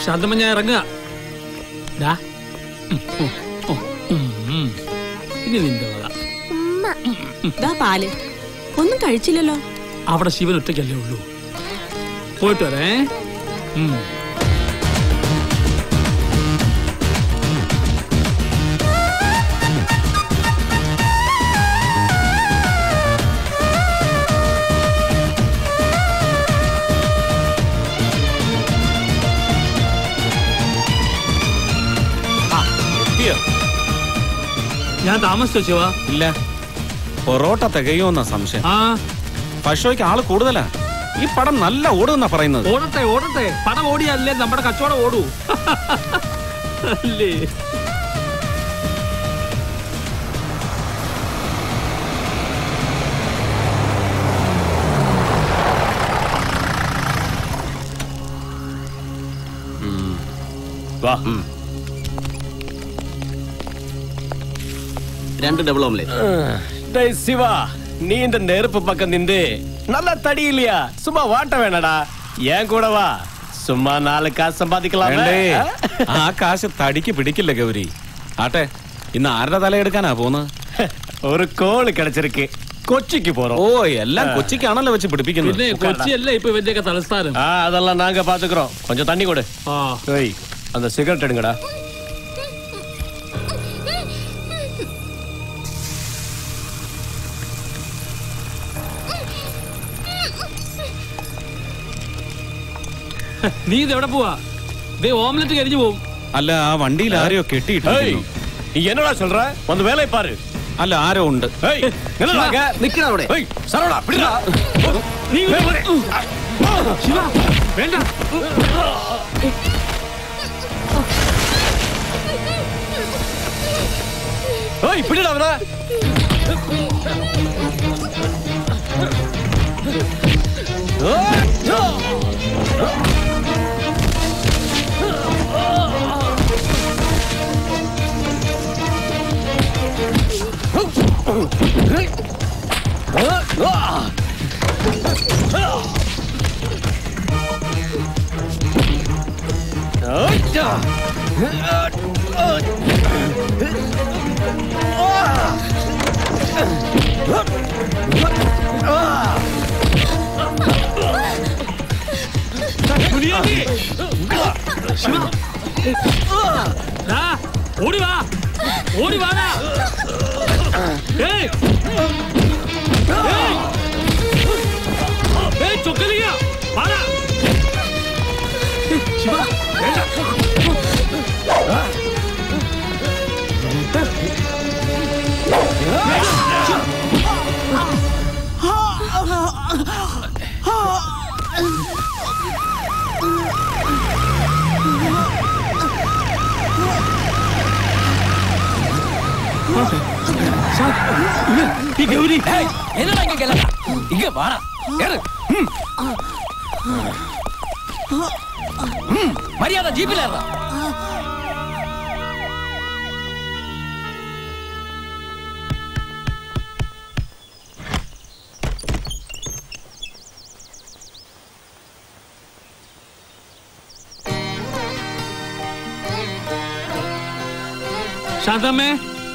ശാന്തമ്മ ഞാൻ ഇറങ്ങുക ദാ. ഉം, ഉം, ഉം, ഉം, ഉം. ഇനി നിന്റെ വക ദാ പാല് ഒന്നും കഴിച്ചില്ലല്ലോ അവിടെ ശിവൻ ഒറ്റയ്ക്കല്ലേ ഉള്ളൂ പോയിട്ട് വരേ ഉം. ഞാൻ താമസിച്ചോ ശിവ ഇല്ല പൊറോട്ട തികയോന്ന സംശയം ആ പശോയ്ക്ക് ആള് കൂടുതലാ ഈ പടം നല്ല ഓടുന്ന പറയുന്നത് ഓടട്ടെ ഓടട്ടെ പണം ഓടിയല്ലേ നമ്മുടെ കച്ചവടം ഓടൂ അല്ലേ വാ രണ്ട് ഡബിൾ ഓംലെറ്റ് டேய் சிவா நீ இந்த நெருப்பு பக்கம் நின்று நல்லா தடி இல்லையா சும்மா வாட்ட வேணடா ஏன் கூட வா சும்மா நாலு காசு சம்பாதிக்கலாம் വേണ്ടേ ആ കാശ് തടിക്ക് പിടിക്കില്ല ഗൗരി ആട്ടെ ഇന്ന് ആരുടെ തലയെടുക്കാനാ പോന്നത് ஒரு கோல் கிடைச்சிருக்கு கொச்சிக்கு போறோம் ഓ എല്ലാം കൊച്ചിക്കാണല്ലോ വെച്ച് പിടിപ്പിക്കുന്നത് പിന്നെ കൊച്ചിയല്ലേ ഇപ്പൊ ഇവന്റെയൊക്കെ തലസ്ഥാനം ஆ அதெல்லாம் நாங்க பாத்துக்கிறோம் கொஞ்சம் தண்ணி கொடு ആ ஏய் அந்த சிகரெட் எடுங்கடா നീ ഇത് എവിടെ പോവാ ദേ ഓംലെറ്റ് കരിഞ്ഞു പോവും അല്ല ആ വണ്ടിയിൽ ആരെയോ ஏய் കെട്ടിയിട്ടിരിക്കുന്നു நீ என்னடா சொல்ற வந்து வேலையை பாரு അല്ല ആരോ ഉണ്ട് ஏய் என்னடா அங்க? നിക്കണ അവിടെ ஏய் சரவணா பிடிடா നീ ഇങ്ങോട്ട് വരൂ. ശിവ വേണ്ട ஏய் பிடிடா அவன കുനിയാണ്ടി. ശിവ. ദാ, ഓടി വാ ഓടി വാടാ ഏയ് ഏയ് ഏയ് ചൊക്കലിയ വാടാ ശിവ വേണ്ട ഈ ഗൗരി என்னடா இங்க கிளம்ப இங்க வாடா ஏறு ம். ம். மரியாதை ஜீப்பில் ஏறா ശാന്തമ്മേ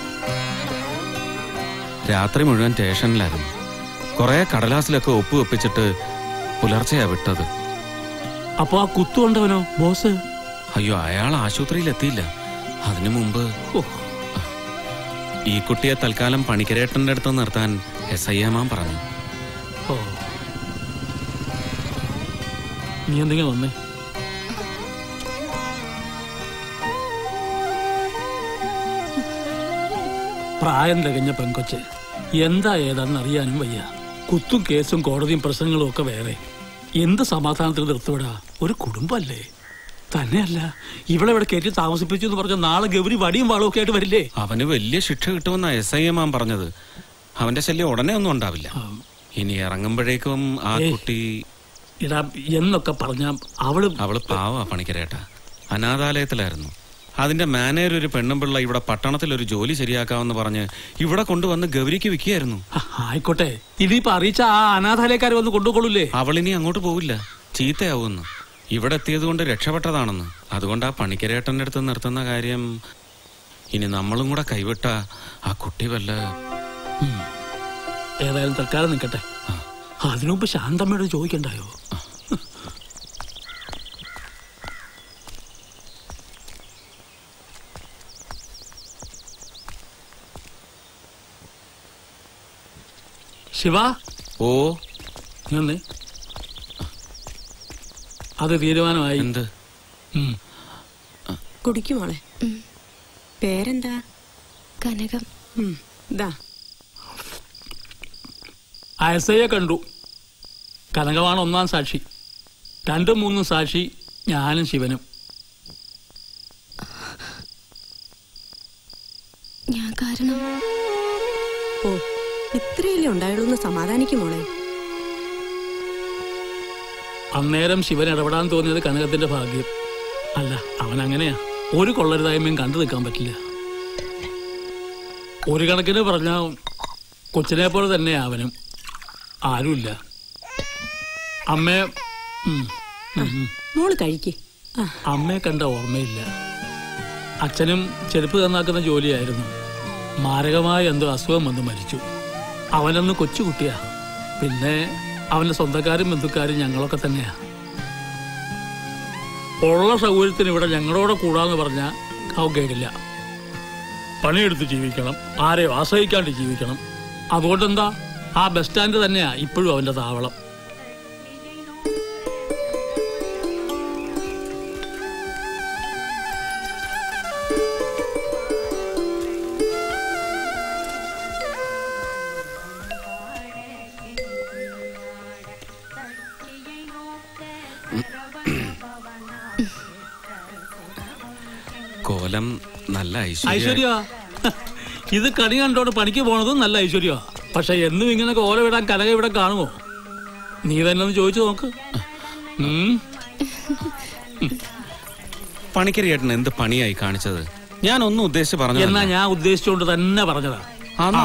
രാത്രി മുഴുവൻ സ്റ്റേഷനിലായിരുന്നു കുറെ കടലാസിലൊക്കെ ഒപ്പ് വെപ്പിച്ചിട്ട് പുലർച്ചെയാ വിട്ടത് അപ്പൊ ആ കുത്തുകൊണ്ടവനോ ബോസ് അയ്യോ അയാൾ ആശുപത്രിയിൽ എത്തിയില്ല അതിനു മുമ്പ് ഓ, ഈ കുട്ടിയെ തൽക്കാലം പണിക്കരേട്ടന്റെ അടുത്ത് നിർത്താൻ എസ് ഐ എമാൻ പറഞ്ഞു ഓ. നീ എന്തെങ്കിലും വന്നേ പ്രായം തികഞ്ഞ പെങ്കൊച്ച് എന്താ ഏതാണെന്ന് അറിയാനും വയ്യ കുത്തും കേസും കോടതിയും പ്രശ്നങ്ങളും ഒക്കെ വേറെ എന്ത് സമാധാനത്തിൽ നിർത്തിവിടാ ഒരു കുടുംബമല്ലേ തന്നെയല്ല ഇവിടെ ഇവിടെ കയറ്റി താമസിപ്പിച്ചു എന്ന് പറഞ്ഞ നാളെ ഗൗരി വടിയും വാളും ഒക്കെ ആയിട്ട് വരില്ലേ അവന് വലിയ ശിക്ഷ കിട്ടുമെന്നാ എസ് ഐ എമാൻ പറഞ്ഞത് അവന്റെ ശല്യം ഉടനെ ഒന്നും ഉണ്ടാവില്ല ഇനി ഇറങ്ങുമ്പോഴേക്കും ആ ഏയ്. കുട്ടി ഇടാ എന്നൊക്കെ പറഞ്ഞ അവള് അവള് പാവാ പണിക്കരേട്ട അനാഥാലയത്തിലായിരുന്നു അതിന്റെ മാനേജർ ഒരു പെണ്ണും പിള്ള ഇവിടെ പട്ടണത്തിൽ ഒരു ജോലി ശരിയാക്കാമെന്ന് പറഞ്ഞ് ഇവിടെ കൊണ്ടുവന്ന് ഗൗരിക്ക് വിൽക്കുകയായിരുന്നു ആ, ആയിക്കോട്ടെ ഇതിപ്പോ അറിയിച്ച ആ അനാഥാലയക്കാർ വന്ന് കൊണ്ടുകൊള്ളൂലേ അവളിനി അങ്ങോട്ട് പോവില്ല ചീത്തയാവുമെന്ന് ഇവിടെ എത്തിയത് കൊണ്ട് രക്ഷപ്പെട്ടതാണെന്ന് അതുകൊണ്ട് ആ പണിക്കരേട്ടൻ്റെ അടുത്ത് നിർത്തുന്ന കാര്യം ഇനി നമ്മളും കൂടെ കൈവിട്ട ആ കുട്ടി വല്ല ഏതായാലും തൽക്കാലം നിൽക്കട്ടെ അതിനുമുമ്പ് ശാന്തമ്മയോട് ചോദിക്കണ്ടായോ ശിവ ഓ നീ വന്നേ അത് തീരുമാനമായി എന്ത് ഉം. കുടിക്കും മോളെ പേരെന്താ കനകം ഉം, ദാ അയസയെ കണ്ടു കനകമാണ് ഒന്നാം സാക്ഷി രണ്ടും മൂന്നും സാക്ഷി ഞാനും ശിവനും ഞാൻ കാരണം ഓ ഇത്രയല്ലേ ഉണ്ടായുള്ളൂ എന്ന് സമാധാനിക്കും മോളെ അന്നേരം ശിവൻ ഇടപെടാൻ തോന്നിയത് കനകത്തിന്റെ ഭാഗ്യം അല്ല അവൻ അങ്ങനെയാ ഒരു കൊള്ളരുതായ്മയും കണ്ടു നിൽക്കാൻ പറ്റില്ല ഒരു കണക്കിന് പറഞ്ഞ കൊച്ചിനെ പോലെ തന്നെ അവനും ആരുമില്ല അമ്മയെ ഉം, ഉം, ഉം. മോള് കഴിക്ക് ആ അമ്മയെ കണ്ട ഓർമ്മയില്ല അച്ഛനും ചെരുപ്പ് തന്നാക്കുന്ന ജോലിയായിരുന്നു മാരകമായ എന്തോ അസുഖം വന്ന് മരിച്ചു അവനന്ന് കൊച്ചുകുട്ടിയാ പിന്നെ അവന്റെ സ്വന്തക്കാരും ബന്ധുക്കാരും ഞങ്ങളൊക്കെ തന്നെയാ ഉള്ള സൗകര്യത്തിന് ഇവിടെ ഞങ്ങളോടെ കൂടാന്ന് പറഞ്ഞാൽ അവൻ കേടില്ല പണിയെടുത്ത് ജീവിക്കണം ആരെയും ആശ്രയിക്കാണ്ട് ജീവിക്കണം അതുകൊണ്ടെന്താ ആ ബസ് സ്റ്റാൻഡ് തന്നെയാ ഇപ്പോഴും അവന്റെ താവളം കോലം നല്ല ഐശ്വര്യ ഐശ്വര്യ ഇത് കണി കണ്ടോണ്ട് പണിക്ക് പോണതും നല്ല ഐശ്വര്യ പക്ഷെ എന്നും ഇങ്ങനെ കോല വിടാൻ കനക ഇവിടെ കാണുമോ നീ തന്നെ ഒന്ന് ചോദിച്ചു നോക്ക് ഉം. പണിക്കരേട്ടൻ എന്ത് പണിയായി കാണിച്ചത് ഞാൻ ഒന്നും ഉദ്ദേശിച്ച് പറഞ്ഞു എന്നാ ഞാൻ ഉദ്ദേശിച്ചുകൊണ്ട് തന്നെ പറഞ്ഞതാ ആണോ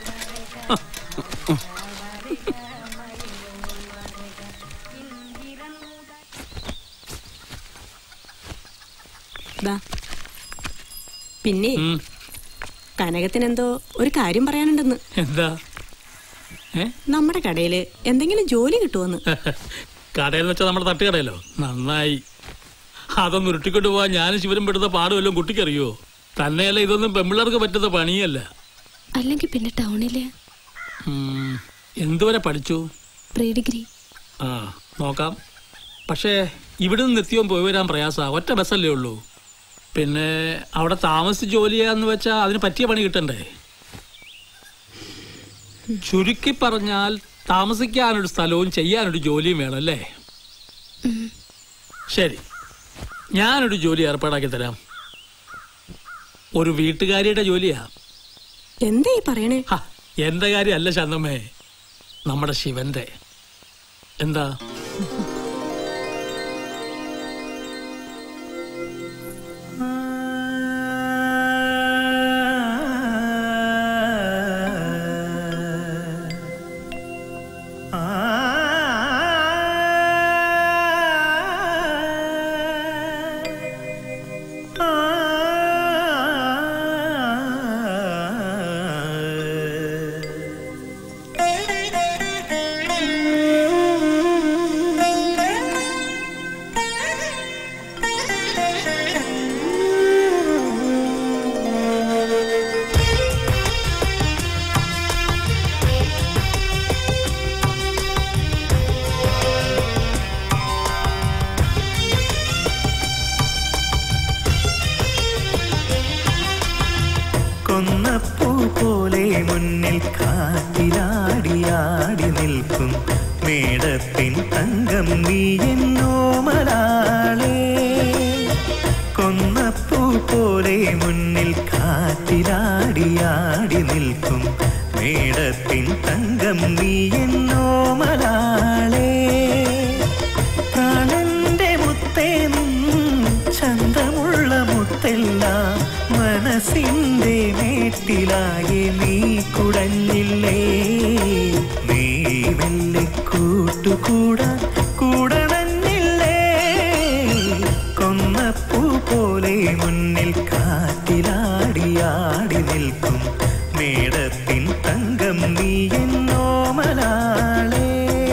ദാ പിന്നെ ഉം. കനകത്തിനെന്തോ ഒരു കാര്യം പറയാനുണ്ടെന്ന് എന്താ ഏ നമ്മുടെ കടയില് എന്തെങ്കിലും ജോലി കിട്ടുമെന്ന് കടയിൽ വെച്ചാൽ നമ്മുടെ തട്ടുകടയല്ലോ നന്നായി അതൊന്ന് ഉരുട്ടിക്കൊണ്ട് പോവാൻ ഞാനും ശിവനും പെടുന്ന പാടുമല്ലോ കുട്ടിക്കറിയോ തന്നെയല്ല ഇതൊന്നും പെമ്പിള്ളേർക്ക് പറ്റുന്ന പണിയല്ല അല്ലെങ്കിൽ പിന്നെ ടൗണില് ഉം. എന്തുവരെ പഠിച്ചു പ്രീ ഡിഗ്രി ആ നോക്കാം പക്ഷേ ഇവിടെ നിന്ന് നിത്യവും പോയി വരാൻ പ്രയാസാ ഒറ്റ ബസ്സല്ലേ ഉള്ളൂ പിന്നെ അവിടെ താമസിച്ച് ജോലി ചെയ്യാന്ന് വെച്ചാൽ അതിന് പറ്റിയ പണി കിട്ടണ്ടേ ചുരുക്കി പറഞ്ഞാൽ താമസിക്കാനൊരു സ്ഥലവും ചെയ്യാനൊരു ജോലിയും വേണം അല്ലേ ശരി ഞാനൊരു ജോലി ഏർപ്പാടാക്കി തരാം ഒരു വീട്ടുകാരിയുടെ ജോലിയാ എന്താ ഈ പറയണേ ഹ, എന്റെ കാര്യമല്ല ശാന്തമ്മേ നമ്മുടെ ശിവന്റെ എന്താ കൊന്നപ്പൂ പോലെ മുന്നിൽ കാറ്റിലാടിയാടി നിൽക്കും മേടത്തിൻ തങ്കം നീ എന്നോമലാളേ കൊന്നപ്പൂ പോലെ മുന്നിൽ കാറ്റിലാടിയാടി നിൽക്കും മേടത്തിൻ തങ്കം നീ എന്നോമലാളേ പ്രാണന്റെ മുത്തേനും ചന്തമുള്ള മുത്തെല്ലാം മനസ്സിന്റെ മേട്ടിലായി നീ കുടഞ്ഞില്ലേ നീ മെല്ലെ കൂട്ടുകൂടാൻ കൂടണഞ്ഞില്ലേ മേടത്തിൻ തങ്കം നീ എന്നോമലാളേ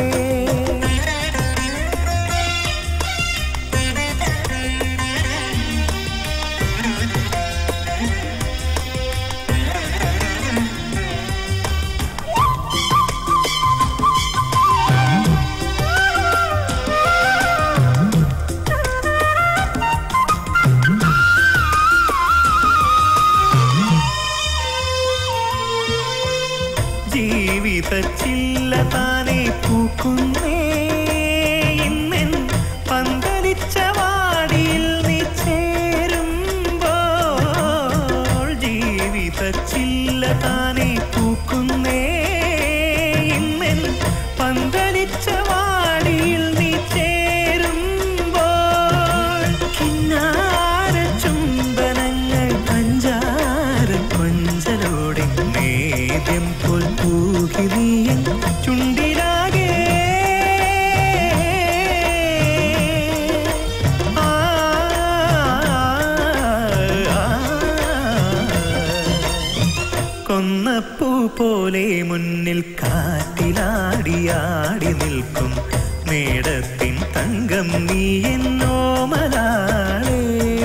ജീവിത ചില്ല താനെ പൂക്കുന്നേ ഇന്നെൻ പന്തലിച്ച വാടിയിൽ നീ ചേരുമ്പോൾ ജീവിത ചില്ല താനെ പൂക്കുന്നേ ഇന്നെൻ പന്തലിച്ച വാടിയിൽ നീ ചേരുമ്പോൾ കിന്നാര ചുംബനങ്ങൾ പഞ്ചാര കൊഞ്ചലോടെ നേദ്യം പോൽ പൂകി നീയൻ ചുണ്ടിലാകെ ആ, ആ, കൊന്നപ്പൂ പോലെ മുന്നിൽ കാറ്റിലാടിയാടി നിൽക്കും മേടത്തിൻ തങ്കം നീ എന്നോമലാളേ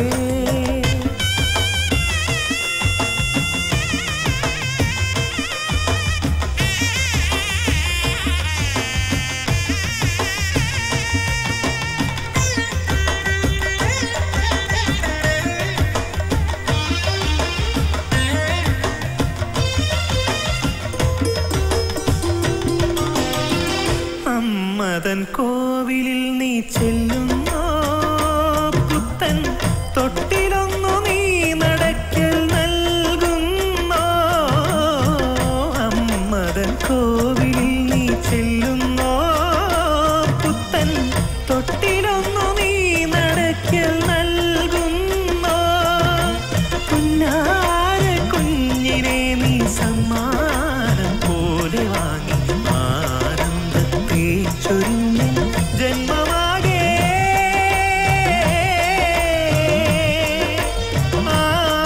അമ്മതൻ കോവിലിൽ നീ ചെല്ലുന്നോ പുത്തൻ തൊട്ടിലൊന്നു നീ നടക്കൽ നൽകുന്നോ അമ്മതൻ കോവിലിൽ നീ ചെല്ലുന്നോ പുത്തൻ തൊട്ടിലൊന്നു നീ നടക്കൽ നൽകുന്നോ പുന്നാര കുഞ്ഞിനെ നീ സമ്മാനം പോലെ വാങ്ങി ആനന്ദത്തെ ചൊരിഞ്ഞ ജന്മമാകെ ആ,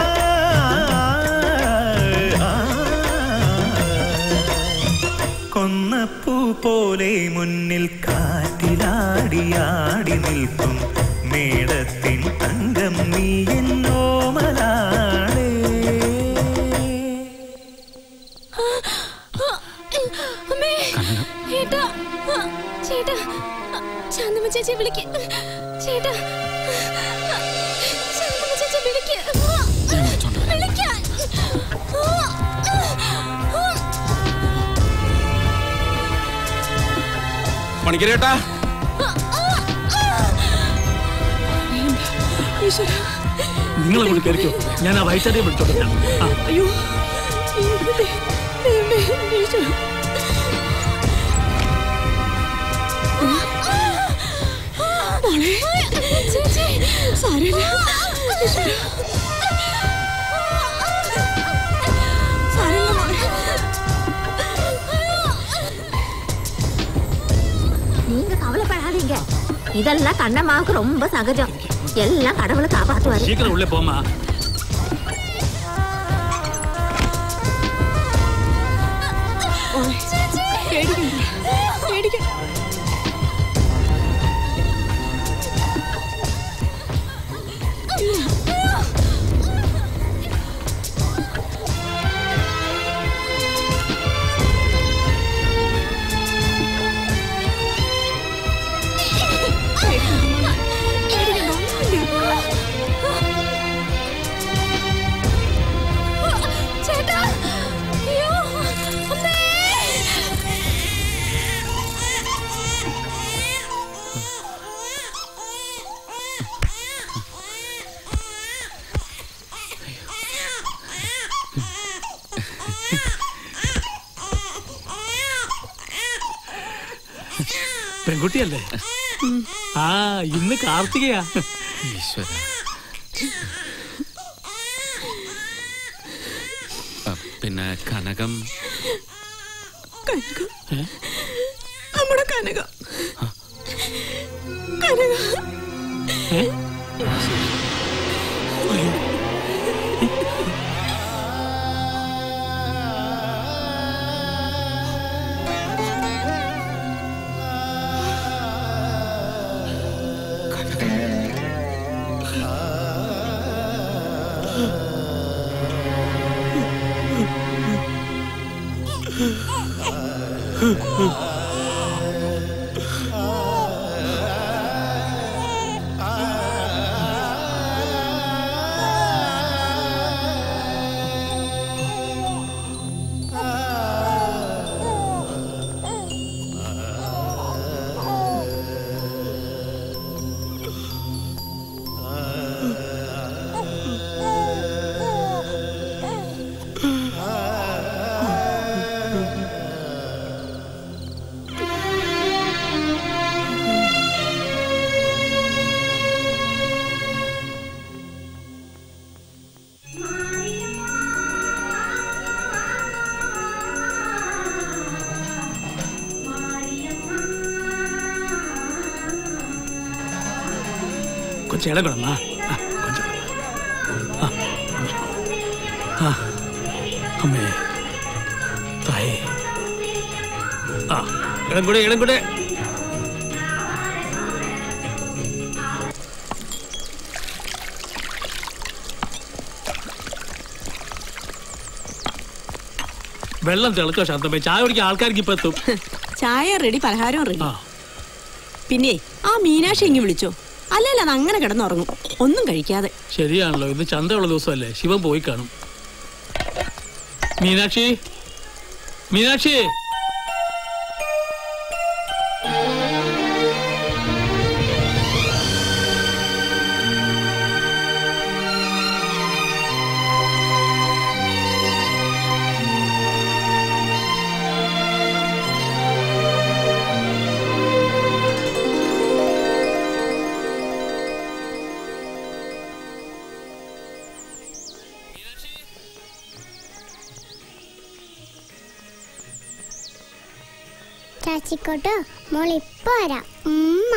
ആ, കൊന്നപ്പൂ പോലെ മുന്നിൽ കാറ്റിലാടിയാടി നിൽക്കും മേടത്തിൻ തങ്കം നീ എന്നോമലാളേ അമ്മേ ഏട്ടാ ആ, ചേട്ടാ ആ, ശാന്തമ്മ ചേച്ചി വിളിക്ക് ചേട്ടാ ആ, ശാന്തമ്മ ചേച്ചി വിളിക്ക് ആ, വിളിക്കാൻ ആ, ആ, പണിക്കരേട്ടാ നിങ്ങൾ അങ്ങോട്ട് കയറിക്കോ ഞാൻ ആ വയസ്സാരിയെ വിളിച്ചോട്ടെ ഞാൻ ആ അയ്യോ ഇവിടെ ദൈവമേ, ഈശ്വരാ. മോളെ ചേച്ചി സാരമില്ല ഈശ്വരാ. സാരമില്ല മോളെ நீங்க கவலைப்படாதீங்க இதெல்லாம் கண்ணம்மாவுக்கு ரொம்ப சகஜம் எல்லாம் கடவுளை காப்பாத்துவாரு சீக்கிரம் உள்ளே போமா മോളെ പേടിക്കണ്ട പേടിക്കണ്ട ചേട്ടാ അയ്യോ അമ്മേ പെൺകുട്ടിയല്ലേ ആ ഇന്ന് കാർത്തികയാ ഈശ്വര പിന്നെ കനകം കനകം ഏ? നമ്മുടെ കനകം കനകം ഏ? അയ്യോ. கொஞ்சம் இடம் கொடுமா கொஞ்சம் ஆ, ஆ, அம்மே தாயே ஆ இடம் கொடு இடம் கொடு വെള്ളം തിളച്ചോ ശാന്തമ്മേ ചായ കുടിക്കാൻ ആൾക്കാർക്ക് ഇപ്പൊ എത്തും ചായ റെഡി പലഹാരവും റെഡി ആ പിന്നെ ആ മീനാക്ഷി ഇങ്ങ് വിളിച്ചോ അല്ലല്ല അത് അങ്ങനെ കിടന്നുറങ്ങും ഒന്നും കഴിക്കാതെ ശരിയാണല്ലോ ഇന്ന് ചന്തയുള്ള ദിവസമല്ലേ ശിവൻ പോയി കാണും മീനാക്ഷി മീനാക്ഷി ചാച്ചിക്കോട്ടോ മോൾ ഇപ്പൊ വരാം ഉമ്മ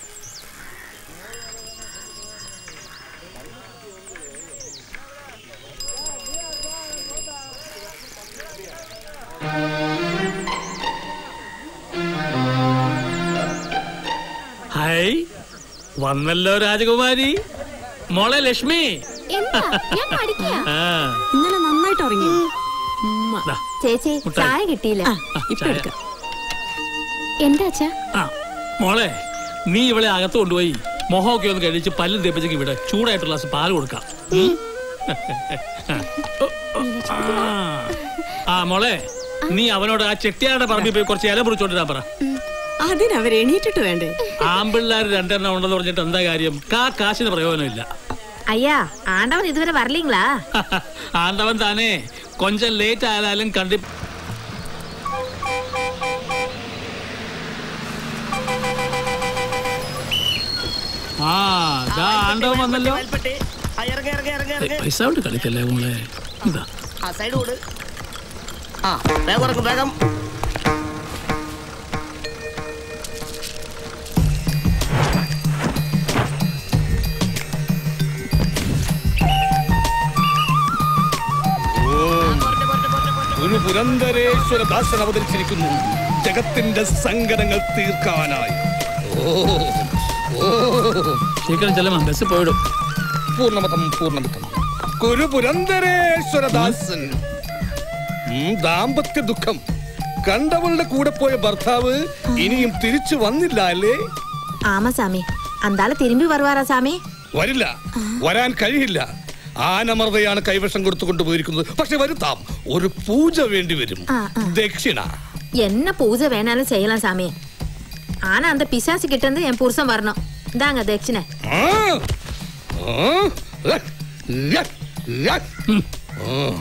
ഹായ് വന്നല്ലോ രാജകുമാരി മോളെ ലക്ഷ്മി എന്താ ഞാൻ പഠിക്കുക ആ ഇന്നലെ നന്നായിട്ട് ഉറങ്ങി ഉമ്മ. ദാ, ചേച്ചി മുട്ടായി. ചായ കിട്ടിയില്ല ആ ഇപ്പൊ ചായ. എടുക്കാം എന്താ അച്ഛാ ആ മോളെ നീ ഇവളെ അകത്ത് കൊണ്ടുപോയി മൊഹമൊക്കെ ഒന്ന് കഴിച്ച് പല്ലും തേപ്പിച്ചേക്ക് ഇവിടെ ചൂടായിട്ട് ഗ്ലാസ് പാല് കൊടുക്കാം ഉം? ആ. ആ മോളെ നീ അവനോട് ആ ചെട്ടിയാരുടെ പറമ്പിൽ പോയി കുറച്ച് ഇല മുറിച്ചോണ്ടിരാൻ പറ അതിനവർ എണീറ്റിട്ട് വേണ്ടേ ആമ്പിള്ളാർ രണ്ടെണ്ണം ഉണ്ടെന്ന് പറഞ്ഞിട്ട് എന്താ കാര്യം കാ കാശിന് പ്രയോജനമില്ല ஐயா ஆண்டவன் இதுவரை வரலீங்களா ആണ്ടവൻ താനേ കൊഞ്ചം ലേറ്റ് ആയാലും കണ്ടി ആ ദാ ആണ്ടവൻ വന്നല്ലോ ഏയ്, പൈസ കൊണ്ട് കളിക്കല്ലേ മോളെ ഇതാ സൈഡ് കൂട് ആ വേഗം ഇറങ്ങും വേഗം ഒരു പുരന്തരേശ്വര ദാസൻ അവതരിച്ചിരിക്കുന്നു ജഗത്തിന്റെ സങ്കടങ്ങൾ തീർക്കാനായി ശീഘ്രം ചെല്ലമ്മ ബസ് പോയിടും പൂർണ്ണമതം പൂർണ്ണമിതം കുരു പുരന്തരേശ്വര ദാസൻ ഉം, ദാമ്പത്യ ദുഃഖം കണ്ടവളുടെ കൂടെ പോയ ഭർത്താവ് ഇനിയും തിരിച്ചു വന്നില്ല അല്ലേ ஆமா சாமி அந்த ஆளு திரும்பி வருவாரா சாமி വരില്ല വരാൻ കഴിയില്ല ആനമർദ്ദയാണ് കൈവശം കൊടുത്തുകൊണ്ട് പോയിരിക്കുന്നത് പക്ഷെ വരുത്താം ഒരു പൂജ വേണ്ടി വരും ആ, ആ. ദക്ഷിണ என்ன பூஜை வேணாலும் செய்யலாம் சாமி ஆனா அந்த பிசாசு கிட்ட இருந்து என் புருஷன் வரணும் இந்தாங்க தட்சிணை ആ? ആ? ഏ? യ? യ? ഉം. ഉം.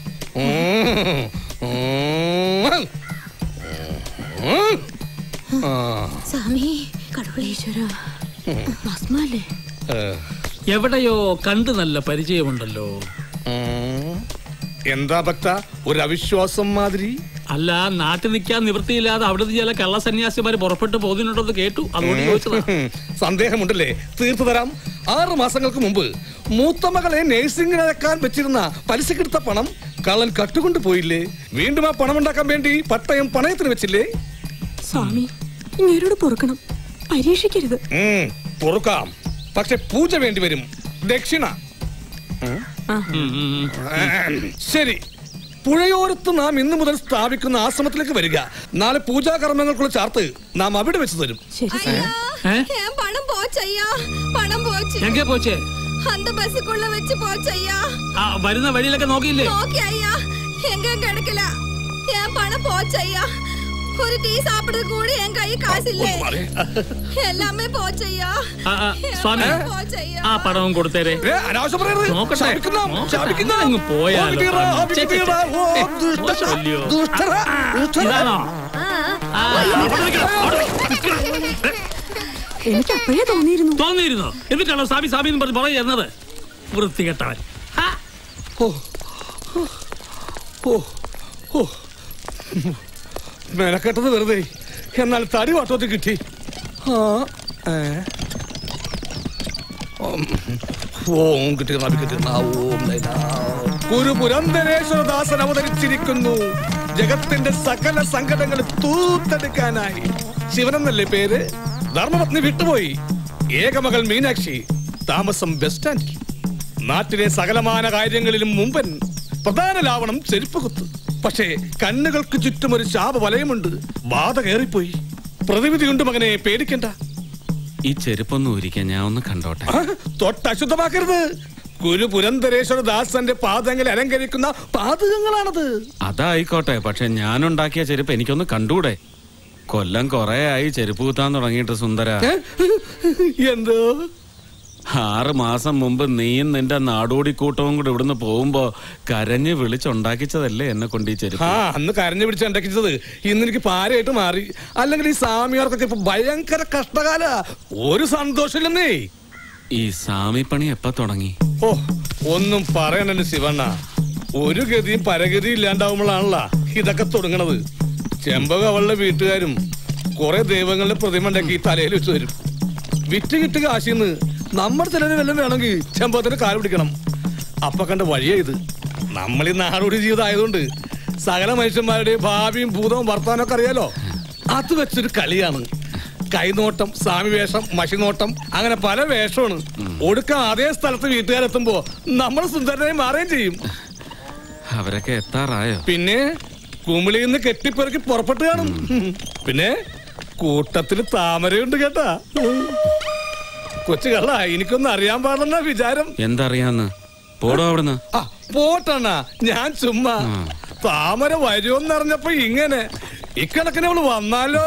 ഉം. ഉം. ആ. സ്വാമി കടവുളീശ്വര ഭസ്മല്ലേ ഏ. എവിടെയോ കണ്ട് നല്ല പരിചയമുണ്ടല്ലോ ഉം. എന്താ ഭക്ത ഒരു അവിശ്വാസം മാതിരി അല്ല നാട്ടിൽ നിൽക്കാൻ നിവൃത്തിയില്ലാതെ അവിടുത്തെ ചില കള്ളസന്യാസിമാര് പുറപ്പെട്ടു പോകുന്നുണ്ടെന്ന് കേട്ടു അതുകൊണ്ട് ചോദിച്ചതാ ഉം. സന്ദേഹമുണ്ടല്ലേ തീർത്തു തരാം ആറ് മാസങ്ങൾക്ക് മുമ്പ് മൂത്ത മകളെ നേഴ്സിംഗിനക്കാൻ വെച്ചിരുന്ന പലിശക്കെടുത്ത പണം കള്ളൻ കട്ടുകൊണ്ട് പോയില്ലേ വീണ്ടും ആ പണം ഉണ്ടാക്കാൻ വേണ്ടി പട്ടയം പണയത്തിന് വെച്ചില്ലേ സ്വാമി ഇങ്ങേരോട് പൊറുക്കണം പരീക്ഷിക്കരുത് ഉം, പൊറുക്കാം പക്ഷെ പൂജ വേണ്ടി വരും ദക്ഷിണ ഉം, ഉം, ഉം. ഉം, ശരി പുഴയോരത്ത് നാം ഇന്നു മുതൽ സ്ഥാപിക്കുന്ന ആശ്രമത്തിലേക്ക് വരിക നാളെ പൂജാകർമ്മങ്ങൾക്കുള്ള ചാർത്ത് നാം അവിടെ വെച്ച് തരും என் பணம் போச்சையா பணம் போச்சு എங்கே പോച്ചേ அந்த பஸ்ஸுக்குள்ள வச்சு போச்சையா ആ വരുന്ന വഴിയിലൊക്കെ നോക്കിയില്ലേ ஓகே ஐயா எங்க கிடைக்கல என் பணம் போச்சையா ஒரு டீ சாப்பிடுறது கூட என் கை காசு இல்ல எல்லாமே போச்சையா ആ, ആ, സ്വാമി எல்லாமே போச்சையா ആ പടവും കൊടുത്തേരെ ഏ, അനാവശ്യം പറയരുത്. നോക്കട്ടെ. ശപിക്കുന്നു, നോക്കട്ടെ. ശപിക്കുന്നു. അങ്ങ് പോയാലോ. ഓ, തീറാ, ഛെ, ഛെ, തീറാ, ഓ, ഛെ. ദുഷ്ട- മോശമല്ലയോ? ദുഷ്ടര, ദുഷ്ടര. ഇതാണോ ആ, അവിടെ നിൽക്കണം, അവിടെ നിൽക്കണം. എനിക്ക് അപ്പോഴേ തോന്നിയിരുന്നു തോന്നിയിരുന്നോ എന്നിട്ടാണോ സാബി സാബി എന്ന് പറഞ്ഞ് പറയുന്നത് വൃത്തികെട്ടവൻ ഹാ. ഓ ഓ ഓ മെനക്കെട്ടത് വെറുതെ എന്നാൽ തടി വട്ടത്തിൽ കിട്ടി ആ ഏ ഉം. ഓം കിട്ടി നബി കിട്ടി നാ, ഓം ലൈലാ. ഒരു പുരന്തരേശ്വരദാസൻ അവതരിച്ചിരിക്കുന്നു ജഗത്തിന്റെ സകല സങ്കടങ്ങൾ തൂത്തെടുക്കാനായി ശിവനെന്നല്ലേ പേര് ധർമ്മപത്നി വിട്ടുപോയി ഏകമകൾ മീനാക്ഷി താമസം ബസ് സ്റ്റാൻഡിൽ നാട്ടിലെ സകലമാന കാര്യങ്ങളിലും മുമ്പൻ പ്രധാന ലാവണം ചെരുപ്പ് കുത്ത് പക്ഷേ കണ്ണുകൾക്ക് ചുറ്റും ഒരു ശാപ വലയമുണ്ട് ബാധ കയറിപ്പോയി പ്രതിവിധിയുണ്ട് മകനെ പേടിക്കണ്ട ഈ ചെരുപ്പൊന്ന് ഊരിക്കാൻ ഞാൻ ഒന്ന് കണ്ടോട്ടെ ആ, തൊട്ട് അശുദ്ധമാക്കരുത് ഗുരു പുരന്തരേശ്വര ദാസന്റെ പാദങ്ങളെ അലങ്കരിക്കുന്ന പാതകങ്ങളാണത് അതായിക്കോട്ടെ പക്ഷെ ഞാനുണ്ടാക്കിയ ചെരുപ്പ് എനിക്കൊന്ന് കണ്ടൂടെ കൊല്ലം കൊറേ ആയി ചെരുപ്പ് കുത്താൻ തുടങ്ങിയിട്ട് സുന്ദര എന്തോ ആറ് മാസം മുമ്പ് നീയും നിന്റെ നാടോടി കൂട്ടവും കൂടെ ഇവിടുന്ന് പോകുമ്പോ കരഞ്ഞ് വിളിച്ചുണ്ടാക്കിച്ചതല്ലേ എന്നെ കൊണ്ട് ഈ ചെരുപ്പ് ആ അന്ന് കരഞ്ഞു പിടിച്ച് ഉണ്ടാക്കിച്ചത് ഇന്ന് എനിക്ക് പാരയായിട്ട് മാറി അല്ലെങ്കിൽ ഈ സാമിയാർക്കൊക്കെ ഇപ്പൊ ഭയങ്കര കഷ്ടകാല ഒരു സന്തോഷമില്ലെന്നേ ഈ സാമിപ്പണി എപ്പ തുടങ്ങി ഓ ഒന്നും പറയണ ശിവണ്ണ ഒരു ഗതിയും പരഗതിയും ഇല്ലാണ്ടാവുമ്പോഴാണല്ലോ ഇതൊക്കെ തുടങ്ങണത് ചെമ്പക അവളുടെ വീട്ടുകാരും കുറെ ദൈവങ്ങളുടെ പ്രതിമ ഉണ്ടാക്കി തലയിൽ വെച്ച് തരും വിറ്റ് കിട്ട് കാശിന്ന് നമ്മുടെ ചിലര് വല്ലതും വേണമെങ്കിൽ ചെമ്പകത്തിന് കാല് പിടിക്കണം അപ്പൊ കണ്ട വഴിയാ ഇത് നമ്മൾ ഈ നാടോടി ജീവിതം ആയതുകൊണ്ട് സകല മനുഷ്യന്മാരുടെ ഭാവിയും ഭൂതവും വർത്തമാനമൊക്കെ അറിയാലോ അത് വെച്ചൊരു കളിയാണ് കൈനോട്ടം സ്വാമി വേഷം മഷിനോട്ടം അങ്ങനെ പല വേഷമാണ് ഒടുക്ക അതേ സ്ഥലത്ത് വീട്ടുകാരെത്തുമ്പോ നമ്മൾ സുന്ദരനായി മാറുകയും ചെയ്യും അവരൊക്കെ എത്താറായോ പിന്നെ കുമിളിയിൽ നിന്ന് കെട്ടിപ്പെറുക്കി പുറപ്പെട്ട് കാണും പിന്നെ കൂട്ടത്തില് താമരയുണ്ട് കേട്ടാ കൊച്ചു കള്ള എനിക്കൊന്നും അറിയാൻ പാടില്ലെന്ന വിചാരം എന്തറിയാന്ന് പോടോ അവിടുന്ന് ആ പോട്ടണ്ണ ഞാൻ ചുമ്മാ താമര വരുമെന്ന് അറിഞ്ഞപ്പോ ഇങ്ങനെ ഇക്കണക്കിന് അവള് വന്നാലോ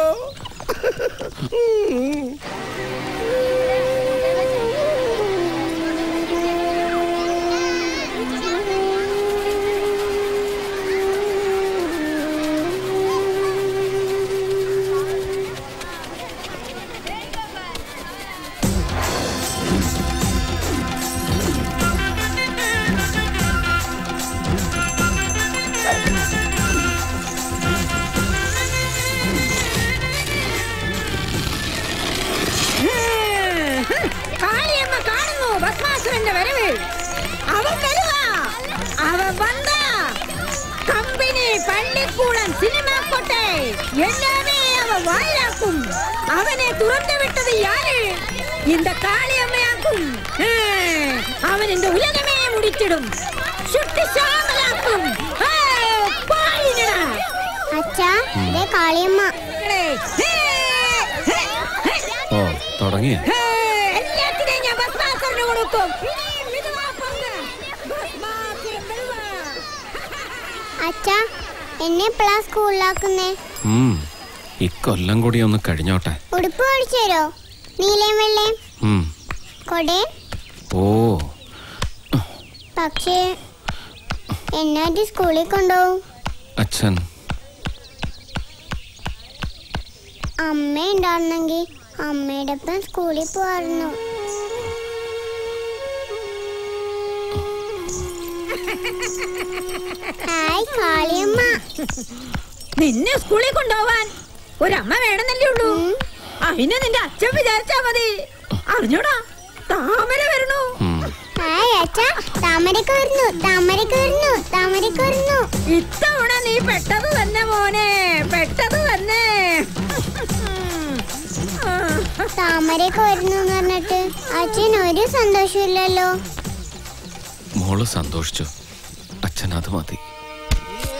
കാളിയമ്മ കാണുന്നു ഭസ്മാസുരന്റെ വരവ് അവൻ വരുവാ അവൻ വന്ന കമ്പനി പള്ളിക്കൂടം സിനിമ കൊട്ടെ എല്ലാമേ അവൻ വായിലാക്കും അവനെ തുറന്നു വിട്ടത് യാര് இந்த കാളിയമ്മയാക്കും ഏ, അവൻ എന്റെ ഉലകമേ മുടിച്ചിടും ചുട്ടി ശാമലാക്കും ഏ, പായിനെടാ. അച്ഛാ ഇതേ കാളിയമ്മ ഏ, ഏ, ഏ, ഏ. ഓ തുടങ്ങിയ ഏ, എല്ലാത്തിനെയും ഞാൻ ഭസ്മാസുരന് കൊടുക്കും ഇനിയും വിധവാ പങ്ക്. ഭസ്മാസുരൻ വരുവാ. അച്ഛാ എന്നെ എപ്പോഴാ സ്കൂളിലാക്കുന്നേ ഉം ഇക്കൊല്ലം കൂടി ഒന്ന് കഴിഞ്ഞോട്ടെ ഉടുപ്പ് മേടിച്ചു തരോ നീലയും വെള്ളയും ഉം കൊടേ ഓ പക്ഷേ എന്നായിട്ട് സ്കൂളിൽ കൊണ്ടുപോകും അച്ഛൻ അമ്മ ഉണ്ടായിരുന്നെങ്കിൽ അമ്മയുടെ ഒപ്പം സ്കൂളിൽ പോവായിരുന്നു ഹായ് കാളിയമ്മ നിന്നെ സ്കൂളിൽ കൊണ്ടുപോവാൻ ഒരമ്മ വേണമെന്നല്ലേ ഉള്ളൂ അതിനെ നിന്റെ അച്ഛൻ വിചാരിച്ചാ മതി അറിഞ്ഞോടാ താമര വരണു ഹായ് അച്ഛാ താമരക്ക് വരുന്നു താമരക്ക് വരുന്നു താമരക്ക് വരുന്നു ഇത്തവണ നീ പെട്ടത് തന്നെ മോനെ പെട്ടത് തന്നെ താമരക്ക് വരുന്നു എന്ന് പറഞ്ഞിട്ട് അച്ഛൻ ഒരു സന്തോഷമില്ലല്ലോ മോള് സന്തോഷിച്ചു അച്ഛൻ അത് മതി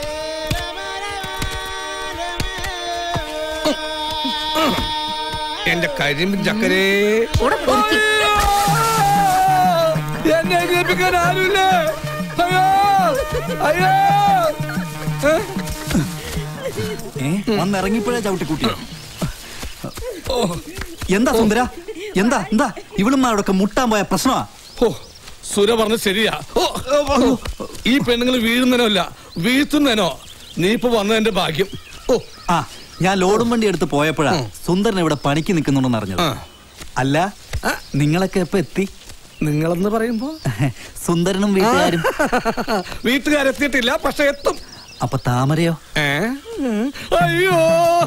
എന്റെ കരിമ്പിൻ ചക്കരേ ഇവിടെ പൊറുക്കി. എന്നെ കേൾപ്പിക്കാൻ ആരുമില്ലേ അയ്യോ അയ്യോ ഏ? വന്നിറങ്ങിപ്പോഴേ ചവിട്ടിക്കൂട്ടിയോ എന്താ സുന്ദര എന്താ എന്താ ഇവളുമാരോടൊക്കെ മുട്ടാൻ പോയ പ്രശ്നമാ ഓ സുര പറഞ്ഞ ശരിയാ ഓ, ഓ, ഓ. ഈ പെണ്ണുങ്ങൾ വീഴുന്നതിനോ അല്ല വീഴ്ത്തുന്നതിനോ നീ ഇപ്പൊ വന്നതിന്റെ ഭാഗ്യം ഓ ആ ഞാൻ ലോഡും വണ്ടി എടുത്ത് പോയപ്പോഴാ സുന്ദരൻ ഇവിടെ പണിക്ക് നിൽക്കുന്നുണ്ടെന്ന് അറിഞ്ഞത് അല്ല നിങ്ങളൊക്കെ എപ്പോ എത്തി നിങ്ങളെന്ന് പറയുമ്പോ സുന്ദരനും വീട്ടുകാരും വീട്ടുകാരെത്തിയിട്ടില്ല പക്ഷെ എത്തും അപ്പൊ താമരയോ ഏ? അയ്യോ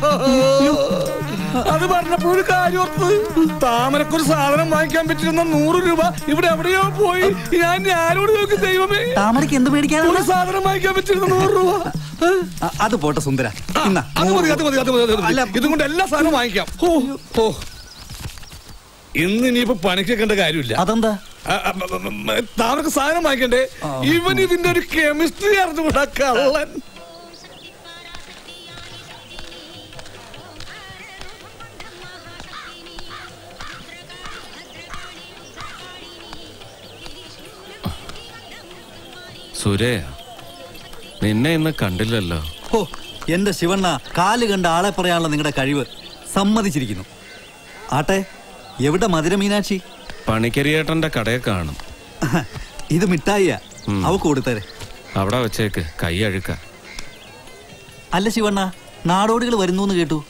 അത് പറഞ്ഞപ്പോ ഒരു കാര്യം ഓർത്ത് താമരക്കൊരു സാധനം വാങ്ങിക്കാൻ പറ്റിരുന്ന നൂറ് രൂപ ഇവിടെ എവിടെയോ പോയി ഞാൻ ഞാനോട് നോക്കി ദൈവമേ താമരക്ക് എന്ത് മേടിക്കാനാണ് ഒരു സാധനം വാങ്ങിക്കാൻ പറ്റിരുന്ന നൂറ് രൂപ അ- അത് പോട്ടെ സുന്ദര ഇന്നാ, അത് മതി അത് മതി അത് മതി അത് മതി. അല്ല. ഇതും കൊണ്ട് എല്ലാ സാധനവും വാങ്ങിക്കാം ഓ ഓ ഇന്ന് ഇനിയിപ്പോ പണിക്കേണ്ട കാര്യമില്ല അതെന്താ താമരക്ക് സാധനം വാങ്ങിക്കണ്ടേ ഇവൻ ഇതിന്റെ ഒരു കെമിസ്ട്രി അറിഞ്ഞുകൂടാ കള്ളൻ സുരേ നിന്നെ ഇന്ന് കണ്ടില്ലല്ലോ ഹോ എന്റെ ശിവണ്ണ കാല് കണ്ട ആളെ പറയാനുള്ള നിങ്ങളുടെ കഴിവ് സമ്മതിച്ചിരിക്കുന്നു ആട്ടെ എവിടെ മധുര മീനാക്ഷി പണിക്കരിയേട്ടന്റെ കടയെ കാണും ഇത് മിഠായിയാ ഉം. അവക്ക് കൊടുത്തരെ അവിടെ വെച്ചേക്ക് കൈ അഴുക്ക അല്ല ശിവണ്ണ നാടോടികൾ വരുന്നു എന്ന് കേട്ടു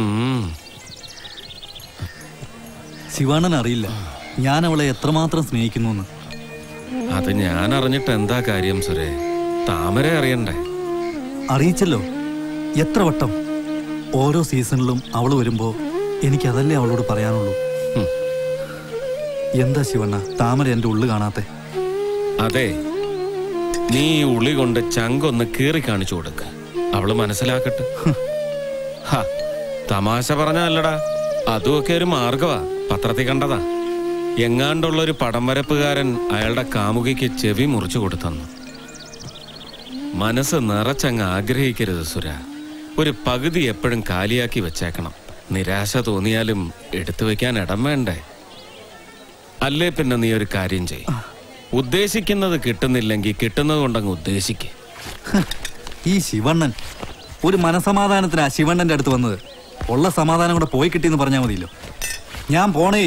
ശിവണ്ണൻ അറിയില്ല ഞാൻ അവളെ എത്രമാത്രം സ്നേഹിക്കുന്നു എന്ന് അത് ഞാൻ അറിഞ്ഞിട്ട് എന്താ കാര്യം സുരേ താമര അറിയണ്ടേ അറിയിച്ചല്ലോ എത്ര വട്ടം ഓരോ സീസണിലും അവൾ വരുമ്പോ എനിക്കതല്ലേ അവളോട് പറയാനുള്ളൂ ഉം. എന്താ ശിവണ്ണ താമര എന്റെ ഉള്ളു കാണാത്തെ അതെ നീ ഈ ഉളി കൊണ്ട് ചങ്കൊന്ന് കീറി കാണിച്ചു കൊടുക്ക അവള് മനസ്സിലാക്കട്ടെ ഹ, തമാശ പറഞ്ഞല്ലടാ അതുമൊക്കെ ഒരു മാർഗവാ പത്രത്തിൽ കണ്ടതാ എങ്ങാണ്ടുള്ള ഒരു പടം വരപ്പുകാരൻ അയാളുടെ കാമുകിക്ക് ചെവി മുറിച്ചു കൊടുത്തെന്നു മനസ്സ് നിറച്ചങ്ങ് ആഗ്രഹിക്കരുത് സുര ഒരു പകുതി എപ്പോഴും കാലിയാക്കി വെച്ചേക്കണം നിരാശ തോന്നിയാലും എടുത്തു വെക്കാൻ ഇടം വേണ്ടേ അല്ലേ പിന്നെ നീ ഒരു കാര്യം ചെയ് ഉദ്ദേശിക്കുന്നത് കിട്ടുന്നില്ലെങ്കിൽ കിട്ടുന്നത് കൊണ്ടങ്ങ് ഉദ്ദേശിക്ക് ഈ ശിവണ്ണൻ ഒരു മനസമാധാനത്തിനാ ശിവണ്ണന്റെ അടുത്ത് വന്നത് ഉള്ള സമാധാനം കൂടെ പോയി കിട്ടിയെന്ന് പറഞ്ഞാൽ മതിയല്ലോ ഞാൻ പോണേ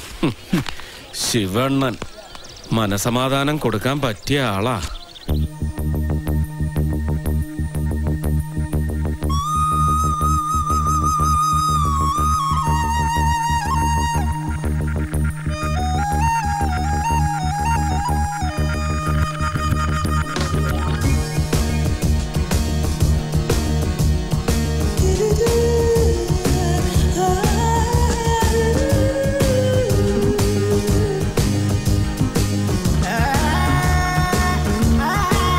ശിവണ്ണൻ മനസമാധാനം കൊടുക്കാൻ പറ്റിയ ആളാ Ah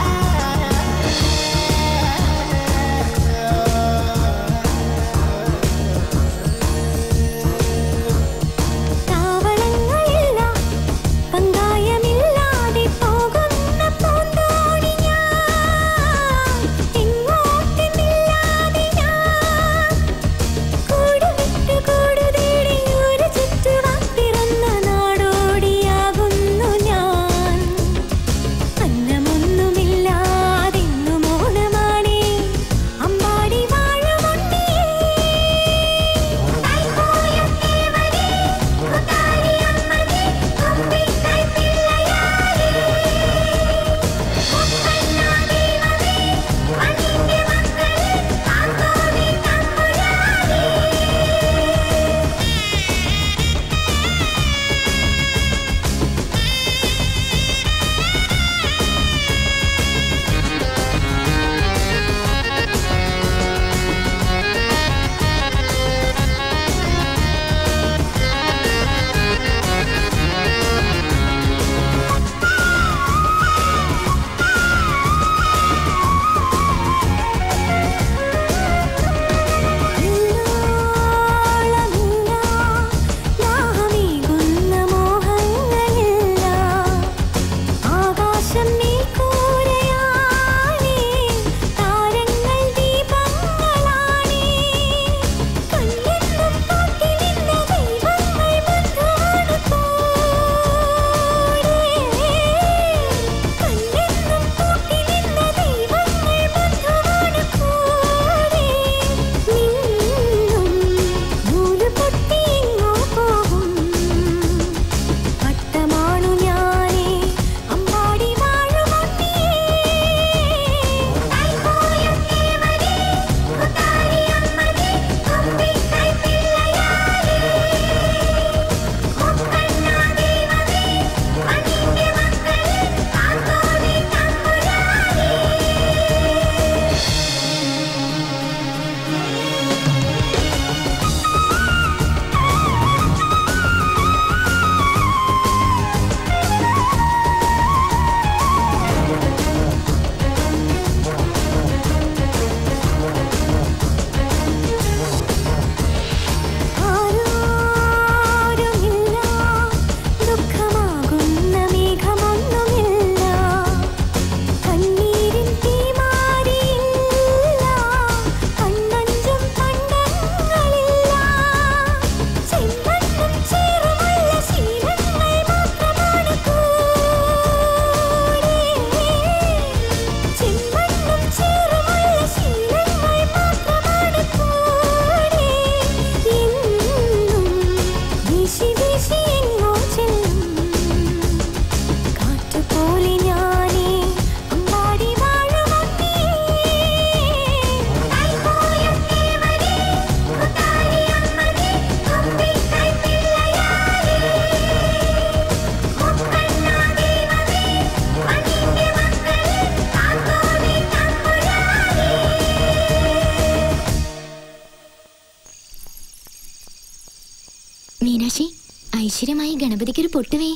മീനാക്ഷി ഐശ്വര്യമായി ഗണപതിക്കൊരു പൊട്ടുവേ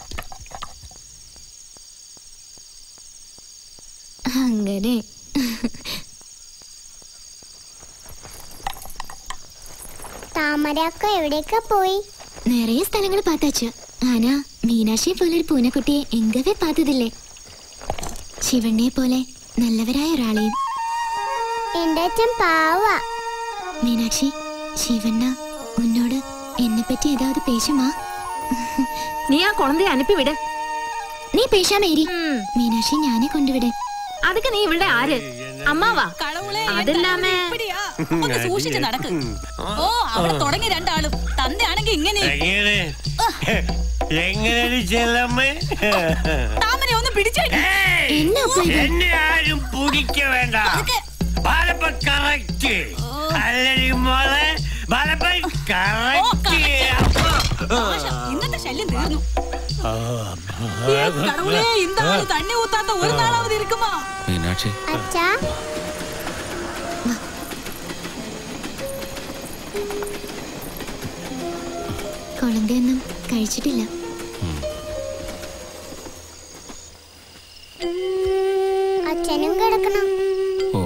അങ്ങനെ താമരക്ക എവിടേക്കാ പോയി நிறைய സ്ഥലങ്ങൾ பார்த்தாச்சு ஆனா மீனாட்சியை போல ஒரு പൂനക്കുട്ടിയെ എങ്കവേ பார்த்ததில்லை ശിവണ്ണയെ പോലെ നല്ലവരായ ഒരാളെയും എന്റെ അച്ഛൻ പാവ மீனாட்சி ശിവണ്ണ ഉന്നോട് എന്നെ പറ്റി ഏതാവത് പേശുമാ നീ ആ കുളന്തയെ അനുപ്പി വിട് നീ പേശാമേരി മീനാക്ഷി ഞാനെ കൊണ്ടുവിട് அதுக்கு நீ இவளுടെ ആര് അമ്മാവാ അതില്ലാമേ ഒന്ന് സൂക്ഷിച്ച് നടക്ക് ഓ അവിടെ തുടങ്ങി രണ്ടാളും തന്തയാണെങ്കി ഇങ്ങനെ എങ്ങനെ എങ്ങനെ ചെല്ലമ്മേ താമര ഒന്ന് പിടിച്ചേ എന്നെ ആരും പിടിക്ക വേണ്ട ബാലപ്പ കറക്റ്റ് അല്ലടി മോളെ ബാലപ്പ കറക്റ്റ് ഇന്നത്തെ ശല്യം തീർന്നു ഏ, കടവുളേ இந்த ஆளு தண்ணி ஊத்தாத்த ஒரு நாளாவது இருக்குமா മീനാക്ഷി അച്ഛാ കുളന്തയൊന്നും കഴിച്ചിട്ടില്ല അച്ഛനും കിടക്കണം ഓ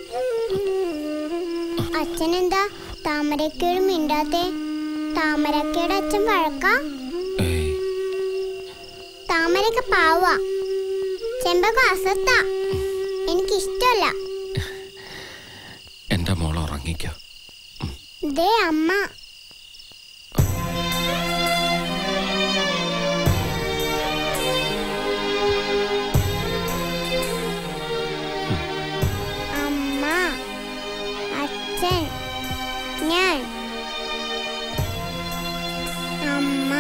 അച്ഛനെന്താ താമരക്കേട് മിണ്ടാത്തെ താമരക്കേട് അച്ഛൻ വഴക്കാ താമരക്ക പാവ ചെമ്പക അസത്താ എനിക്കിഷ്ടല്ല എന്റെ മോൾ ഉറങ്ങിക്കോ ദേ അമ്മ അമ്മ അച്ഛൻ ഞാൻ അമ്മ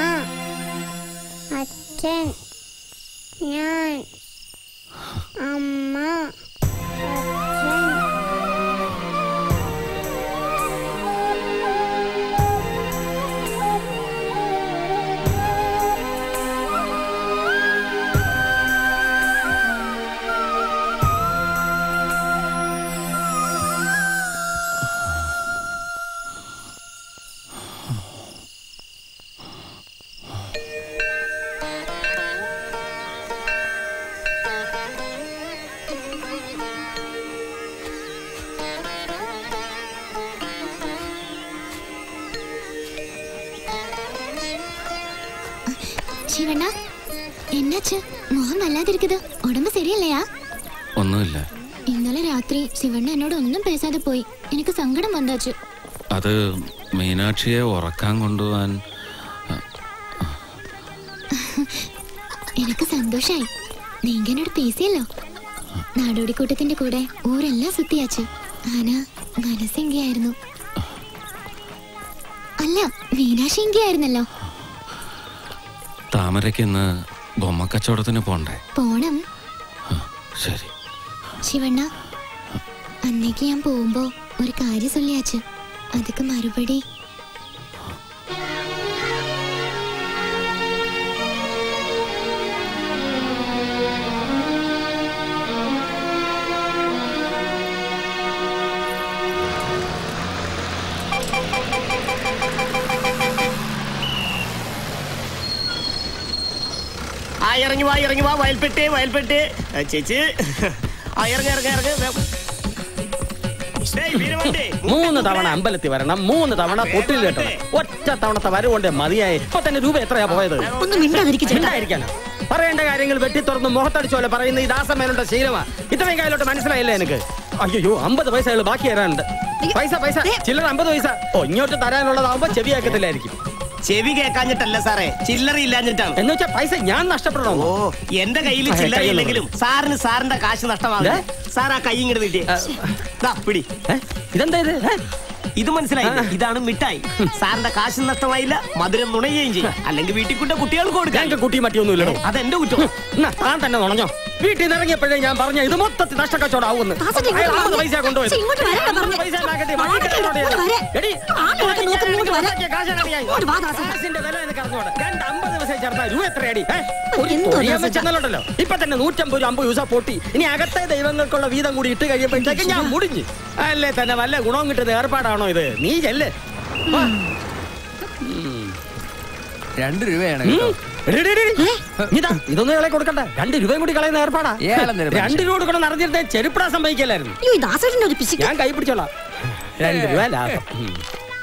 അച്ഛൻ ഞാൻ അമ്മ അച്ഛൻ ശിവണ്ണ എന്നാച്ച് മുഖം വല്ലാതിരിക്കുന്നത് ഉടമ്പ് ശരിയല്ലയാ ഒന്നുമില്ല ഇന്നലെ രാത്രി ശിവണ്ണ എന്നോട് ഒന്നും പേശാതെ പോയി എനിക്ക് സങ്കടം വന്നാച്ചു അത് മീനാക്ഷിയെ ഉറക്കാൻ കൊണ്ടുപോവാൻ എനിക്ക് സന്തോഷായി നീങ്ക എന്നോട് പേസിയല്ലോ നാടോടിക്കൂട്ടത്തിന്റെ കൂടെ ഊരെല്ലാം സുത്തിയാച്ചു ആന മനസ്സെങ്കിയായിരുന്നു അല്ല മീനാക്ഷി എങ്കിയായിരുന്നല്ലോ താമരയ്ക്ക് ഇന്ന് ബൊമ്മക്കച്ചവടത്തിന് പോണ്ടേ പോണം ശരി ശിവണ്ണ അന്നേക്ക് ഞാൻ പോകുമ്പോ ഒരു കാര്യം ചൊല്ലിയാച്ചു അതുക്ക് മറുപടി ആ ഇറങ്ങി വാ ഇറങ്ങി വാ വയൽപ്പെട്ട് വയൽപ്പെട്ട് ആ, ചേച്ചി ആ ഇറങ്ങി ഇറങ്ങി ഇറങ്ങി ഡേയ്, വീരവണ്ടി. മൂന്ന് തവണ അമ്പലത്തിൽ വരണം മൂന്ന് തവണ പൊട്ടിൽ കെട്ടണം ഒറ്റ തവണത്തെ വരവുകൊണ്ട് മതിയായി ഇപ്പൊ തന്നെ രൂപ എത്രയാ പോയത് ഒന്ന് മിണ്ടാതിരിക്ക് ചേട്ടാ. മിണ്ടായിരിക്കാനോ പറയേണ്ട കാര്യങ്ങൾ വെട്ടി തുറന്ന് മുഖത്തടിച്ച പോലെ പറയുന്ന ഈ ദാസമേനുണ്ട ശീലമാ ഇത്രയും കായലോട്ട് മനസ്സിലായില്ലേ എനിക്ക് അയ്യോ അമ്പത് പൈസകൾ ബാക്കി തരാനുണ്ട് പൈസ പൈസ ചില്ലറ അമ്പത് പൈസ ഓ ഇങ്ങോട്ട് തരാനുള്ളതാവുമ്പോ ചെവി കേൾക്കത്തില്ലായിരിക്കും ചെവി കേൾക്കാഞ്ഞിട്ടല്ല സാറേ ചില്ലറ ഇല്ലാഞ്ഞിട്ടാണ് എന്ന് വെച്ചാൽ പൈസ ഞാൻ നഷ്ടപ്പെടണോ ഓ എന്റെ കയ്യിൽ ചില്ലറ ഇല്ലെങ്കിലും സാറിന് സാറിന്റെ കാശ് നഷ്ടമാകും സാർ ആ കൈ ഇങ്ങോട്ട് നീട്ടിയേ ദാ, പിടി ഇതെന്താ ഇത് ഇത് മനസ്സിലായില്ല ഇതാണ് മിഠായി സാറിന്റെ കാശ് നഷ്ടമായില്ല മധുരം നുണയുകയും ചെയ്യും അല്ലെങ്കിൽ വീട്ടിൽ കൊണ്ട് കുട്ടികൾക്ക് കൊടുക്കാം ഞങ്ങൾക്ക് കുട്ടി മറ്റിയൊന്നും ഇല്ലടോ അതെന്റെ കുറ്റം എന്നാ, താൻ തന്നെ നുണഞ്ഞോ വീട്ടിൽ നിന്ന് ഇറങ്ങിയപ്പോഴേ ഞാൻ പറഞ്ഞ ഇത് മൊത്തത്തിൽ നഷ്ടക്കച്ചവടമാവുമെന്ന് ദാസേട്ടാ, ഇങ്ങോട്ട് അയാൾ അമ്പത് വരൂ. പൈസ കൊണ്ടുപോയത് ശ്ശെ, ഇങ്ങോട്ട് വരാനാ പറഞ്ഞെ. പൈസ ഉണ്ടാക്കട്ടെ, ആ, വണ്ടിക്ക് ഇങ്ങോട്ട് ഇങ്ങോട്ട് വരാൻ. എടി, ആ, നോക്ക്, നോക്ക്, ഇങ്ങോട്ട് വരാൻ. ഉണ്ടാക്കിയ കാശാണ് അറിയാം. ഇങ്ങോട്ട് വാ, ദാസേട്ടാ. കാശിന്റെ വില എനിക്ക് അറിഞ്ഞൂടാ. രണ്ട് അമ്പത് പൈസ ചേർത്താ രൂപ എത്രയടി ഏ? ഒരു എന്തോ തൊഴിയം ദാസേട്ടാ. വെച്ചെന്നല്ലോ ഇപ്പൊ തന്നെ നൂറ്റമ്പത് അമ്പത് ദിവസം പൊട്ടി ഇനി അകത്തെ ദൈവങ്ങൾക്കുള്ള വീതം കൂടി ഇട്ട് കഴിയുമ്പോഴത്തേക്ക് ഞാൻ മുടിഞ്ഞു അല്ലേ തന്നെ വല്ല ഗുണവും കിട്ടുന്ന ഏർപ്പാടാണോ ഇത് നീ ചെല്ല് വാ. ഉം. രണ്ട് രൂപയാണ് കേട്ടോ എടി, എടി, എടി, എടി. ഇതാ ഇതൊന്നും ഇയാളെ കൊടുക്കണ്ട രണ്ട് രൂപയും കൂടി കളയുന്ന ഏർപ്പാടാ ഇയാളെന്തൊരു മനുഷ്യൻ? രണ്ട് രൂപ കൊടുക്കണം അറിഞ്ഞിരുന്നേ ചെരുപ്പിടാൻ സംഭവിക്കല്ലായിരുന്നു അയ്യോ ഈ ദാസേട്ടൻ്റെ ഒരു പിശുക്ക് ഞാൻ കൈ പിടിച്ചോളാം രണ്ട് രൂപ ലാഭം ഉം.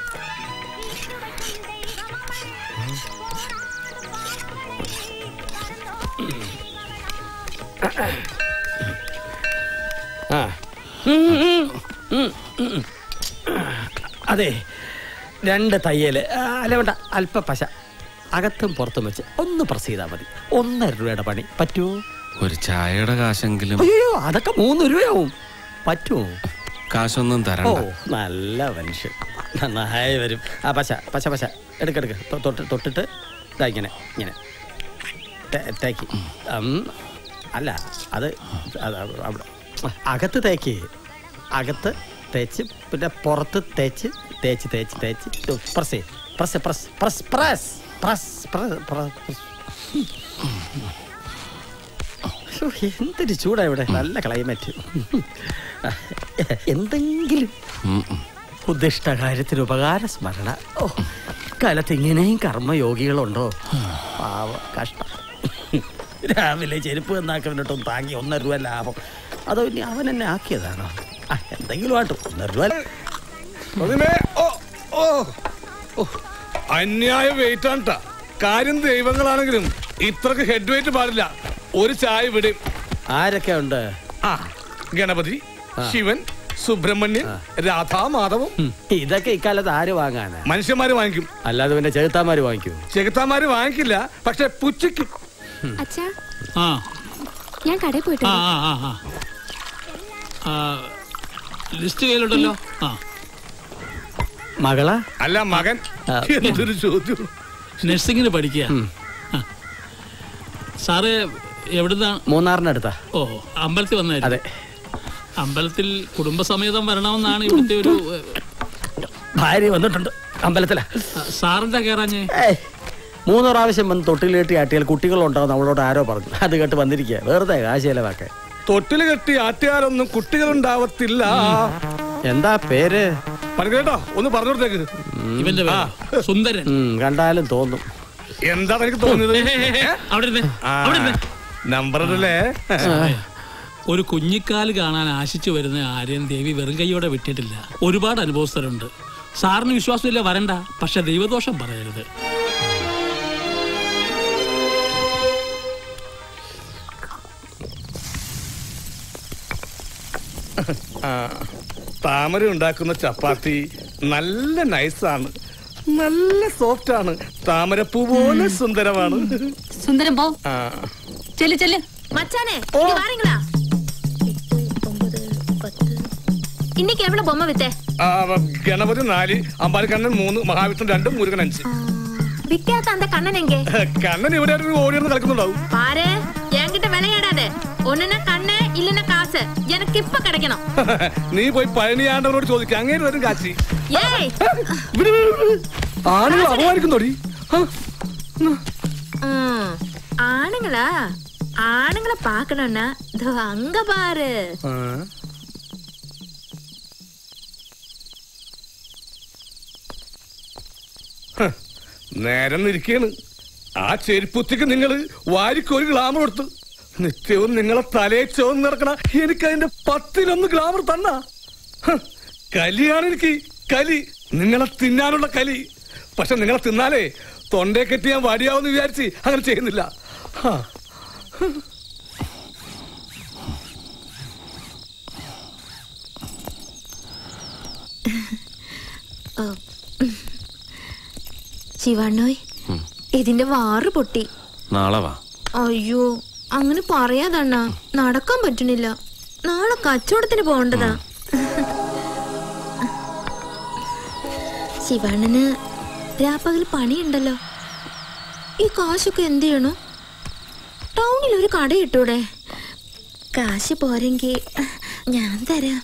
ആ. ഉം, ഉം, ഉം, ഉം. അതെ രണ്ട് തയ്യല് ആ, അല്ല വേണ്ട അല്പ പശ അകത്തും പുറത്തും വെച്ച് ഒന്ന് പ്രസ് ചെയ്താൽ മതി ഒന്നര രൂപയുടെ പണി പറ്റുമോ ഒരു ചായയുടെ കാശെങ്കിലും അയ്യോ അതൊക്കെ മൂന്ന് രൂപയാവും പറ്റുമോ കാശൊന്നും ഓ തരണ്ട നല്ല മനുഷ്യൻ നന്നായി വരും ആ പശ പശ പശ എടുക്കെടുക്ക് തൊ- തൊട്ട് തൊട്ടിട്ട് ഇതാ ഇങ്ങനെ ഇങ്ങനെ തേ- തേക്ക് ഉം, അല്ല അത് അത് അവിടെ അകത്ത് തേക്ക് അകത്ത് തേച്ച് പിന്നെ പുറത്ത് തേച്ച് തേച്ച് തേച്ച് തേച്ച് പ്രസ് ചെയ്യ്. Press press press press press press press ശ്ശോ, എന്തൊരു ചൂടാ ഇവിടെ നല്ല ക്ലൈമറ്റ് എന്തെങ്കിലും ഉം, ഉം. ഉദ്ദിഷ്ട കാര്യത്തിന് ഉപകാര സ്മരണ ഓ കാലത്ത് ഇങ്ങനെയും കർമ്മയോഗികളുണ്ടോ പാവ കഷ്ടം രാവിലെ ചെരുപ്പ് എന്നാക്കുന്നിട്ടും താങ്ങി ഒന്നര രൂപ ലാഭം അതോ ഇനി അവൻ എന്നെ ആക്കിയതാണോ ആ, എന്തെങ്കിലും ആട്ടോ ഒന്നര രൂപ അതിനെ ഓ ഓ ഓ, അന്യായ വെയിറ്റ് ആണ് ട്ടാ. കാര്യം ദൈവങ്ങളാണെങ്കിലും ഇത്രക്ക് ഹെഡ് വെയിറ്റ് പാടില്ല ഒരു ചായ വിടും ആരൊക്കെ ഉണ്ട് ആ ഗണപതി ശിവൻ സുബ്രഹ്മണ്യൻ രാധാ മാധവം ഇതൊക്കെ ഇക്കാലത്ത് ആര് വാങ്ങാനാ മനുഷ്യന്മാര് വാങ്ങിക്കും അല്ലാതെ പിന്നെ ചെകുത്താന്മാര് വാങ്ങിക്കൂ ചെകുത്താന്മാര് വാങ്ങിക്കില്ല പക്ഷെ പുച്ഛിക്കും അച്ഛാ ആ ഞാൻ കടയിൽ പോയിട്ട് ആ വരാം. ആ ആ ആ. ആ ലിസ്റ്റ് കയ്യിലുണ്ടല്ലോ ആ മകളാ അല്ല മകൻ എന്തൊരു ചോദ്യം നഴ്സിംഗിന് പഠിക്കുക ആ. സാറ് എവിടുന്നാണ് മൂന്നാറിന്റെ അടുത്താ ഓ അമ്പലത്തിൽ വന്നായിരുന്നു അതെ അമ്പലത്തിൽ കുടുംബസമേതം വരണമെന്നാണ് ഇവിടുത്തെ ഒരു ഭാര്യ വന്നിട്ടുണ്ട് അമ്പലത്തിലാ ആ, സാറിന്റെ കയറാഞ്ഞേ ഏയ്, മൂന്ന് പ്രാവശ്യം വന്ന് തൊട്ടിൽ കെട്ടി ആട്ടിയാൽ കുട്ടികളുണ്ടാവും നമ്മളോട് ആരോ പറഞ്ഞു അത് കേട്ട് വന്നിരിക്കുക വെറുതെ കാശ് ചെലവാക്കാൻ തൊട്ടില് കെട്ടി ആട്ടിയാലൊന്നും കുട്ടികളുണ്ടാവത്തില്ല എന്താ പേര് പറഞ്ഞേട്ടോ ഒന്ന് പറഞ്ഞു കൊടുത്തേക്ക് ഇവന്റെ പേര് സുന്ദരൻ ഉം, കണ്ടാലും തോന്നും എന്താ എനിക്ക് തോന്നിയത് അവിടെ ഇരുന്നേ, അവിടെ ഇരുന്നേ. നമ്പർ അല്ലേ ഒരു കുഞ്ഞിക്കാല് കാണാൻ ആശിച്ചു വരുന്ന ആരെയും ദേവി വെറും കൈയോടെ വിട്ടിട്ടില്ല ഒരുപാട് അനുഭവസ്ഥരുണ്ട് സാറിന് വിശ്വാസമില്ല വരണ്ട പക്ഷെ ദൈവദോഷം പറയരുത് ആ, താമര ഉണ്ടാക്കുന്ന ചപ്പാത്തി നല്ല നൈസാണ് നല്ല സോഫ്റ്റ് ആണ് താമരപ്പൂ പോലെ സുന്ദരമാണ് സുന്ദരം പോ ആ, ചെല്ല് ചെല്ല് மச்சானே இங்க வாரீங்களா இன்னைக்கு எவ்வளவு பொம்மை வித்தே ആ, ഗണപതി നാല് അമ്പാലിക്കണ്ണൻ മൂന്ന് മഹാവിഷ്ണു രണ്ട് മുരുകൻ അഞ്ച് விக்காத அந்த கண்ணன் எங்கே കണ്ണൻ ഇവിടെ ഓടിയൊന്ന് കളിക്കുന്നുണ്ടാവും பாரு என்கிட்ட விளையாடாத ஒண்ணுனா கண்ணு இல்லன்னா காசு எனக்கு இப்ப கிடைக்கணும் നീ പോയി പഴനിയാണ്ടവരോട് ചോദിക്കുക അങ്ങേര് വരും കാച്ചി ஏய் ആളുകൾ അപമാനിക്കുന്നോടി ம், ஆணுங்களா ஆணுங்களை பாக்கணும்னா இதோ அங்க பாரு നേരം ഇരിക്കാണ് ആ ചെരുപ്പുത്തിക്ക് നിങ്ങൾ വാരിക്കൊരു ഗ്ലാമർ കൊടുത്തു നിത്യവും നിങ്ങളെ തലയെ ചോന്ന് നടക്കണ എനിക്ക് അതിന്റെ പത്തിലൊന്ന് ഗ്ലാമർ തന്ന കലിയാണ് എനിക്ക് കലി നിങ്ങളെ തിന്നാനുള്ള കലി പക്ഷെ നിങ്ങളെ തിന്നാലേ തൊണ്ടയെ കെട്ടി ഞാൻ വടിയാവെന്ന് വിചാരിച്ച് അങ്ങനെ ചെയ്യുന്നില്ല ഹാ. ശിവണ്ണോയ് ഇതിന്റെ വാറ് പൊട്ടി നാളെ വാ അയ്യോ അങ്ങനെ പറയാതണ്ണ നടക്കാൻ പറ്റണില്ല നാളെ കച്ചവടത്തിന് പോകണ്ടതാ ശിവണ്ണന് രാപ്പകൽ പണിയുണ്ടല്ലോ ഈ കാശൊക്കെ എന്ത് ചെയ്യണു ടൗണിൽ ഒരു കട ഇട്ടൂടെ കാശ് പോരെങ്കി ഞാൻ തരാം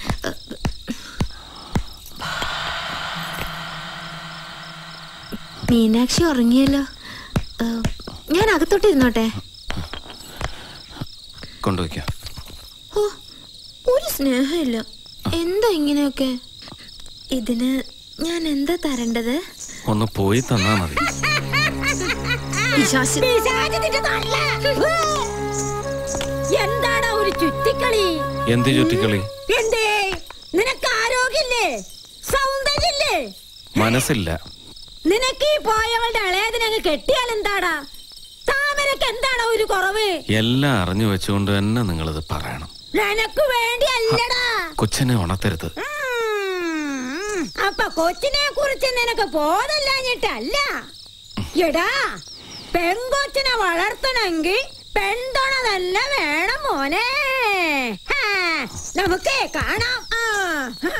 മീനാക്ഷി ഉറങ്ങിയല്ലോ ഏ, ഞാൻ അകത്തോട്ടിരുന്നോട്ടെ കൊണ്ടുവയ്ക്കാം ഓ ഒരു സ്നേഹമില്ല എന്താ ഇങ്ങനെയൊക്കെ ഇതിന് ഞാൻ എന്താ തരേണ്ടത് ഒന്ന് പോയി തന്നാ മതി പിശാച് നിന്റെ തള്ള. എന്താടാ ഒരു ചുറ്റിക്കളി എന്ത് ചുറ്റിക്കളി എന്തേ നിനക്ക് ആരോഗ്യല്ലേ സൗന്ദര്യല്ലേ മനസ്സില്ല നിനക്ക് ഈ പോയവളുടെ ഇളയതിനങ്ങ് കെട്ടിയാൽ എന്താടാ താമരക്ക് എന്താടാ ഒരു കുറവ് എല്ലാം അറിഞ്ഞു വെച്ചുകൊണ്ട് തന്നെ നിങ്ങളിത് പറയണം നിനക്ക് വേണ്ടി അല്ലടാ കൊച്ചിനെ ഉണർത്തരുത് ഉം. അപ്പൊ കൊച്ചിനെ കുറിച്ച് നിനക്ക് ബോധമില്ലാഞ്ഞിട്ടല്ല എടാ പെങ്കൊച്ചിനെ വളർത്തണമെങ്കിൽ പെൺതുണ തന്നെ വേണം മോനെ ഹാ, നമുക്കേ കാണാം ആ, ഹാ.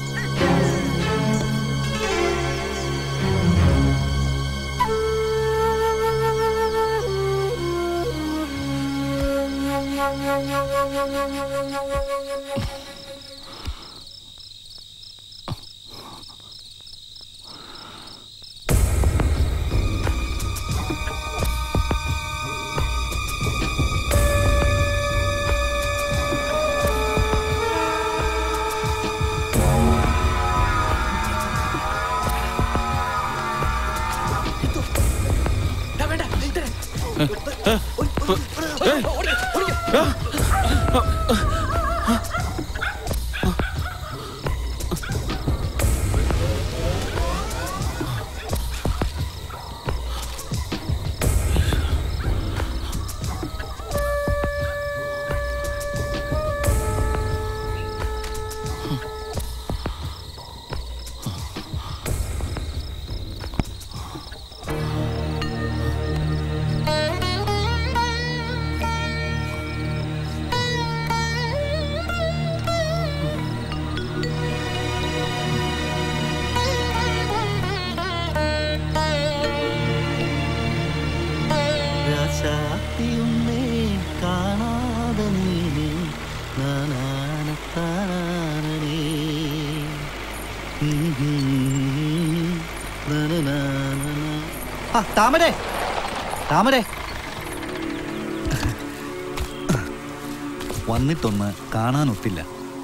രാശാത്തിയുന്നേ കാണാതെ നീ നാനാനത്താനേ ആ താമരേ താമരേ വന്നിട്ടൊന്ന് കാണാനൊത്തില്ല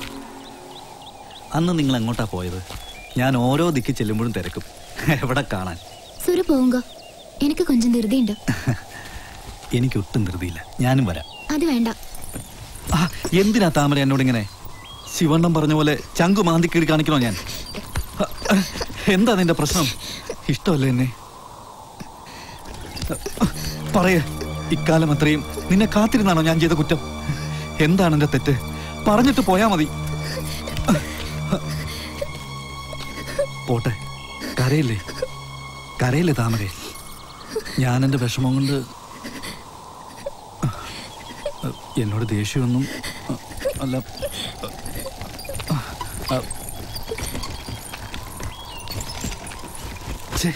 അന്ന് നിങ്ങൾ എങ്ങോട്ടാ പോയത് ഞാൻ ഓരോ ദിക്ക് ചെല്ലുമ്പോഴും തിരക്കും എവിടെ കാണാൻ സുര പോവുങ്ക എനിക്ക് കൊഞ്ചം ധൃതിയുണ്ട് എനിക്ക് ഒട്ടും ധൃതിയില്ല ഞാനും വരാം അത് വേണ്ട ആ എന്തിനാ താമര എന്നോട് ഇങ്ങനെ ശിവണ്ണം പറഞ്ഞ പോലെ ചങ്കു മാന്തി കീറി കാണിക്കണോ ഞാൻ എന്താ നിന്റെ പ്രശ്നം ഇഷ്ടമല്ലേ എന്നെ പറയേ ഇക്കാലം അത്രയും നിന്നെ കാത്തിരുന്നാണോ ഞാൻ ചെയ്ത കുറ്റം എന്താണ് എന്റെ തെറ്റ് പറഞ്ഞിട്ട് പോയാ മതി പോട്ടെ കരയില്ലേ കരയില്ലേ താമരേ ഞാൻ എന്റെ വിഷമം കൊണ്ട് എന്നോട് ദേഷ്യമൊന്നും അല്ല ഛേ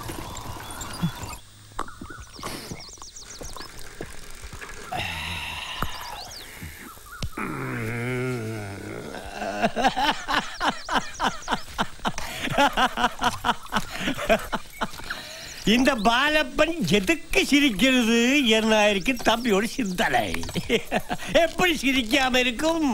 இந்த பாலப்பன் எதுக்கு சிரிக்கிறது என்ன இருக்கு தம்பியோட சிந்தனை எப்படி சிரிக்காம இருக்கும்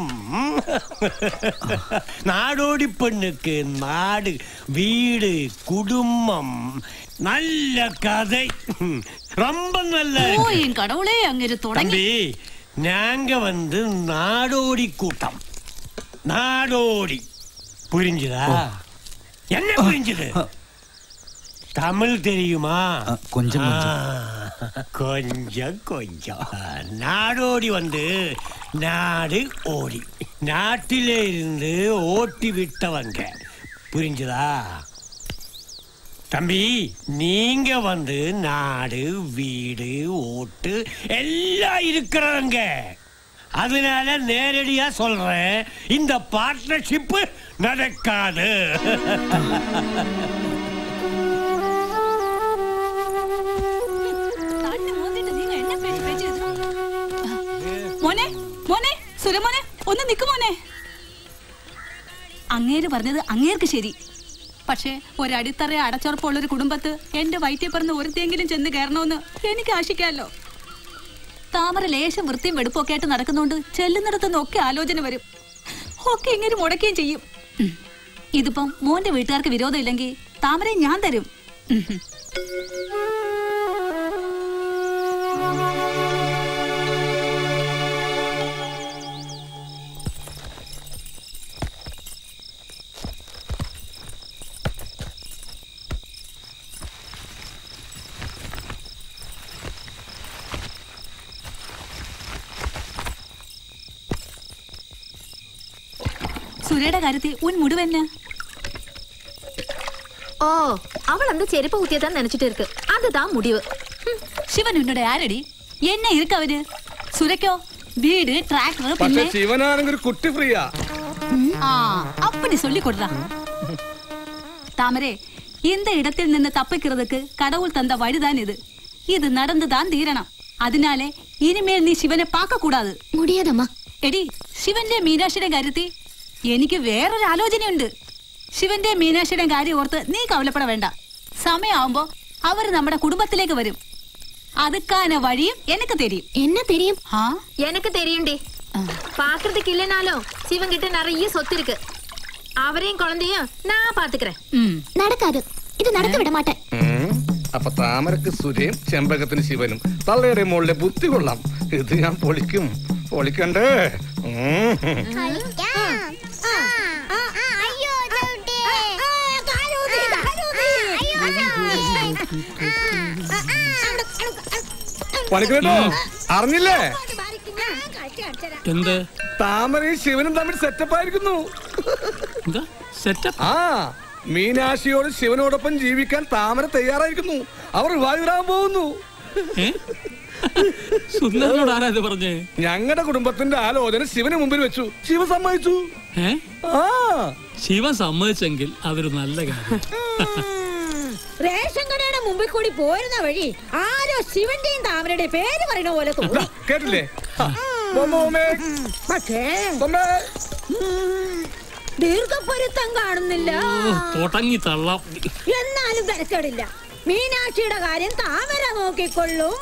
நாடோடி பெண்ணுக்கு நாடு வீடு குடும்பம் நல்ல கதை ரொம்ப நல்ல ஓ என் கடவுளே அங்கிரு தொடங்கி தம்பி நாங்க வந்து நாடோடி கூட்டம் நாடோடி புரிஞ்சுதா என்ன புரிஞ்சுது தமிழ் தெரியுமா கொஞ்சம் ஆ, கொஞ்சம் கொஞ்சம் நாடோடி வந்து நாடு ஓடி நாட்டிலே இருந்து ஓட்டி விட்டவங்க புரிஞ்சுதா தம்பி நீங்க வந்து நாடு வீடு ஓட்டு எல்லாம் இருக்கிறவங்க அதனால நேரடியா சொல்றேன் இந்த பார்ட்னர்ஷிப் நடக்காது തണ്ണി മൂന്നിട്ട് നീ എന്നെ പേച്ച് പേച്ച് ചെയ്തു. മോനെ മോനെ സുരമോനെ ഒന്ന് നിക്ക് മോനെ അങ്ങേര് പറഞ്ഞത് അങ്ങേർക്ക് ശരി പക്ഷേ ഒരടിത്തറ അടച്ചുറപ്പുള്ള ഒരു കുടുംബത്ത് എന്റെ വയറ്റിൽ പറഞ്ഞ ഒരുത്തെങ്കിലും ചെന്ന് കയറണമെന്ന് എനിക്ക് ആശിക്കാമല്ലോ താമര ലേശം വൃത്തിയും വെടുപ്പൊക്കെ ആയിട്ട് നടക്കുന്നോണ്ട് ചെല്ലുന്നിടത്തുനിന്ന് ഒക്കെ ആലോചന വരും ഒക്കെ ഇങ്ങനെ മുടക്കുകയും ചെയ്യും ഉം. ഇതിപ്പം മോന്റെ വീട്ടുകാർക്ക് വിരോധം ഇല്ലെങ്കിൽ താമരയെ ഞാൻ തരും ഉം. സുരയുടെ കാര്യത്തിൽ ഉൻ മുഴുവന്നെ ஓ அவள் அந்த செருப்பை ஊத்தியதான் நினைச்சிட்டு இருக்கு அதுதான் முடிவு ശിവൻ ഉന്നോട് ആരടി എന്നെ ഇരിക്കവര് സുരക്കോ വീട് ട്രാക്ടർ പക്ഷെ പിന്നെ ശിവനാണെങ്കിൽ ഒരു കുട്ടി ഫ്രീയാ ആ அப்படி சொல்லி கொடுறா தாமரே இந்த இடத்தில் നിന്ന് தப்பிக்கிறதுக்கு கடவுள் தந்த வழிதான் இது இது நடந்துதான் தீரணும் അതിനാലെ ഇനിമേൽ നീ ശിവനെ பார்க்க കൂടാതെ മുടിയാതമ്മ എടി ശിവന്റെ മീനാക്ഷിയുടെ കാര്യത്തിൽ എനിക്ക് വേറൊരു ആലോചനയുണ്ട് ശിവന്റെ മീനാക്ഷിയുടെ കാര്യം ഓർത്ത് നീ കവലപ്പെട വേണ്ട സമയമാവുമ്പോ അവര് നമ്മുടെ കുടുംബത്തിലേക്ക് വരും അതുക്കാன വഴിയും എനിക്ക് തരും എന്നെ തെരിയും ആ எனக்கு தெரியும்டி பாக்குறதுக்கு இல்லைனாலும் சிவன் கிட்ட நிறைய சொத்து இருக்கு அவரையும் குழந்தையும் நான் பாத்துக்கிறேன் നടക്കാത് ഇത് നടക്ക വിട മാട്ടെ ഉം. അപ്പൊ താമരക്ക് സുരയും ചെമ്പകത്തിന് ശിവനും തള്ളയുടെ മുകളിലെ ബുദ്ധി കൊള്ളാം ഇത് ഞാൻ പൊളിക്കും പൊളിക്കണ്ടേ ഉം. അയ്യോ ചവിട്ടിയേ. പണിക്കട്ടോ അറിഞ്ഞില്ലേ എന്ത് താമരയും ശിവനും തമ്മിൽ സെറ്റപ്പ് ആയിരിക്കുന്നു എന്താ സെറ്റപ്പ് ആ മീനാക്ഷിയോട് ശിവനോടൊപ്പം ജീവിക്കാൻ താമര തയ്യാറായിരിക്കുന്നു അവർ വിവാഹിതരാകാൻ പോകുന്നു സുന്ദരനോട് ആരാ ഇത് പറഞ്ഞേ ഞങ്ങളുടെ കുടുംബത്തിന്റെ ആലോചന ശിവന് മുമ്പിൽ വെച്ചു ശിവ സമ്മതിച്ചു ഏ ആ ശിവൻ സമ്മതിച്ചെങ്കിൽ അതൊരു നല്ല കാര്യം റേഷൻ കടയുടെ മുമ്പിൽ കൂടി പോരുന്ന വഴി ആരോ ശിവന്റെയും താമരയുടെ പേര് പറയുന്ന പോലെ തോന്നി കേട്ടില്ലേ ആ, ബൊമ്മേ, പക്ഷേ ബൊമ്മേ. ഉം, ദീർഘപ്പൊരുത്തം കാണുന്നില്ല ഓ, തുടങ്ങി തള്ളാം എന്നാലും തിരക്കേടില്ല മീനാക്ഷിയുടെ കാര്യം താമര നോക്കിക്കൊള്ളും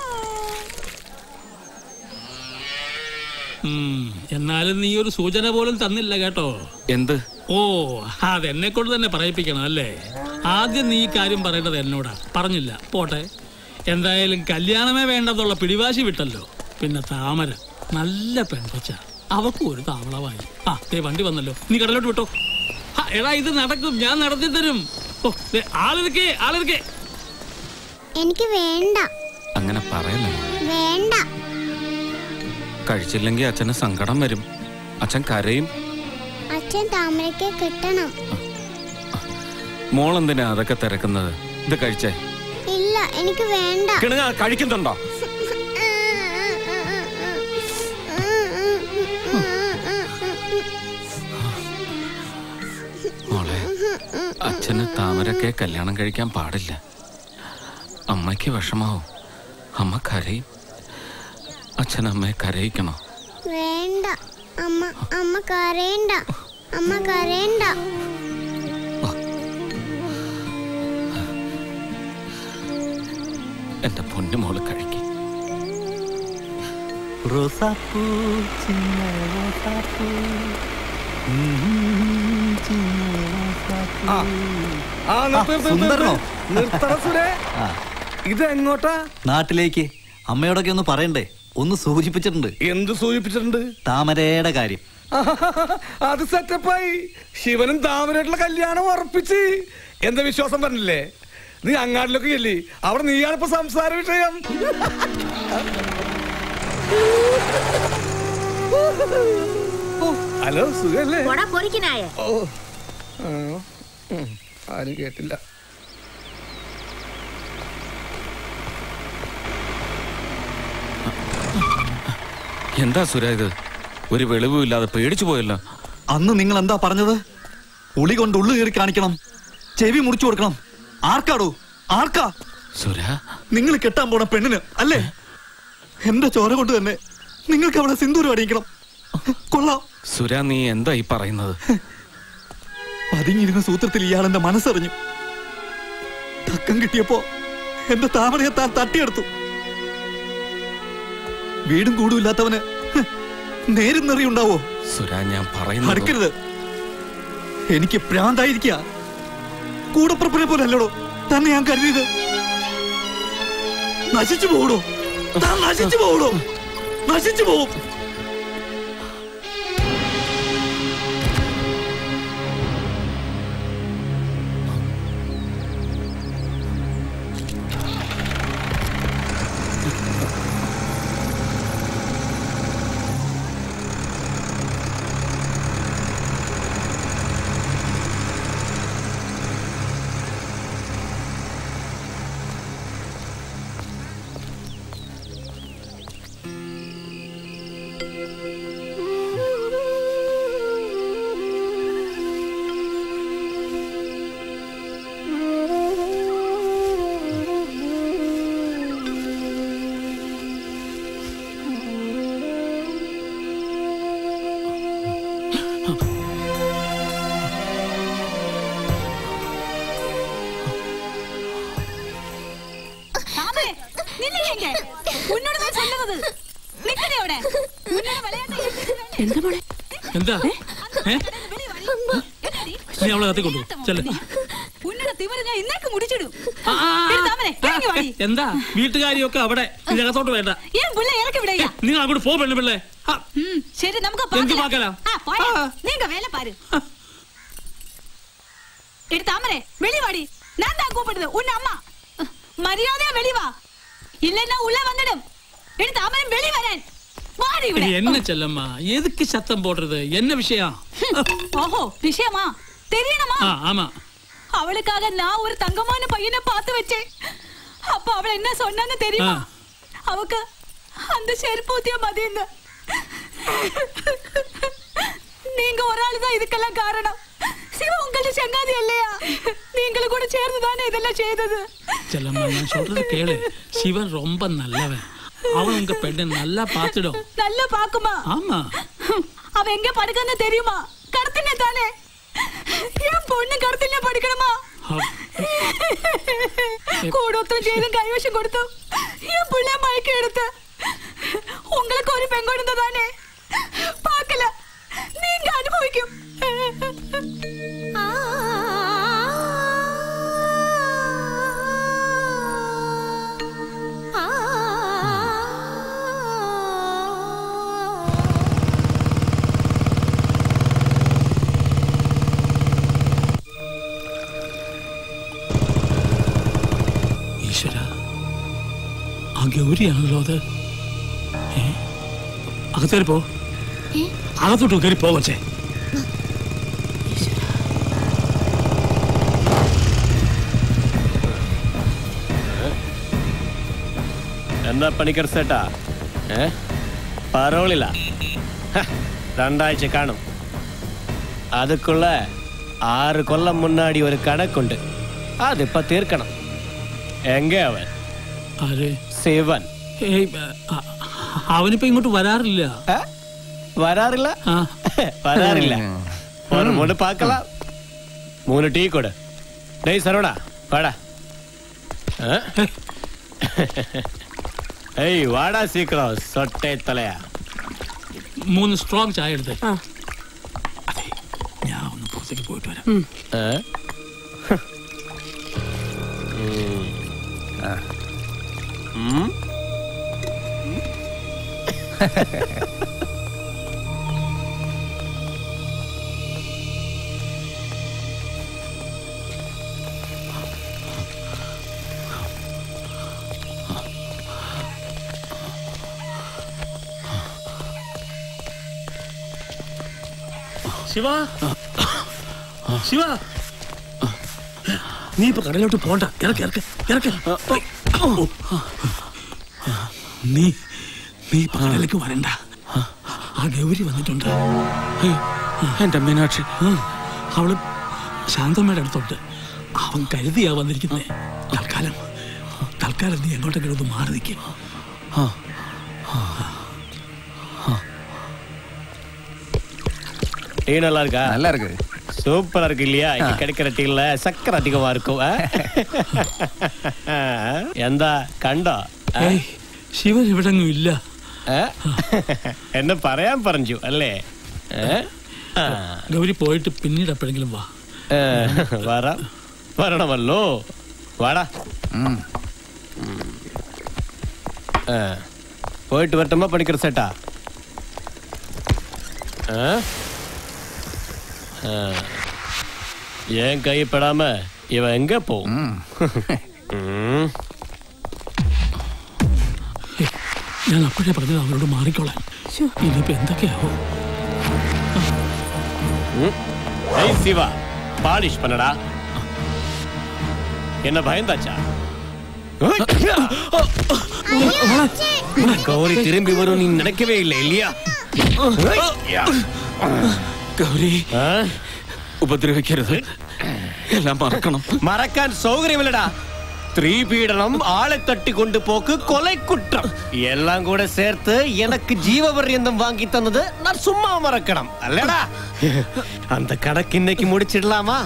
ഉം, എന്നാലും നീ ഒരു സൂചന പോലും തന്നില്ല കേട്ടോ എന്ത് ഓ അതെന്നെ കൊണ്ട് തന്നെ പറയിപ്പിക്കണം അല്ലേ ആദ്യം നീ ഈ കാര്യം പറയേണ്ടത് എന്നോടാ പറഞ്ഞില്ല പോട്ടെ എന്തായാലും കല്യാണമേ വേണ്ടെന്നുള്ള പിടിവാശി വിട്ടല്ലോ പിന്നെ താമര നല്ല പെൺകൊച്ച അവക്കും ഒരു താവളമായി ആ ദേ വണ്ടി വന്നല്ലോ നീ കടലോട്ട് വിട്ടോ ആ, എടാ ഇത് നടക്കും ഞാൻ നടത്തി തരും ഓ ദേ, ആളിരിക്കേ ആളിരിക്കേ എനിക്ക് വേണ്ട അങ്ങനെ പറയല്ലേ വേണ്ട കഴിച്ചില്ലെങ്കിൽ അച്ഛന് സങ്കടം വരും അച്ഛൻ കരയും അച്ഛൻ താമരയ്ക്ക് കിട്ടണം മോളെന്തിനാ അതൊക്കെ തിരക്കുന്നത് ഇത് കഴിച്ചേ ഇല്ല എനിക്ക് വേണ്ട കിണുങ്ങ കഴിക്കുന്നുണ്ടോ മോളെ അച്ഛന് താമരക്കെ കല്യാണം കഴിക്കാൻ പാടില്ല അമ്മയ്ക്ക് വിഷമാവും അമ്മ കരയും അച്ഛൻ അമ്മയെ കരയിക്കണോ വേണ്ട അമ്മ അമ്മ കരയണ്ട അമ്മ കരയണ്ട എന്റെ പൊന്നുമോള് കഴിക്കും റോസാപ്പൂ ചിന്ന റോസാപ്പൂ ആ, ആ, നിർത്ത്, നിർത്ത്, സുന്ദരനോ? നിർത്ത്. നിർത്തടാ സുരേ. ഇത് എങ്ങോട്ടാ നാട്ടിലേക്ക് അമ്മയോടൊക്കെ ഒന്ന് പറയണ്ടേ ഒന്ന് സൂചിപ്പിച്ചിട്ടുണ്ട് എന്ത് സൂചിപ്പിച്ചിട്ടുണ്ട് താമരയുടെ കാര്യം അത് സെറ്റപ്പായി ശിവനും താമരയായിട്ടുള്ള കല്യാണം ഉറപ്പിച്ച് എന്താ വിശ്വാസം പറഞ്ഞില്ലേ നീ അങ്ങാടിലൊക്കെ ഇല്ലേ അവിടെ നീയാണിപ്പോ സംസാര വിഷയം ഓ, ഹലോ സുഖല്ലേ പോടാ പൊറിക്കിനായ ഓ ആ, ഉം, ആരും കേട്ടില്ല എന്താ സുര ഇത് ഒരു വെളിവും ഇല്ലാതെ പേടിച്ചു പോയല്ലോ അന്ന് നിങ്ങൾ എന്താ പറഞ്ഞത് ഉളി കൊണ്ട് ഉള്ളു കയറി കാണിക്കണം ചെവി മുറിച്ചു കൊടുക്കണം ആർക്കാടോ ആർക്കാ സുര നിങ്ങൾ കെട്ടാൻ പോണ പെണ്ണിന് അല്ലേ എന്റെ ചോര കൊണ്ട് തന്നെ നിങ്ങൾക്ക് അവളെ സിന്ദൂരം അടിയിക്കണം കൊള്ളാം സുര നീ എന്താ ഈ പറയുന്നത് പതുങ്ങിയിരുന്ന സൂത്രത്തിൽ ഇയാൾ എന്റെ മനസ്സറിഞ്ഞു തക്കം കിട്ടിയപ്പോ എന്റെ താമരയെ താൻ തട്ടിയെടുത്തു വീടും കൂടും ഇല്ലാത്തവന് ഹ്, നേരും നെറിയുണ്ടാവോ സുര ഞാൻ പറയുന്നത് അടുക്കരുത് എനിക്ക് പ്രാന്തായിരിക്ക കൂടപ്പുറപ്പിനെ പോലെ അല്ലടോ തന്നെ ഞാൻ കരുതിയത് നശിച്ചു പോകടോ താൻ നശിച്ചു പോകടോ നശിച്ചു പോവും எங்க உன்னோட தான் சொல்லுவது நிக்கடி அவட உன்னோட விளையாட்டு എന്താ മോളെ എന്താ ഏ? നീ അവളെ കത്തി കൊണ്ടു ചെല്ല് உன்னோட திமிரு நான் இன்னைக்கு முடிச்சிடும் ആ, ആ, ആ. தாமரை இறங்கி வாடி എന്താ വീട്ടുകാരിയൊക്കെ അവിടെ ഇതിനകത്തോട്ട് വേണ്ട ஏன் புள்ள இறக்கி விடையா നിങ്ങൾ അങ്ങോട്ട് പോ പെണ്ണു പിള്ളേ ம் சரி நமக்கு എന്ത് பார்க்கலாம் பார்க்கலாம்? ஆ, போயா. நீங்க வேலை பாரு எடு தாமரை வெளி வாடி நான் தான் கூப்பிடுது உன் அம்மா மரியாதையா வெளி வா இல்லைன்னா உள்ள வந்துடும் எடு தாமரை வெளி வரேன் வாடி விட என்ன செல்லம்மா எதுக்கு சத்தம் போடுறது என்ன விஷயம் ஓஹோ விஷயமா தெரியணுமா ஆ ஆமா அவளுக்காக நான் ஒரு தங்கமான பையனை பார்த்து வச்சேன் அப்ப அவள் என்ன சொன்னான்னு தெரியுமா அவக்கு அந்த செருப்பூத்திய மதியங்க நீங்க ஒரு ஆளு தான் இதுக்கெல்லாம் காரணம் சிவ உங்கள்ட்ட செங்காதி இல்லையா நீங்களும் கூட சேர்ந்து தானே இதெல்லாம் செய்தது செல்லம்மா நான் சொல்றது கேளு சிவன் ரொம்ப நல்லவன் அவன் உங்க பெண்ணை நல்லா பார்த்துடும் நல்லா பாக்குமா ஆமா அவ எங்க படுக்கன்னு தெரியுமா கடத்தின தானே என் பொண்ணு கடத்தின படிக்கணுமா കൂടൊത്തും ചെയ്തും കൈവശം കൊടുത്തു ഈ പിള്ളെ മയക്കി എടുത്ത് உங்களுக்கு ഒരു പെൺകൊടുത്തതാണേ പാക്കല നീങ്ക അനുഭവിക്കും ഈശ്വര ആ ഗൗരിയാണല്ലോ അത് ഏ? അകത്തേറി പോ അകത്തോട്ട് കയറി പോകച്ചേ എന്താ പണിക്കർ സേട്ടാ ഏ പരോളില്ല ഹ, രണ്ടാഴ്ച കാണും அதுக்குள்ள ஆறு கொல்லம் முன்னாடி ஒரு கணக்குண்டு அது இப்ப தீர்க்கணும் எங்க அவன் ആര് சிவன் ഏയ്, അ- അവനിപ്പോ ഇങ്ങോട്ട് വരാറില്ല வராறில்ல வராறில்ல ஒரு மூணு பார்க்கலாம் மூணு டீ கொடு டேய் சரவணா வாடா ஆ? ஏய் வாடா சீக்கிரம் சொட்டை தலையா മൂന്ന് സ്ട്രോങ് ചായ എടുത്ത് അതെ ഞാൻ ഒന്ന് പുറത്തേക്ക് പോയിട്ട് വരാം ആ? ഉം. ഉം? ശിവ ശിവ നീ ഇപ്പൊ കടയിലോട്ട് പോണ്ട ഇറക്ക് ഇറക്ക് ഇറക്ക് നീ നീ ഇപ്പൊ കടയിലേക്ക് വരണ്ട ആ ഗൗരി വന്നിട്ടുണ്ട് എന്റെ മീനാക്ഷി അവള് ശാന്തമ്മയുടെ അടുത്തുണ്ട് അവൻ കരുതിയാ വന്നിരിക്കുന്നേ തൽക്കാലം തൽക്കാലം നീ എങ്ങോട്ടെങ്കിലും ഒന്ന് മാറി നിൽക്കും டீ நல்லா இருக்கா நல்லா இருக்கு சூப்பரா இருக்கு இல்லையா இங்க கிடைக்கிற டீல சக்கரை அதிகமா இருக்கும் ஆ? എന്താ കണ്ടോ ആ? ഏയ് ശിവൻ ഇവിടെങ്ങും ഇല്ല ആ? എന്നെ പറയാൻ പറഞ്ഞു അല്ലേ ഏ? ആ. ഗൗരി പോയിട്ട് പിന്നീട് എപ്പോഴെങ്കിലും വാ ഏ, വരാം വരണമല്ലോ വാടാ ആ. പോയിട്ട് വരട്ടുമ്പോ പണിക്കർ സേട്ടാ ആ? ആ. என் கை படாம இவன் எங்க போகும் ம். ഞാൻ അപ്പോഴേ പറഞ്ഞത് അവരോട് മാറിക്കോളാൻ ഇനിയിപ്പോ എന്തൊക്കെയാവോ ம். ஏய் சிவா பாலிஷ் பண்ணடா என்ன பயந்தாச்சா கௌரி திரும்பி வரும் நீ நினைக்கவே இல்லை இல்லையா ഗൗരി ഉപദ്രവിക്കരുത് എല്ലാം മറക്കണം മറക്കാൻ സൗകര്യമില്ലടാ സ്ത്രീപീഡനം ആളെ തട്ടിക്കൊണ്ടു പോക്ക് കൊலை குற்றம் எல்லாம் கூட சேர்த்து எனக்கு ஜீவபர்யந்தம் வாங்கி தந்தது நான் சும்மா மறக்கணும் அல்லடா அந்த கணக்கு இன்னைக்கு முடிச்சிடலாமா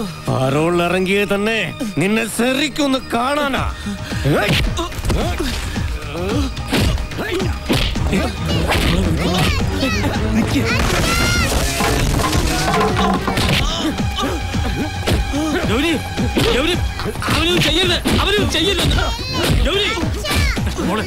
പരോൾ ഇറങ്ങിയത് തന്നെ നിന്നെ ശരിക്കൊന്ന് കാണാനാ ഗൗരി ഗൗരി അവനൊന്നും ചെയ്യരുത് അവനൊന്നും ചെയ്യരുത് ഗൗരി മോളെ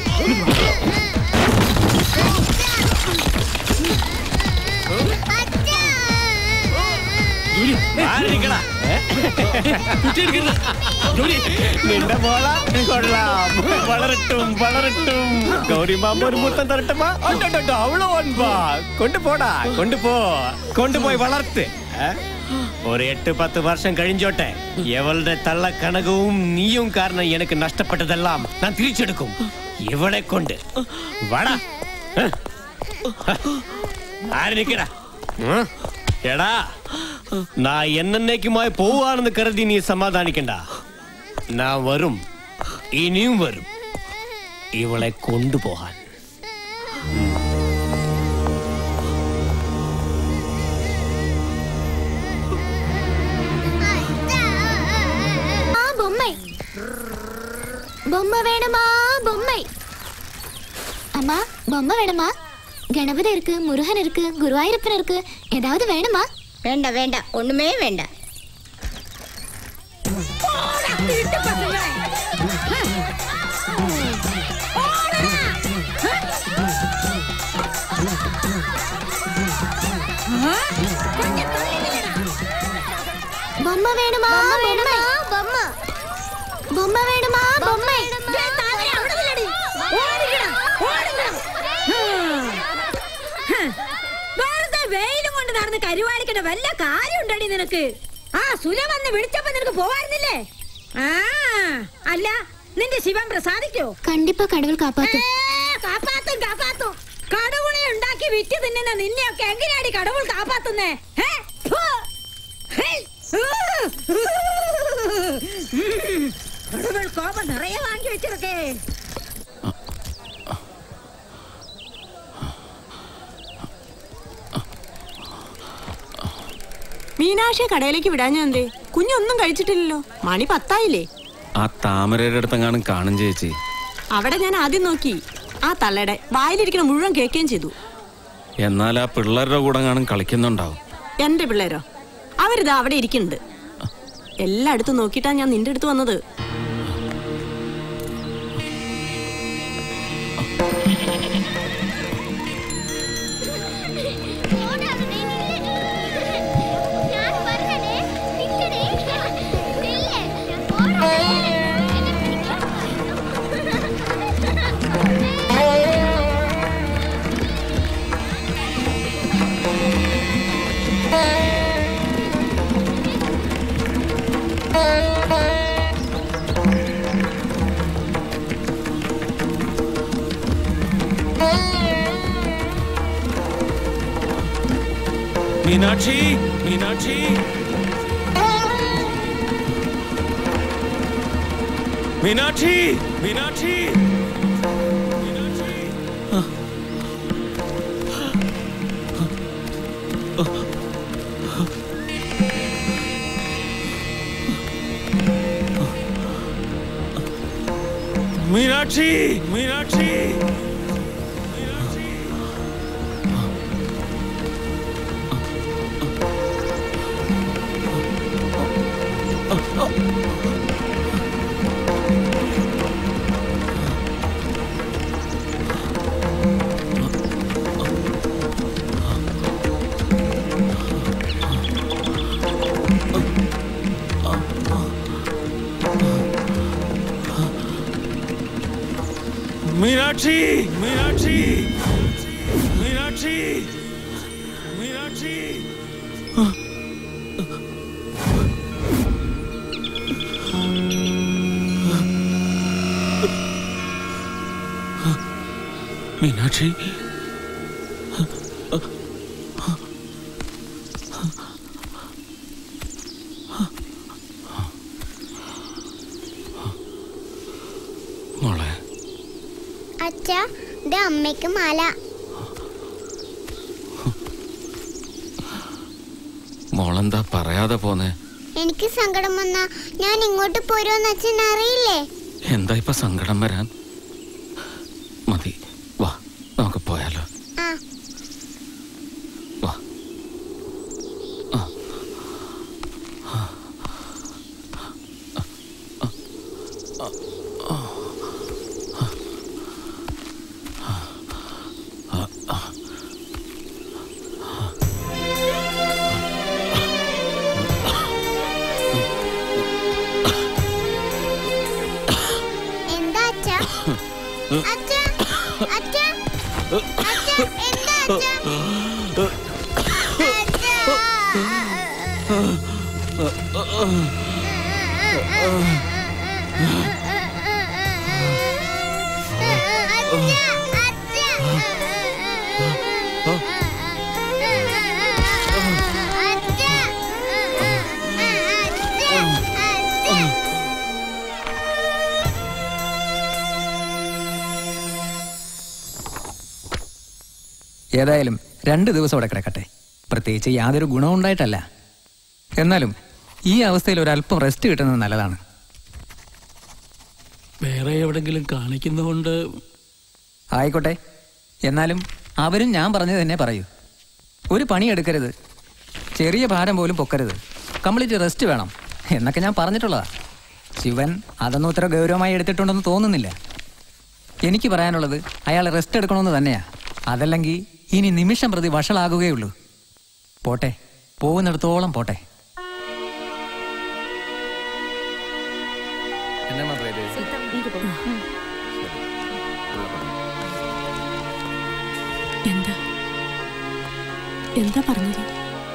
ഗൗരി ആരെടുക്കടാ? കുട്ടിയെടുക്കരുത് ഗൗരി നിന്റെ മോള കൊള്ളാം വളരട്ടും വളരട്ടും ഗൗരി മാമ ഒരു മുത്തം തരട്ടുമാ ഉണ്ടോ അവളോ അൻപാ കൊണ്ടുപോടാ കൊണ്ടുപോ കൊണ്ടുപോയി വളർത്ത് ഏ? ഒരു എട്ട് പത്ത് വർഷം കഴിഞ്ഞോട്ടെ എവളുടെ തള്ളക്കണകവും നീയും കാരണം എനിക്ക് നഷ്ടപ്പെട്ടതെല്ലാം ഞാൻ തിരിച്ചെടുക്കും ഇവളെ കൊണ്ട് വാടാ ഏ? ആര് നിക്കടാ ഉം? എടാ നാ എന്നേക്കുമായി പോവാണെന്ന് കരുതി നീ സമാധാനിക്കണ്ട ഞാൻ വരും ഇനിയും വരും ഇവളെ കൊണ്ടുപോകാൻ ആ பொம்மை பொம்மை வேணுமா பொம்மை அம்மா பொம்மை வேணுமா கணபதி இருக்கு முருகன் இருக்கு குருவாயூரப்பன் இருக்கு ஏதாவது வேணுமா വേണ്ട വേണ്ട ഒന്നുമേ വേണ്ട பொம்மை வேணுமா பொம்மை பொம்மை பொம்மை வேணுமா பொம்மை വെറുതെ വെയിലും കൊണ്ട് നടന്ന് കരുവാടിക്കണ്ട വല്ല കാര്യം ഉണ്ടടി നിനക്ക് ആ സുല വന്ന് വിളിച്ചപ്പോ നിനക്ക് പോവായിരുന്നില്ലേ ആ അല്ല നിന്റെ ശിവൻ പ്രസാദിക്കോ கண்டிப்பா கடவுள் காப்பாத்தும் ഏ, കാപ്പാത്തും കാപ്പാത്തും കടവുളെ ഉണ്ടാക്കി വിറ്റ് തിന്നുന്ന നിന്നെയൊക്കെ എങ്ങനെയാടി കടവുൾ കാപ്പാത്തുന്നേ ഏ? ഫു. ഹേയ്. ഉം. കടവുൾ കോപം നിറയെ വാങ്ങി വെച്ചിരിക്കേ മീനാക്ഷിയെ കടയിലേക്ക് വിടാഞ്ഞ എന്തേ കുഞ്ഞൊന്നും കഴിച്ചിട്ടില്ലല്ലോ മണി പത്തായില്ലേ ആ താമരയുടെ അടുത്തെങ്ങാനും കാണും ചേച്ചി അവിടെ ഞാൻ ആദ്യം നോക്കി ആ തള്ളയുടെ വായിലിരിക്കുന്ന മുഴുവൻ കേൾക്കുകയും ചെയ്തു എന്നാൽ ആ പിള്ളേരുടെ കൂടെ കാണും കളിക്കുന്നുണ്ടാവും എന്റെ പിള്ളേരോ അവരിതാ അവിടെ ഇരിക്കുന്നുണ്ട് എല്ലായിടത്തും നോക്കിയിട്ടാ ഞാൻ നിന്റെ അടുത്ത് വന്നത് മീനാക്ഷി മീനാക്ഷി മീനാക്ഷി മീനാക്ഷി മീനാക്ഷി മീനാക്ഷി മീനാക്ഷി മീനാക്ഷി മീനാക്ഷി മീനാക്ഷി മീനാക്ഷി മോളെ അച്ഛ ഇത് അമ്മയ്ക്ക് മാല മോളെന്താ പറയാതെ പോന്നെ എനിക്ക് സങ്കടം വന്നാ ഞാൻ ഇങ്ങോട്ട് പോരുമെന്ന് അച്ഛൻ അറിയില്ലേ എന്താ ഇപ്പൊ സങ്കടം വരാൻ എന്താ അച്ഛാ അച്ഛാ അച്ഛാ അച്ഛാ എന്താ അച്ഛാ ഏതായാലും രണ്ട് ദിവസം അവിടെ കിടക്കട്ടെ പ്രത്യേകിച്ച് യാതൊരു ഗുണവും ഉണ്ടായിട്ടല്ല എന്നാലും ഈ അവസ്ഥയിൽ ഒരല്പം റെസ്റ്റ് കിട്ടുന്നത് നല്ലതാണ് വേറെ എവിടെങ്കിലും കാണിക്കുന്നതുകൊണ്ട് ആയിക്കോട്ടെ എന്നാലും അവരും ഞാൻ പറഞ്ഞത് തന്നെ പറയൂ ഒരു പണി എടുക്കരുത് ചെറിയ ഭാരം പോലും പൊക്കരുത് കംപ്ലീറ്റ് റെസ്റ്റ് വേണം എന്നൊക്കെ ഞാൻ പറഞ്ഞിട്ടുള്ളതാ ശിവൻ അതൊന്നും ഇത്ര ഗൗരവമായി എടുത്തിട്ടുണ്ടെന്ന് തോന്നുന്നില്ല എനിക്ക് പറയാനുള്ളത് അയാൾ റെസ്റ്റ് എടുക്കണമെന്ന് തന്നെയാ അതല്ലെങ്കിൽ ഇനി നിമിഷം പ്രതി വഷളാകുകയുള്ളൂ പോട്ടെ പോകുന്നിടത്തോളം പോട്ടെ എന്താ എന്താ പറഞ്ഞത്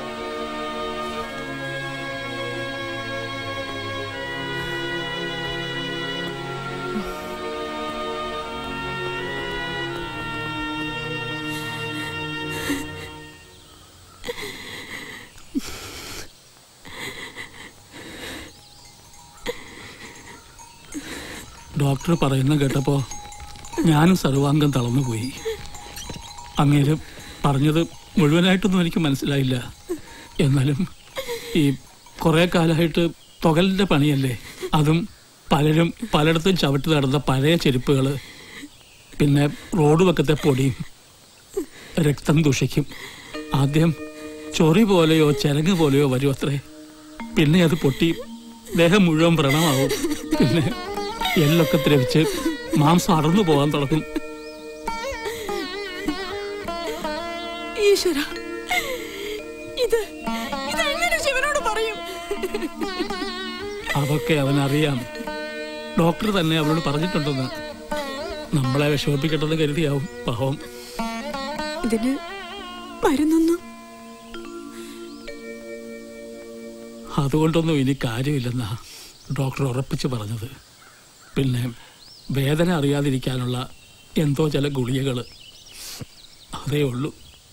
ഡോക്ടർ പറയുന്ന കേട്ടപ്പോ ഞാനും സർവാംഗം തളർന്നുപോയി അങ്ങേര് പറഞ്ഞത് മുഴുവനായിട്ടൊന്നും എനിക്ക് മനസ്സിലായില്ല എന്നാലും ഈ കുറെ കാലമായിട്ട് തുകലിന്റെ പണിയല്ലേ അതും പലരും പലയിടത്തും ചവിട്ടി നടന്ന പഴയ ചെരുപ്പുകൾ പിന്നെ റോഡ് വക്കത്തെ പൊടിയും രക്തം ദുഷിക്കും ആദ്യം ചൊറി പോലെയോ ചരങ്ങ് പോലെയോ വരും അത്രേ പിന്നെ അത് പൊട്ടി ദേഹം മുഴുവൻ വ്രണമാവും പിന്നെ എല്ലൊക്കെ ദ്രവിച്ച് മാംസം അടർന്നു പോകാൻ തുടങ്ങും ഈശ്വര ഇത് ഇതെങ്ങനെ ശിവനോട് പറയും അതൊക്കെ അവനറിയാം ഡോക്ടർ തന്നെ അവളോട് പറഞ്ഞിട്ടുണ്ടെന്ന് നമ്മളെ വിഷമിപ്പിക്കട്ടെന്ന് കരുതിയാവും പാവം ഇതിന് മരുന്നൊന്നും അതുകൊണ്ടൊന്നും ഇനി കാര്യമില്ലെന്നാ ഡോക്ടർ ഉറപ്പിച്ച് പറഞ്ഞത് പിന്നെ വേദന അറിയാതിരിക്കാനുള്ള എന്തോ ചില ഗുളികകൾ അതേ ഉള്ളൂ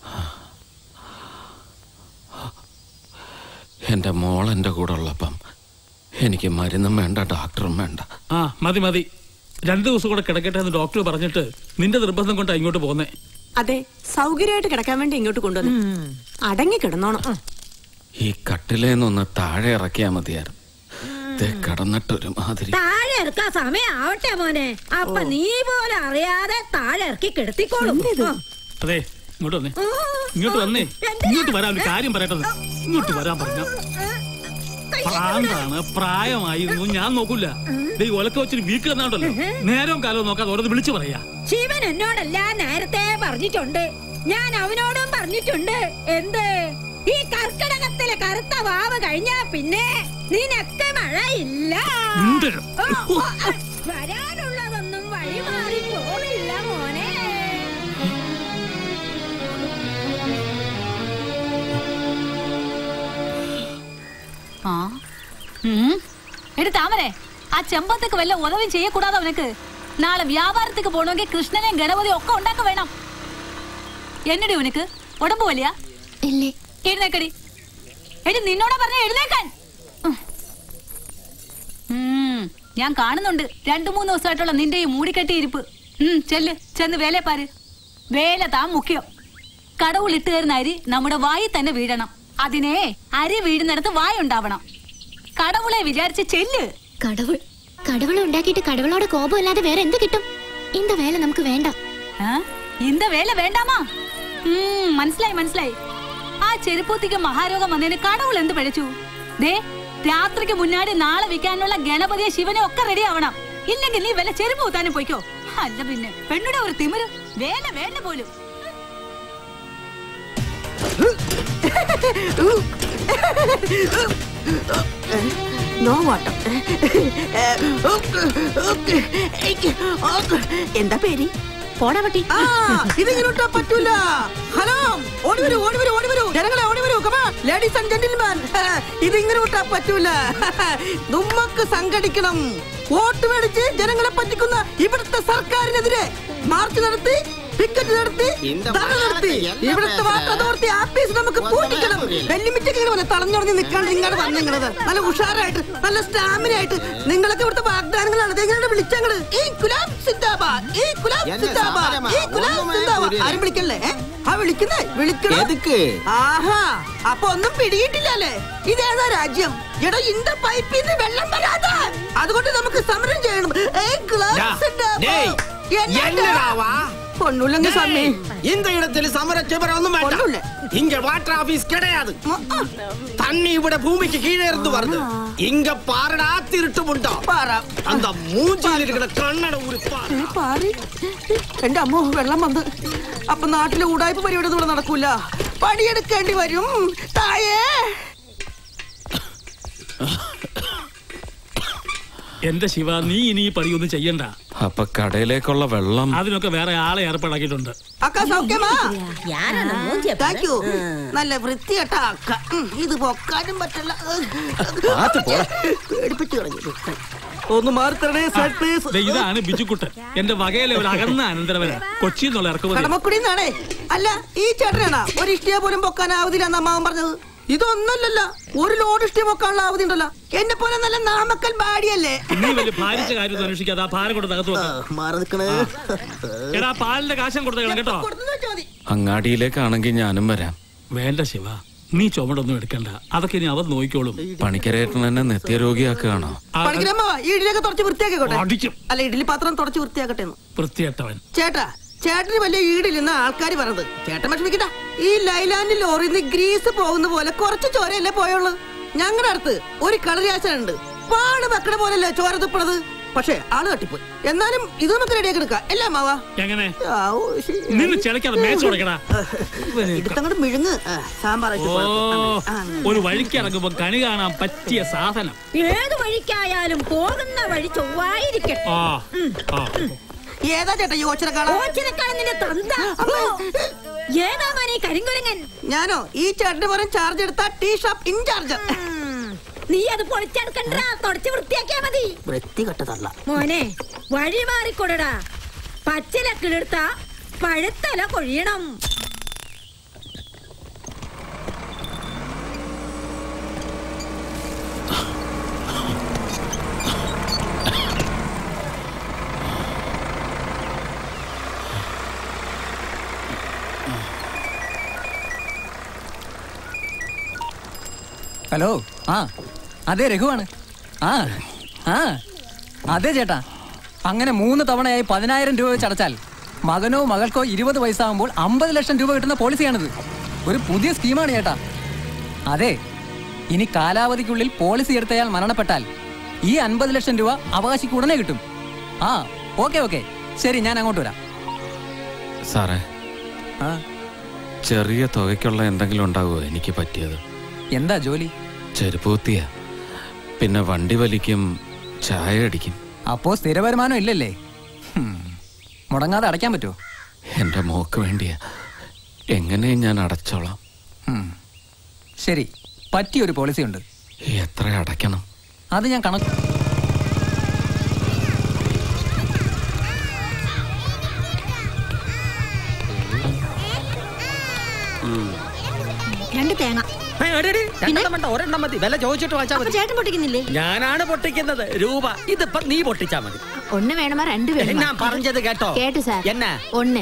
എൻ്റെ മോൾ എൻ്റെ കൂടെ ഉള്ളപ്പം എനിക്ക് മരുന്നും വേണ്ട ഡോക്ടറും വേണ്ട ആ മതി മതി രണ്ടു ദിവസം കൂടെ കിടക്കട്ടെ എന്ന് ഡോക്ടർ പറഞ്ഞിട്ട് നിന്റെ നിർബന്ധം കൊണ്ടാ ഇങ്ങോട്ട് പോന്നേ അതെ സൗകര്യമായിട്ട് കിടക്കാൻ വേണ്ടി ഇങ്ങോട്ട് കൊണ്ടുവന്നു അടങ്ങി കിടന്നോണം ഈ കട്ടിലേന്നൊന്ന് താഴെ ഇറക്കിയാ മതിയായിരുന്നു ദേ കിടന്നിട്ടൊരു മാതിരി താഴെ ഇറക്കാൻ സമയം ആവട്ടെ മോനെ അപ്പൊ നീ പോലും അറിയാതെ താഴെ ഇറക്കി കിടത്തിക്കോളും ആ. അതെ ഇങ്ങോട്ട് വന്നേ ഇങ്ങോട്ട് വന്നേ ഇങ്ങോട്ട് വരാൻ ഒരു കാര്യം പറയട്ടത് ഇങ്ങോട്ട് വരാൻ പറഞ്ഞ പ്രാന്താണ് പ്രായമായിരുന്നു ഞാൻ നോക്കൂല ദേ ഈ ഒലക്ക വെച്ചിട്ട് വീക്ക് തന്നാണ്ടല്ലോ നേരവും കാലവും നോക്കാതെ ഓരോന്ന് വിളിച്ചു പറയാ ശിവൻ എന്നോടല്ല നേരത്തെ പറഞ്ഞിട്ടുണ്ട് ഞാൻ അവനോടും പറഞ്ഞിട്ടുണ്ട് എന്ത് ഈ കർക്കിടകത്തിലെ കറുത്ത വാവ് കഴിഞ്ഞാ പിന്നെ നിനക്ക് മഴയില്ല മിണ്ടരുത്. ഓ, ഓ, ആ, വരാനുള്ളതൊന്നും വഴിമാറി പോവില്ല മോനെ ആ ഉം. എടി താമരേ ആ ചെമ്പത്തേക്ക് വല്ല ഉദവിയും ചെയ്യக்கூടാതെ അവനക്ക് നാളെ വ്യാപാരത്തേക്ക് പോകണമെങ്കിൽ കൃഷ്ണനെയും ഗണപതിയും ഒക്കെ ഉണ്ടാക്ക വേണം എന്നടി ഉനക്ക് ഉടമ്പ് വലിയ ഇല്ലേ എഴുന്നേക്കടി എടി നിന്നോടാ പറഞ്ഞ എഴുന്നേക്കാൻ ഉം. ഉം, ഞാൻ കാണുന്നുണ്ട് രണ്ടു മൂന്ന് ദിവസമായിട്ടുള്ള നിന്റെ ഈ മൂടിക്കെട്ടി ഇരിപ്പ് ഉം, ചെല്ല് ചെന്ന് വേല പാര് വേല താൻ മുഖ്യം കടവുളിട്ട് തരുന്ന അരി നമ്മുടെ വായി തന്നെ വീഴണം അതിനെ അരി വീഴുന്നിടത്ത് വായ ഉണ്ടാവണം കടവുളെ വിചാരിച്ച് ചെല്ല് കടവുൾ കടവുൾ ഉണ്ടാക്കിയിട്ട് കടവുളോട് കോപമില്ലാതെ വേറെ എന്ത് കിട്ടും இந்த വേല നമുക്ക് വേണ്ട ആ? ഇന്ത വേല വേണ്ടാമാ ഉം, മനസ്സിലായി മനസ്സിലായി ആ ചെരുപ്പൂത്തിക്ക് മഹാരോഗം വന്നതിന് കടവുൾ എന്ത് പഴച്ചു ദേ രാത്രിക്ക് മുന്നാടി നാളെ വിൽക്കാനുള്ള ഗണപതിയെ ശിവനെ ഒക്കെ റെഡി ആവണം ഇല്ലെങ്കിൽ നീ വല്ല ചെരുപ്പ് കൂത്താനും പോയിക്കോ അല്ല പിന്നെ പെണ്ണുടെ ഒരു തിമിര് വേല വേണ്ട പോലും നോ വാട്ടം എന്താ പേര് പോടാ പട്ടി ഇതിങ്ങനെ വിട്ടാ പറ്റൂല ഹലോ ഓടി വരൂ ഓടി വരൂ ഓടി വരൂ ജനങ്ങളെ ഓടി വരൂ കമാ ലേഡീസ് ആൻഡ് ജെന്റിൽമാൻ ഇതിങ്ങനെ വിട്ടാ പറ്റൂല നമ്മക്ക് സംഘടിക്കണം വോട്ട് മേടിച്ച് ജനങ്ങളെ പറ്റിക്കുന്ന ഇവിടുത്തെ സർക്കാരിനെതിരെ മാർച്ച് നടത്തി പിക്കറ്റ് നടത്തി ധർണ നടത്തി ഇവിടുത്തെ വാട്ടർ അതോറിറ്റി ആഫീസ് നമുക്ക് പൂട്ടിക്കണം വെല്ലുമിറ്റൊക്കെ ഇങ്ങനെ തളഞ്ഞുടഞ്ഞ് നിൽക്കാണ്ട് ഇങ്ങോട്ട് വന്നിങ്ങണത് നല്ല ഉഷാറായിട്ട് നല്ല സ്റ്റാമിന ആയിട്ട് നിങ്ങളൊക്കെ ഇവിടുത്തെ വാഗ്ദാനങ്ങളാണ് ഇതെങ്ങനെ വിളിച്ചങ്ങള് ഈ കുലാം സിന്ദാബാദ് ഈ കുലാം എന്നെ സിന്ദാബാദ് സമരമാ. ഈ കുലാം ഒന്നും വേണ്ട സിന്ദാബാദ് ഒരു- ആരും വിളിക്കല്ലേ ഏ? ആ വിളിക്കുന്നേ വിളിക്കണം എതുക്ക്? ആഹാ അപ്പൊ ഒന്നും പിടിയിട്ടില്ലല്ലേ ഇതേതാ രാജ്യം എടോ ഇന്ത പൈപ്പിൽ നിന്ന് വെള്ളം വരാതെ അതുകൊണ്ട് നമുക്ക് സമരം ചെയ്യണം ഏയ് കുലാം ഡാ, സിന്ദാബാദ്. ഡേയ്, എന്നാ? என்னடாவா? பொண்ணுள்ளங்க சாமி டேய், இந்த இடத்துல சமர சிவரம் ஒண்ணும் வேண்டாம் இங்க வாட்டர் ஆபீஸ் கிடையாது தண்ணி இவிட பூமிக்கு கீழே இருந்து வருது இங்க பாருடா திருட்டு முண்டோ அந்த மூஞ்சியில் இருக்கிற கண்ணட ஒரு ഏ, പാറി എന്റെ അമ്മോ വെള്ളം വന്ന് അപ്പൊ നാട്ടിലെ ഉടായ്പ പരിപാടി ഒന്നും ഇവിടെ നടക്കൂല പണിയെടുക്കേണ്ടി വരും തായേ എന്റെ ശിവ നീ ഇനി ഈ പണിയൊന്നും ചെയ്യണ്ട അപ്പൊ കടയിലേക്കുള്ള വെള്ളം അതിനൊക്കെ വേറെ ആളെ ഏർപ്പാടാക്കിയിട്ടുണ്ട് അക്ക സൗഖ്യമാ யாரான மூஞ்சிய താങ്ക് യു നല്ല വൃത്തിയട്ട അക്ക ഉം, ഇത് പൊക്കാനും പറ്റില്ല പാത്ത് പോടാ. പേടിപ്പിച്ചു കളഞ്ഞു ഒന്ന് മാറി തരണേ സൈഡ് പ്ലീസ് ദേ, ഇതാണ് ബിജുക്കുട്ടൻ എന്റെ വകയിലെ ഒരു അകന്ന അനന്തരവന കൊച്ചി എന്നുള്ള ഇറക്കുമതി കടമക്കുടി എന്നാണേ അല്ല ഈ ചേട്ടനാണ് ഒരു ഇഷ്ടിയ പോലും പൊക്കാനാവതില്ല എന്ന് അമ്മാവൻ പറഞ്ഞത് ഇതൊന്നല്ലല്ല ഒരു ലോഡ് ഇഷ്ടിയ പൊക്കാനുള്ള ആവതി ഉണ്ടല്ലോ എന്നെ പോലെ നല്ല നാമക്കൽ ബാടിയല്ലേ നീ വലിയ ഭാരിച്ച കാര്യം ഒന്നും അന്വേഷിക്കാതെ ആ ഭാരം കൊണ്ട് തകർത്തു വെക്കാം. മാറി നിൽക്കണേ എടാ പാലിന്റെ കാശം കൊടുത്തേക്കണം കേട്ടോ അങ്ങാടിയിലേക്കാണെങ്കിൽ ഞാനും വരാം വേണ്ട ശിവ നീ ചുമടൊന്നും എടുക്കണ്ട അതൊക്കെ ഇനി അവർ നോക്കിക്കോളും പണിക്കരേട്ടൻ എന്നെ നിത്യരോഗിയാക്കുകയാണോ പണിക്കരമ്മ ഈ ഇഡലിയൊക്കെ തുടച്ച് വൃത്തിയാക്കിക്കോട്ടെ അടിക്കും. അല്ല ഇഡലി പാത്രം തുടച്ച് വൃത്തിയാക്കട്ടെ എന്ന് വൃത്തിയട്ടവൻ ചേട്ടാ ചേട്ടന് വലിയ ഈടില്ലെന്ന ആൾക്കാർ പറഞ്ഞത് ചേട്ടൻ വിഷമിക്കട്ട ഈ ലൈലാൻഡ് ലോറിയിൽ നിന്ന് ഗ്രീസ് പോകുന്ന പോലെ കുറച്ച് ചോരയല്ലേ പോയുള്ളൂ ഞങ്ങളുടെ അടുത്ത് ഒരു കളരിയാശനുണ്ട് പാട് മക്കളുടെ പോലല്ലേ ചോര തുപ്പണത് പക്ഷേ ആള് തട്ടിപ്പോയി എന്നാലും ഇത് നമുക്ക് റെഡിയാക്കി എടുക്കാം അല്ലേ മാവാ എങ്ങനെ ആവൂ, ശരി. നിന്ന് ചിലക്കാതെ മേച്ച് കൊടുക്കടാ എടുത്തങ്ങോട്ട് മിഴുങ്ങ് ആ, സാമ്പാർ ഓ വെച്ച് കുഴപ്പം. ആ, ഒരു വഴിക്ക് ഇറങ്ങുമ്പോ കണി കാണാൻ പറ്റിയ സാധനം ഏത് വഴിക്കായാലും പോകുന്ന വഴി ചൊവ്വായിരിക്കട്ടെ ആ ആ ഏതാ ചേട്ടാ ഈ ഓച്ചിറക്കാള ഓച്ചിറക്കാണെന്നിന്റെ തന്ത ഏതാ മനെ കരിങ്കുരങ്ങൻ ഞാനോ ഈ ചേട്ടന് പറയും ചാർജ് എടുത്ത ടീ ഷോപ്പ് ഇൻചാർജ് നീ അത് പൊളിച്ചെടുക്കണ്ട തുടച്ച് വൃത്തിയാക്കിയാ മതി വൃത്തികെട്ടതല്ല മോനെ വഴി മാറിക്കൊടടാ പച്ചിലക്കിലെടുത്ത പഴുത്തല കൊഴിയണം ഹലോ ആ അതെ രഘുവാണ് ആ ആ അതെ ചേട്ടാ അങ്ങനെ മൂന്ന് തവണയായി പതിനായിരം രൂപ വെച്ച് അടച്ചാൽ മകനോ മകൾക്കോ ഇരുപത് വയസ്സാകുമ്പോൾ അമ്പത് ലക്ഷം രൂപ കിട്ടുന്ന പോളിസിയാണിത് ഒരു പുതിയ സ്കീമാണ് ചേട്ടാ അതെ ഇനി കാലാവധിക്കുള്ളിൽ പോളിസി എടുത്തയാൾ മരണപ്പെട്ടാൽ ഈ അൻപത് ലക്ഷം രൂപ അവകാശിക്ക് ഉടനെ കിട്ടും ആ ഓക്കെ ഓക്കെ ശരി ഞാൻ അങ്ങോട്ട് വരാം സാറേ ആ ചെറിയ തുകയ്ക്കുള്ള എന്തെങ്കിലും ഉണ്ടാവുമോ എനിക്ക് പറ്റിയത് എന്താ ജോലി ചെരുപ്പ് കുത്തിയ പിന്നെ വണ്ടി വലിക്കും ചായ അടിക്കും അപ്പോ സ്ഥിര വരുമാനം ഇല്ലല്ലേ ഹും. മുടങ്ങാതെ അടയ്ക്കാൻ പറ്റുമോ എൻ്റെ മോക്ക് വേണ്ടിയാ എങ്ങനെയും ഞാൻ അടച്ചോളാം ഉം. ശരി പറ്റിയൊരു പോളിസി ഉണ്ട് എത്ര അടയ്ക്കണം അത് ഞാൻ കണക്ക് രണ്ട് തേങ്ങ രണ്ടെണ്ണം വേണ്ട ഒരെണ്ണം മതി വില ചോദിച്ചിട്ട് വാങ്ങിച്ചാ അപ്പൊ മതി ചേട്ടൻ പൊട്ടിക്കുന്നില്ലേ ഞാനാണ് പൊട്ടിക്കുന്നത് രൂപ ഇതിപ്പോ നീ പൊട്ടിച്ചാ മതി ஒண்ணு வேணுமா ரெண்டு வேணுமா ഞാൻ പറഞ്ഞത് കേട്ടോ கேட்டு சார் என்ன ஒண்ணு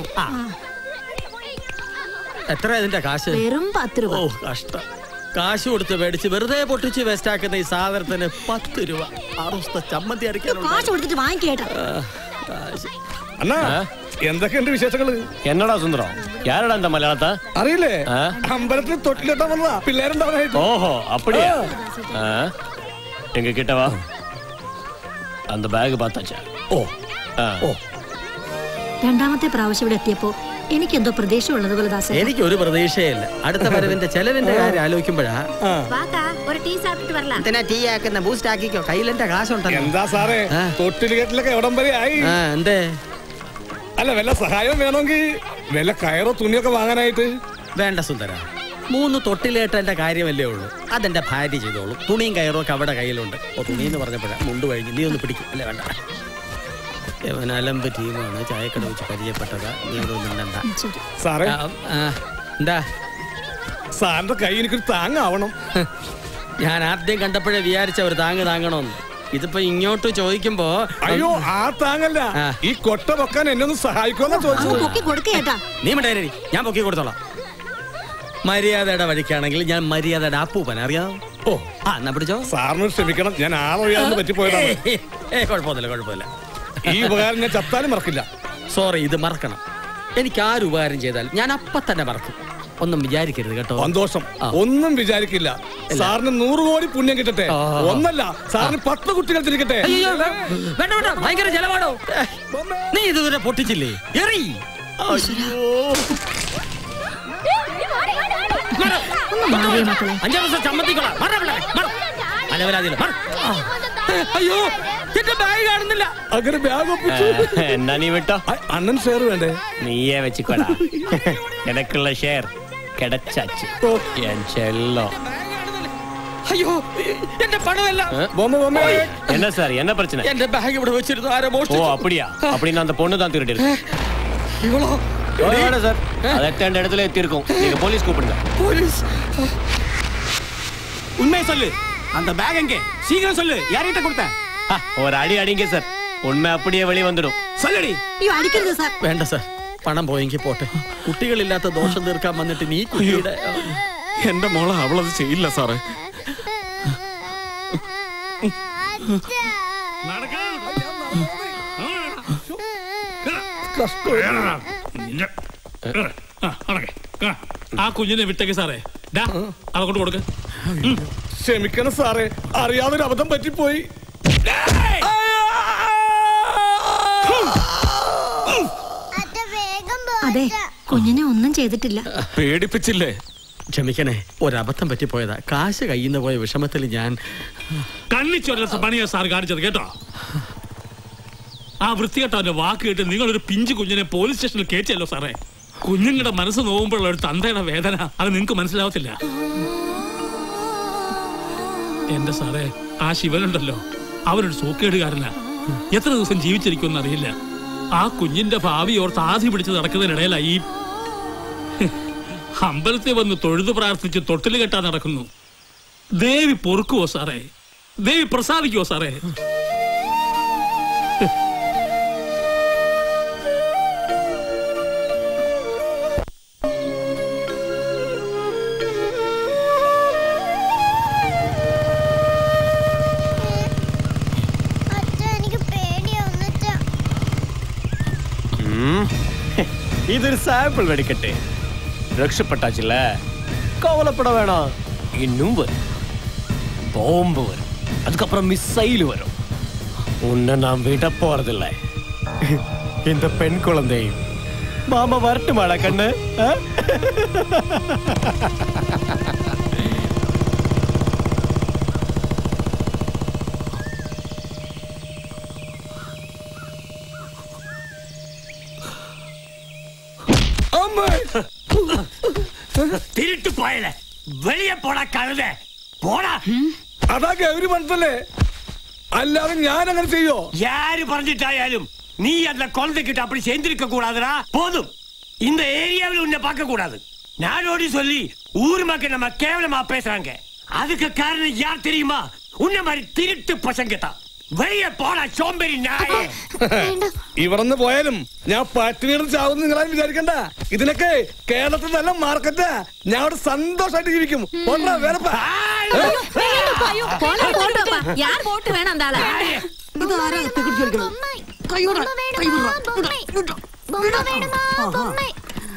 എത്ര ഇതിന്റെ കാശ് വെറും പത്ത് രൂപ ഓ കഷ്ടം കാശ് കൊടുത്ത് മേടിച്ച് വെറുതെ പൊട്ടിച്ച് വേസ്റ്റ് ആക്കുന്ന ഈ സാധനത്തിന് പത്ത് രൂപ ആറ് ദിവസത്തെ ചമ്മന്തി അരയ്ക്കാനുണ്ട് കാശ് കൊടുത്തിട്ട് വാങ്ങിക്കേട്ടാ അണ്ണാ എന്തൊക്കെയുണ്ട് വിശേഷങ്ങള് എന്നടാ സുന്ദരം யாரடா இந்த மலையாளத்த അറിയില്ലേ അമ്പലത്തിൽ തൊട്ടിലെത്താൻ വന്നതാ പിള്ളേരുണ്ടാവാനായിട്ട് ஓஹோ அப்படியா ஆ, எங்க கிட்ட வா அந்த பேக் பார்த்தாச்சா ഓ ஆ. രണ്ടാമത്തെ പ്രാവശ്യം ഇവിടെ എത്തിയപ്പോ എനിക്കെന്തോ പ്രതീക്ഷ ഉള്ളതുപോലെ ദാസേ എനിക്ക് ഒരു പ്രതീക്ഷയില്ല അടുത്ത വരവിന്റെ ചെലവിന്റെ കാര്യം ആലോചിക്കുമ്പോഴാ വാക്കാ ഒരു ടീ സാപ്പിട്ട് വരല എന്തിനാ ടീ ആക്കുന്ന ബൂസ്റ്റ് ആക്കിക്കോ കയ്യിലെന്റെ കാശുണ്ടല്ലോ എന്താ സാറേ തൊട്ടിൽ കെട്ടിലൊക്കെ എവിടം വരെ ആയി ആ, എന്തേ അല്ല വല്ല സഹായം വേണമെങ്കിൽ വല്ല കയറോ തുണിയൊക്കെ വാങ്ങാനായിട്ട് വേണ്ട സുന്ദര മൂന്ന് തൊട്ടിലേട്ടന്റെ കാര്യമല്ലേ ഉള്ളൂ അതെന്റെ ഭാര്യ ചെയ്തോളൂ തുണിയും കയറും ഒക്കെ അവിടെ കയ്യിലുണ്ട് ഓ തുണി എന്ന് പറഞ്ഞപ്പോഴാ മുണ്ട് കഴിഞ്ഞ് നീ ഒന്ന് പിടിക്കും അല്ലേ വേണ്ട യവൻ അലമ്പ് ടീമാണ് ചായക്കട വെച്ച് പരിചയപ്പെട്ടതാ നീ ഇവിടെ ഒന്നും മിണ്ടണ്ട. സാറേ ആ, ആ, എന്താ സാറിന്റെ കൈ എനിക്കൊരു താങ്ങാവണം ഞാൻ ആദ്യം കണ്ടപ്പോഴേ വിചാരിച്ച ഒരു താങ്ങ് താങ്ങണമെന്ന് ഇതിപ്പോ ഇങ്ങോട്ട് ചോദിക്കുമ്പോ അയ്യോ ആ താങ്ങല്ല ഈ കൊട്ട പൊക്കാൻ എന്നെ ഒന്ന് സഹായിക്കുമെന്നാ ചോദിച്ചത് കൊടുക്കേട്ടാ നീ മിണ്ടായി ഞാൻ പൊക്കി കൊടുത്തോളാം മര്യാദയുടെ വഴിക്കാണെങ്കിൽ ഞാൻ മര്യാദയുടെ അപ്പൂപ്പൻ അറിയാം ഓ ആ എന്നാ പിടിച്ചോ സാറിന് ക്ഷമിക്കണം ഞാൻ ആളൊഴിയാന്ന് പറ്റിപ്പോയതാണ് ഏയ്, ഏയ് കുഴപ്പമൊന്നുമില്ല കുഴപ്പമില്ല ഈ ഉപകാരം ഞാൻ ചത്താലും മറക്കില്ല സോറി ഇത് മറക്കണം എനിക്ക് ആര് ഉപകാരം ചെയ്താൽ ഞാൻ അപ്പൊ തന്നെ മറക്കും ഒന്നും വിചാരിക്കരുത് കേട്ടോ സന്തോഷം ഒന്നും വിചാരിക്കില്ല സാറിന് നൂറ് കോടി പുണ്യം കിട്ടട്ടെ ഒന്നല്ല സാറിന് പത്ത് കുട്ടികൾ തിരിക്കട്ടെ അയ്യോ, വേ- വേണ്ട വേണ്ട ഭയങ്കര ചെലവാടോ നീ ഇതുവരെ പൊട്ടിച്ചില്ലേ എറി അഞ്ചാം ദിവസം ചമ്മത്തിക്കോളാം മറ പിള്ളേരെ, മറ. അലവലാതിയില്ല, മറ. അയ്യോ എന്റെ ബാഗ് കാണുന്നില്ല അങ്ങനെ ബാഗ് എന്നാ നീ വിട്ടോ അണ്ണൻ ഷെയർ വേണ്ടേ നീയേ വെച്ചിക്കോടാ എനക്കുള്ള ഷെയർ കിടച്ചാച്ച് എൻ ചെല്ലോ അയ്യോ എന്റെ പണമല്ല என்ன சார் என்ன பிரச்சனை എന്റെ ബാഗ് ഇവിടെ വെച്ചിരുന്നു ആരോ ஓ മോഷ്ടിച്ചു அப்படியா அப்படின்னா அந்த பொண்ணு தான் திருடி ഇവളോ வேணாம் சார் அது எட்டாண்டு இடத்துல எத்தி இருக்கும் நீங்க போலீஸ் கூப்பிடுங்க പോലീസ് உண்மையை சொல்லு அந்த பேக் எங்கே சீக்கிரம் சொல்லு யார்கிட்ட கொடுத்த ஆ, ஒரு அடி அடிங்க சார் உண்மை அப்படியே வெளி வந்துடும் சொல்லടി അയ്യോ അടിക്കരുത് സാർ വേണ്ട സാർ പണം പോയെങ്കിൽ പോട്ടെ കുട്ടികളില്ലാത്ത ദോഷം തീർക്കാൻ വന്നിട്ട് നീ കുട്ടിയുടെ എന്റെ മോളെ അവളത് ചെയ്യില്ല സാറേ ആ കുഞ്ഞിനെ വിട്ടേക്ക് സാറേ ഡാ അതങ്ങോട്ട് കൊടുക്ക ക്ഷമിക്കണം സാറേ അറിയാതൊരു അബദ്ധം പറ്റിപ്പോയി അതെ കുഞ്ഞിനെ ഒന്നും ചെയ്തിട്ടില്ല പേടിപ്പിച്ചില്ലേ ക്ഷമിക്കണേ ഒരബദ്ധം പറ്റിപ്പോയതാ കാശ് കയ്യിൽ നിന്ന് പോയ വിഷമത്തിൽ ഞാൻ കണ്ണിച്ചൊല്ല പണിയാ സാർ കാണിച്ചത് കേട്ടോ ആ വൃത്തികെട്ടവന്റെ വാക്ക് കേട്ട് നിങ്ങളൊരു പിഞ്ചു കുഞ്ഞിനെ പോലീസ് സ്റ്റേഷനിൽ കയറ്റിയല്ലോ സാറേ കുഞ്ഞുങ്ങളുടെ മനസ്സ് നോവുമ്പോഴുള്ള ഒരു തന്തയുടെ വേദന അത് നിങ്ങൾക്ക് മനസ്സിലാവത്തില്ല എന്റെ സാറേ ആ ശിവനുണ്ടല്ലോ അവനൊരു സൂക്കേടുകാരനാ എത്ര ദിവസം ജീവിച്ചിരിക്കുമെന്ന് അറിയില്ല ആ കുഞ്ഞിന്റെ ഭാവി ഓർത്ത് ആദ്യം പിടിച്ച് നടക്കുന്നതിനിടയിലാ ഈ അമ്പലത്തിൽ വന്ന് തൊഴുതു പ്രാർത്ഥിച്ച് തൊട്ടിൽ കെട്ടാൻ നടക്കുന്നു ദേവി പൊറുക്കുവോ സാറേ ദേവി പ്രസാദിക്കുവോ സാറേ എനിക്ക് പേടിയാവുന്നിട്ടാ ம். இது ஒரு சாம்பிள் வெடிக்கட்டு രക്ഷപ്പെട്ടാച്ചില്ല കവലപ്പെട വേണം இன்னும் வரும் பாம்பு வரும் அதுக்கப்புறம் மிசைல் வரும் உன்னை நான் விட போறதில்ல இந்த பெண் குழந்தை மாமா வரட்டுமாடா கண்ணு ஆ? திருட்டு போயல வெளியே போடா கழுத போடா അതാ ഗൗരി മനസ്സല്ലേ അല്ലാതെ ഞാൻ അങ്ങനെ ചെയ്യോ யாரு பறஞ்சிட்டாயாலும் நீ அந்த குழந்தைகிட்ட அப்படி சேர்ந்திருக்க கூடாதுடா போதும் இந்த ஏரியாவில் உன்னை பார்க்க கூடாது நாடோடி சொல்லி ஊர் மக்கள் நம்ம கேவலமா பேசுறாங்க அதுக்கு காரணம் யார் தெரியுமா உன்ன மாதிரி திருட்டு பசங்க தான் வெளியே போடா சோம்பேறி நாயே ഇവിടുന്ന് പോയാലും ഞാൻ പട്ടിണി കിടന്ന് ചാവുന്ന നിങ്ങളാരും വിചാരിക്കണ്ട ഇതിനൊക്കെ കേരളത്തിൽ നല്ല മാർക്കറ്റാ ഞാൻ അവിടെ സന്തോഷമായിട്ട് ജീവിക്കും പോട്ടെടാ, വേറെപ്പാ. ஐயோ, போடா, போட்டுப்பா. யார் போட்டு வேணாம் அந்த ஆளை ഇതാരാ എത്തിക്കിട്ട് ചോദിക്കണം കൈവിടാ കൈവിടാ ബൊമ്മ വേണമാ ബൊമ്മ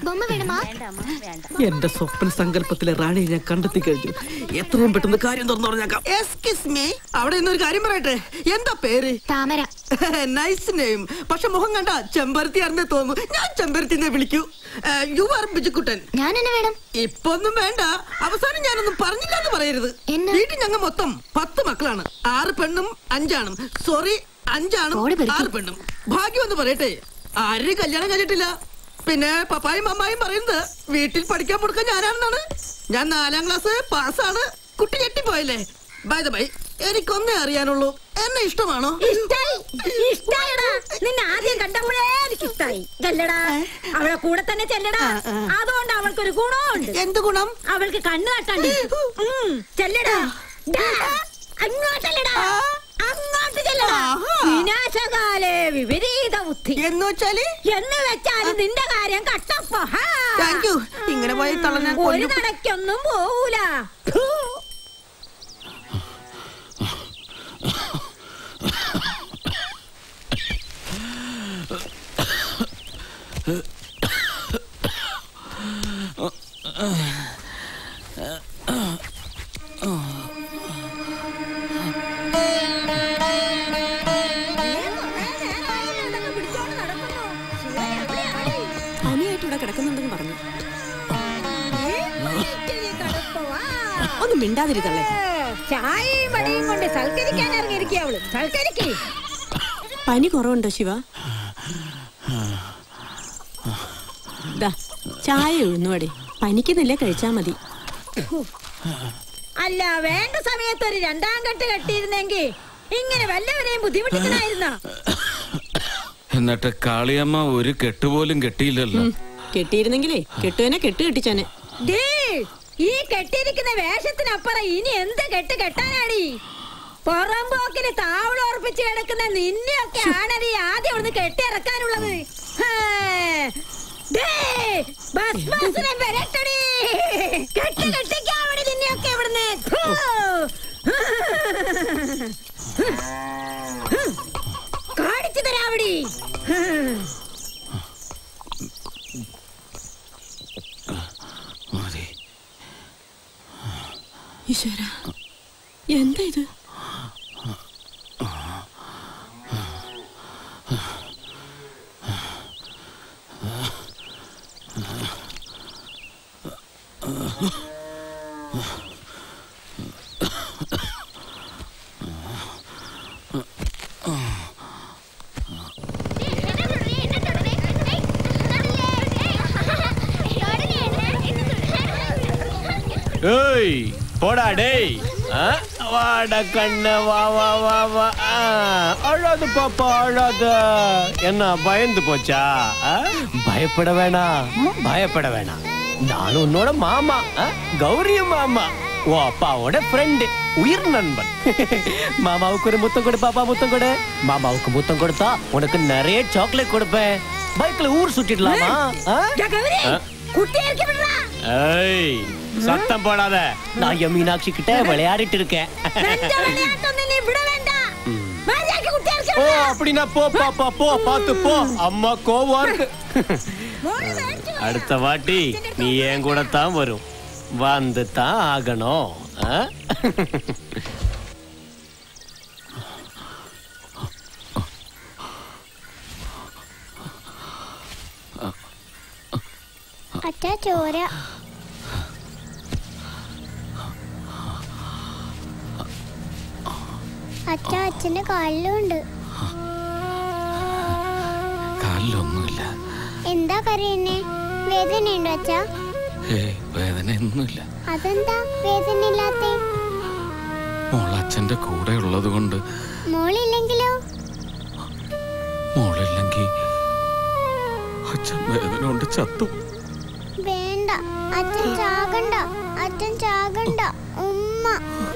ബൊമ്മ വേണമാ എന്റെ സ്വപ്ന സങ്കല്പത്തിലെ റാണിയെ ഞാൻ കണ്ടെത്തി കഴിഞ്ഞു എത്രയും പെട്ടെന്ന് കാര്യം തുറന്നു പറഞ്ഞേക്കാം എക്സ്ക്യൂസ് മീ അവിടെ ഇന്നൊരു കാര്യം പറയട്ടെ എന്താ പേര് താമര നൈസ് നെയിം പക്ഷെ മുഖം കണ്ട ചെമ്പരത്തി ആണെന്നേ തോന്നുന്നു ഞാൻ ചെമ്പരത്തി വിളിക്കൂ യു ആർ ബിജുക്കുട്ടൻ ഞാൻ എന്നെ വേണം ഇപ്പൊ ഒന്നും വേണ്ട അവസാനം ഞാനൊന്നും പറഞ്ഞില്ല എന്ന് പറയരുത് വീട്ടിൽ ഞങ്ങൾ മൊത്തം പത്ത് മക്കളാണ് ആറ് പെണ്ണും അഞ്ചാണും സോറി അഞ്ചാണും ആറ് പെണ്ണും ഭാഗ്യം എന്ന് പറയട്ടെ ആരും കല്യാണം കഴിഞ്ഞിട്ടില്ല പിന്നെ പപ്പായും അമ്മായും പറയുന്നത് വീട്ടിൽ പഠിക്കാൻ കൊടുക്കാൻ ഞാനാണെന്നാണ് ഞാൻ നാലാം ക്ലാസ് പാസ്സാണ് കുട്ടി ഞെട്ടിപ്പോയല്ലേ ബൈ ദ ബൈ എനിക്കൊന്നേ അറിയാനുള്ളൂ എന്നെ ഇഷ്ടമാണോ ഇഷ്ടായി ഇഷ്ടായടാ നിന്നെ ആദ്യം കണ്ടപ്പോഴേ എനിക്ക് ഇഷ്ടായി ചെല്ലടാ അവളെ കൂടെ തന്നെ ചെല്ലടാ അതുകൊണ്ട് അവൾക്കൊരു ഗുണമുണ്ട് എന്ത് ഗുണം അവൾക്ക് കണ്ണു തട്ടാണ്ട് ഉം, ചെല്ലടാ ഡാ, അങ്ങോട്ടല്ലടാ അങ്ങോട്ട് ചെല്ലടാ വിനാശകാലേ വിപരീത ബുദ്ധി എന്ന് വെച്ചാല് എന്ന് വെച്ചാല് നിന്റെ കാര്യം കട്ടപ്പോ താങ്ക് യു ഇങ്ങനെ പോയി തളഞ്ഞ ഒരു നടക്കൊന്നും പോകൂല ഫൂ. പനിയായിട്ട് ഇവിടെ കിടക്കുന്നുണ്ടെന്ന് പറഞ്ഞു കിടക്കുവാ. ഒന്ന് മിണ്ടാതിരുതള്ളേ ചായയും വടിയും കൊണ്ട് സൽക്കരിക്കാൻ ഇറങ്ങിയിരിക്കുക അവള് സൽക്കരിക്ക് പനി കുറവുണ്ടോ ശിവ ദാ ചായ ഉഴുന്നുവടി പനിക്കുന്നില്ല കഴിച്ചാ മതി അല്ല വേണ്ട സമയത്ത് ഒരു രണ്ടാം കെട്ട് കെട്ടിയിരുന്നെങ്കിൽ ഇങ്ങനെ വല്ലവരെയും ബുദ്ധിമുട്ടിക്കണായിരുന്നോ എന്നിട്ട് കാളിയമ്മ ഒരു കെട്ടുപോലും കെട്ടിയില്ലല്ലോ കെട്ടിയിരുന്നെങ്കിലേ കെട്ടുവനെ കെട്ട് കെട്ടിച്ചാനെ ദേ, ഈ കെട്ടിയിരിക്കുന്ന വേഷത്തിനപ്പുറം ഇനി എന്ത് കെട്ട് കെട്ടാനാടി പുറമ്പോക്കിന് താവളോർപ്പിച്ച് കിടക്കുന്ന നിന്നെയൊക്കെ ആണടി ആദ്യം അവിടുന്ന് കെട്ടിയിറക്കാനുള്ളത് ഹേ. ദേ, ബസ് ബസ്സിനെ വരട്ടടി കെട്ടി കെട്ടിക്കാവടി നിന്നെയൊക്കെ ഇവിടുന്ന് ഫൂ. കാണിച്ചു തരാവടി മതി ഈശ്വര എന്താ ഇത് ஏய் போடா டேய் ஆ? வாடா கண்ண வா வா வா வா ஆ, அழாது பாப்பா அழாத என்ன பயந்து போச்சா ஆ? பயப்பட வேணாம் பயப்பட வேணாம் நான் உன்னோட மாமா ஆ? கௌரிய மாமா ஓ அப்பாவோட ஃப்ரெண்டு உயிர் நண்பன் மாமாவுக்கு ஒரு முத்தம் கொடு பாப்பா முத்தம் கொடு மாமாவுக்கு முத்தம் கொடுத்தா உனக்கு நிறைய சாக்லேட் கொடுப்பேன் பைக்ல ஊர் சுத்திடலாமா ஆ? கௌரி ஆ? குட்டி இறக்கி விடுறா ஏய் சத்தம் போடாத நான் என் மீனாட்சி கிட்ட விளையாடிட்டு இருக்கேன் எந்த விளையாட்டொന്നും நீ விட வேண்டாம் மரியாதைக்கு குட்டி இறக்கி ஓ விடுறா. அப்படின்னா போ போ போ போ பார்த்து போ அம்மா கோவம் இருக்கு மோளை வேடிச்சு அடுத்த வாட்டி நீ என் கூட தான் வரும் வந்து தான் ஆகணும் ஆ? അച്ഛാ ചോര അച്ഛാ അച്ഛന്റെ കാലിലുണ്ട് കാലിലൊന്നുമില്ല എന്താ കരയുന്നേ വേദനയുണ്ടോ അച്ഛാ ഏയ് വേദനയൊന്നുമില്ല അതെന്താ വേദന ഇല്ലാത്തേ മോൾ അച്ഛന്റെ കൂടെ ഉള്ളത് കൊണ്ട് മോളില്ലെങ്കിലോ മോളില്ലെങ്കിൽ അച്ഛൻ വേദന കൊണ്ട് ചത്തു വേണ്ട അച്ഛൻ ചാകണ്ട അച്ഛൻ ചാകണ്ട ഉമ്മ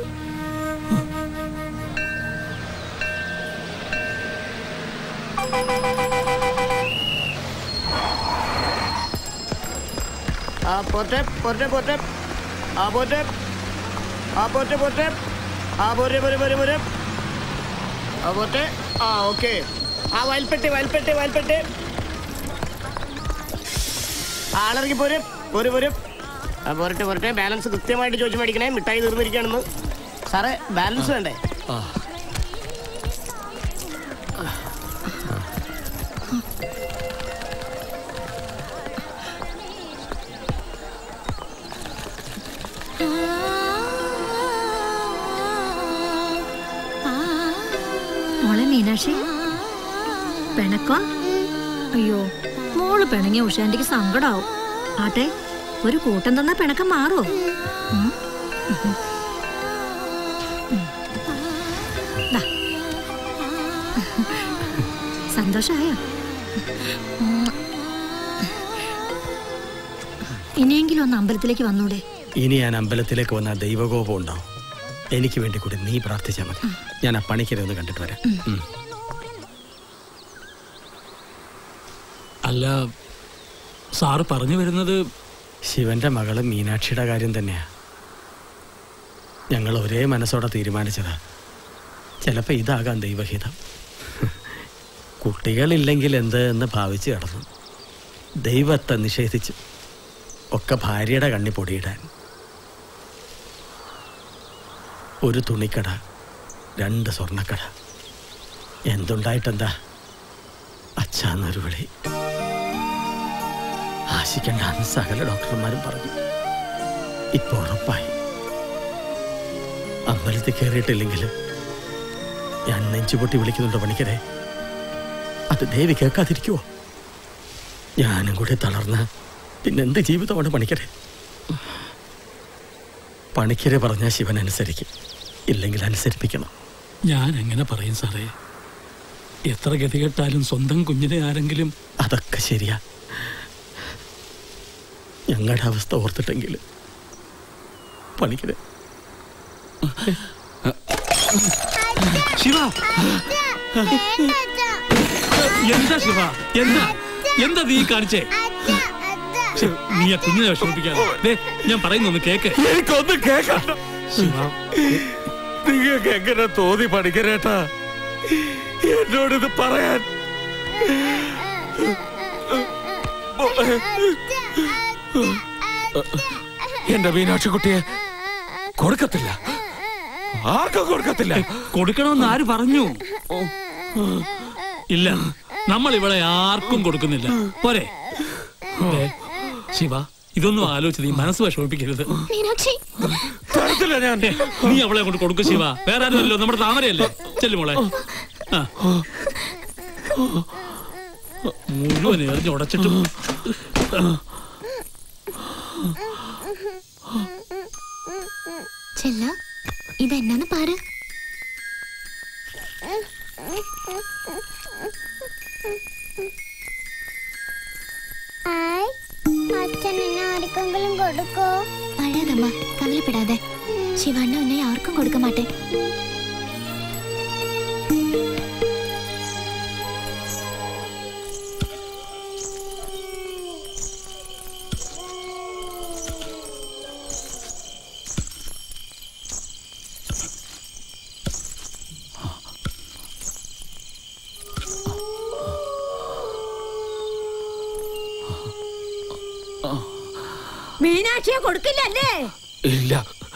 ആ പോട്ടെ പോട്ടെ പോട്ടെ ആ പോട്ടെ ആ പോട്ടെ പോട്ടെ ആ പോരെ പോരെ പോരെ പോരെ ആ പോട്ടെ ആ ഓക്കെ ആ വയൽപ്പെട്ടി വയൽപ്പെട്ടി വയൽപ്പെട്ടി ആളിറങ്ങി പോര് പോര് പോര് ആ, പോരട്ടെ പോരട്ടെ ബാലൻസ് കൃത്യമായിട്ട് ചോദിച്ചു മേടിക്കണേ മിഠായി തീർന്നിരിക്കുകയാണെന്ന് സാറേ ബാലൻസ് വേണ്ടേ മോളെ മീനാക്ഷി പിണക്കോ അയ്യോ മോള് പിണങ്ങിയ ഉഷാന്റിക്ക് സങ്കടാവും ആട്ടെ ഒരു കൂട്ടം തന്നാ പിണക്കം മാറോ ഉം. ഉം. ദാ. സന്തോഷായോ ഉം. ഇനിയെങ്കിലും ഒന്ന് അമ്പലത്തിലേക്ക് വന്നൂടെ ഇനി ഞാൻ അമ്പലത്തിലേക്ക് വന്ന ദൈവകോപം ഉണ്ടാവും എനിക്ക് വേണ്ടി കൂടി നീ പ്രാർത്ഥിച്ചാൽ മതി ഞാൻ ആ പണിക്കരെ ഒന്ന് കണ്ടിട്ട് വരാം ഉം. അല്ല സാറ് പറഞ്ഞു വരുന്നത് ശിവന്റെ മകള് മീനാക്ഷിയുടെ കാര്യം തന്നെയാ ഞങ്ങൾ ഒരേ മനസ്സോടെ തീരുമാനിച്ചതാ ചിലപ്പോൾ ഇതാകാം ദൈവഹിതം കുട്ടികളില്ലെങ്കിൽ എന്ത് എന്ന് ഭാവിച്ച് കിടന്നു ദൈവത്തെ നിഷേധിച്ചു ഒക്കെ ഭാര്യയുടെ കണ്ണി പൊടിയിടാൻ ഒരു തുണിക്കട രണ്ട് സ്വർണ്ണക്കട എന്തുണ്ടായിട്ടെന്താ അച്ഛാന്നൊരു വിളി ആശിക്കണ്ട എന്ന് സകല ഡോക്ടർമാരും പറഞ്ഞു ഇപ്പൊ ഉറപ്പായി അമ്പലത്തിൽ കയറിയിട്ടില്ലെങ്കിലും ഞാൻ നെഞ്ചുപൊട്ടി വിളിക്കുന്നുണ്ടോ പണിക്കരെ അത് ദേവി കേൾക്കാതിരിക്കുവോ ഞാനും കൂടി തളർന്ന പിന്നെന്ത് ജീവിതമാണ് പണിക്കരെ പണിക്കരെ പറഞ്ഞാൽ ശിവൻ അനുസരിക്കും ഇല്ലെങ്കിൽ അനുസരിപ്പിക്കണം ഞാൻ എങ്ങനെ പറയും സാറേ എത്ര ഗതികെട്ടാലും സ്വന്തം കുഞ്ഞിനെ ആരെങ്കിലും അതൊക്കെ ശരിയാ ഞങ്ങളുടെ അവസ്ഥ ഓർത്തിട്ടെങ്കിൽ പണിക്കരെ ശിവ എന്താ ശിവ എന്താ എന്താ നീ കാണിച്ചേ ശ്ശെ, നീ ആ കുഞ്ഞിനെ വിഷമിപ്പിക്കാതെ ദേ, ഞാൻ പറയുന്നൊന്ന് കേക്ക് എനിക്കൊന്നും കേൾക്കണ്ട ശിവ നിങ്ങൾക്ക് എങ്ങനെ തോന്നി പഠിക്കരേട്ടാ എന്നോട് ഇത് പറയാൻ എന്റെ മീനാക്ഷി കുട്ടിയെ കൊടുക്കത്തില്ല ആർക്കും കൊടുക്കത്തില്ല കൊടുക്കണമെന്ന് ആര് പറഞ്ഞു ഇല്ല നമ്മൾ ഇവിടെ ആർക്കും കൊടുക്കുന്നില്ല പോരെ ദേ, ശിവ ഇതൊന്നും ആലോചിച്ച് നീ മനസ്സ് വിഷമിപ്പിക്കരുത് മീനാക്ഷി തരത്തില്ല ഞാൻ നീ അവളെ കൊണ്ട് കൊടുക്കും ശിവ വേറെ ആരുമല്ലോ നമ്മുടെ താമരയല്ലേ ചെല്ലുമോളെ ആ. മുഴുവൻ എറിഞ്ഞ് ഉടച്ചിട്ടും ചെല്ല ഇതെന്നാന്ന് പാര് ആയ് അച്ഛനെ ആർക്കെങ്കിലും കൊടുക്കോ അഴാതമ്മ കവലപ്പെടാതെ ശിവണ്ണ ഉന്നെ ആർക്കും കൊടുക്ക മാട്ടെ മീനാക്ഷിയെ കൊടുക്കില്ലല്ലേ ഇല്ല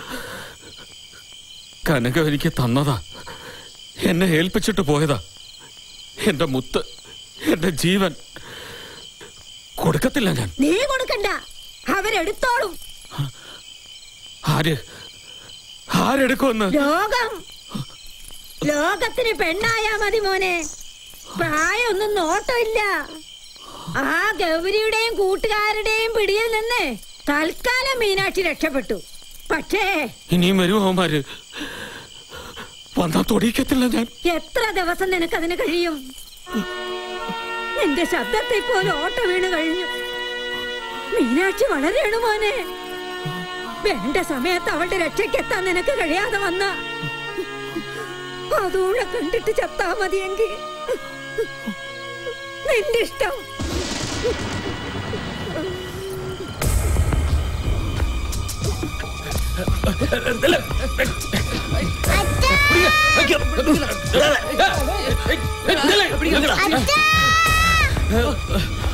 കനക എനിക്ക് തന്നതാ എന്നെ ഏൽപ്പിച്ചിട്ട് പോയതാ എന്റെ മുത്ത് എന്റെ ജീവൻ കൊടുക്കത്തില്ല ഞാൻ നീ കൊടുക്കണ്ട അവരെടുത്തോളും ആര് ആരെടുക്കുമെന്ന് ലോകം ലോകത്തിന് പെണ്ണായാ മതി മോനെ പ്രായമൊന്നും നോട്ടമില്ല ആ ഗൗരിയുടെയും കൂട്ടുകാരുടെയും പിടിയിൽ നിന്ന് തൽക്കാലം മീനാക്ഷി രക്ഷപ്പെട്ടു പക്ഷേ ഇനിയും വരുമോ അവന്മാര് വന്നാ തൊടിക്കത്തില്ല ഞാൻ എത്ര ദിവസം നിനക്കതിന് കഴിയും നിന്റെ ശബ്ദത്തിൽ പോലും ഓട്ട വീണ് കഴിഞ്ഞു മീനാക്ഷി വളരെയാണ് മോനെ വേണ്ട സമയത്ത് അവളുടെ രക്ഷയ്ക്കെത്താൻ നിനക്ക് കഴിയാതെ വന്ന അതൂടെ കണ്ടിട്ട് ചത്താ മതിയെങ്കിൽ നിന്റെ ഇഷ്ടം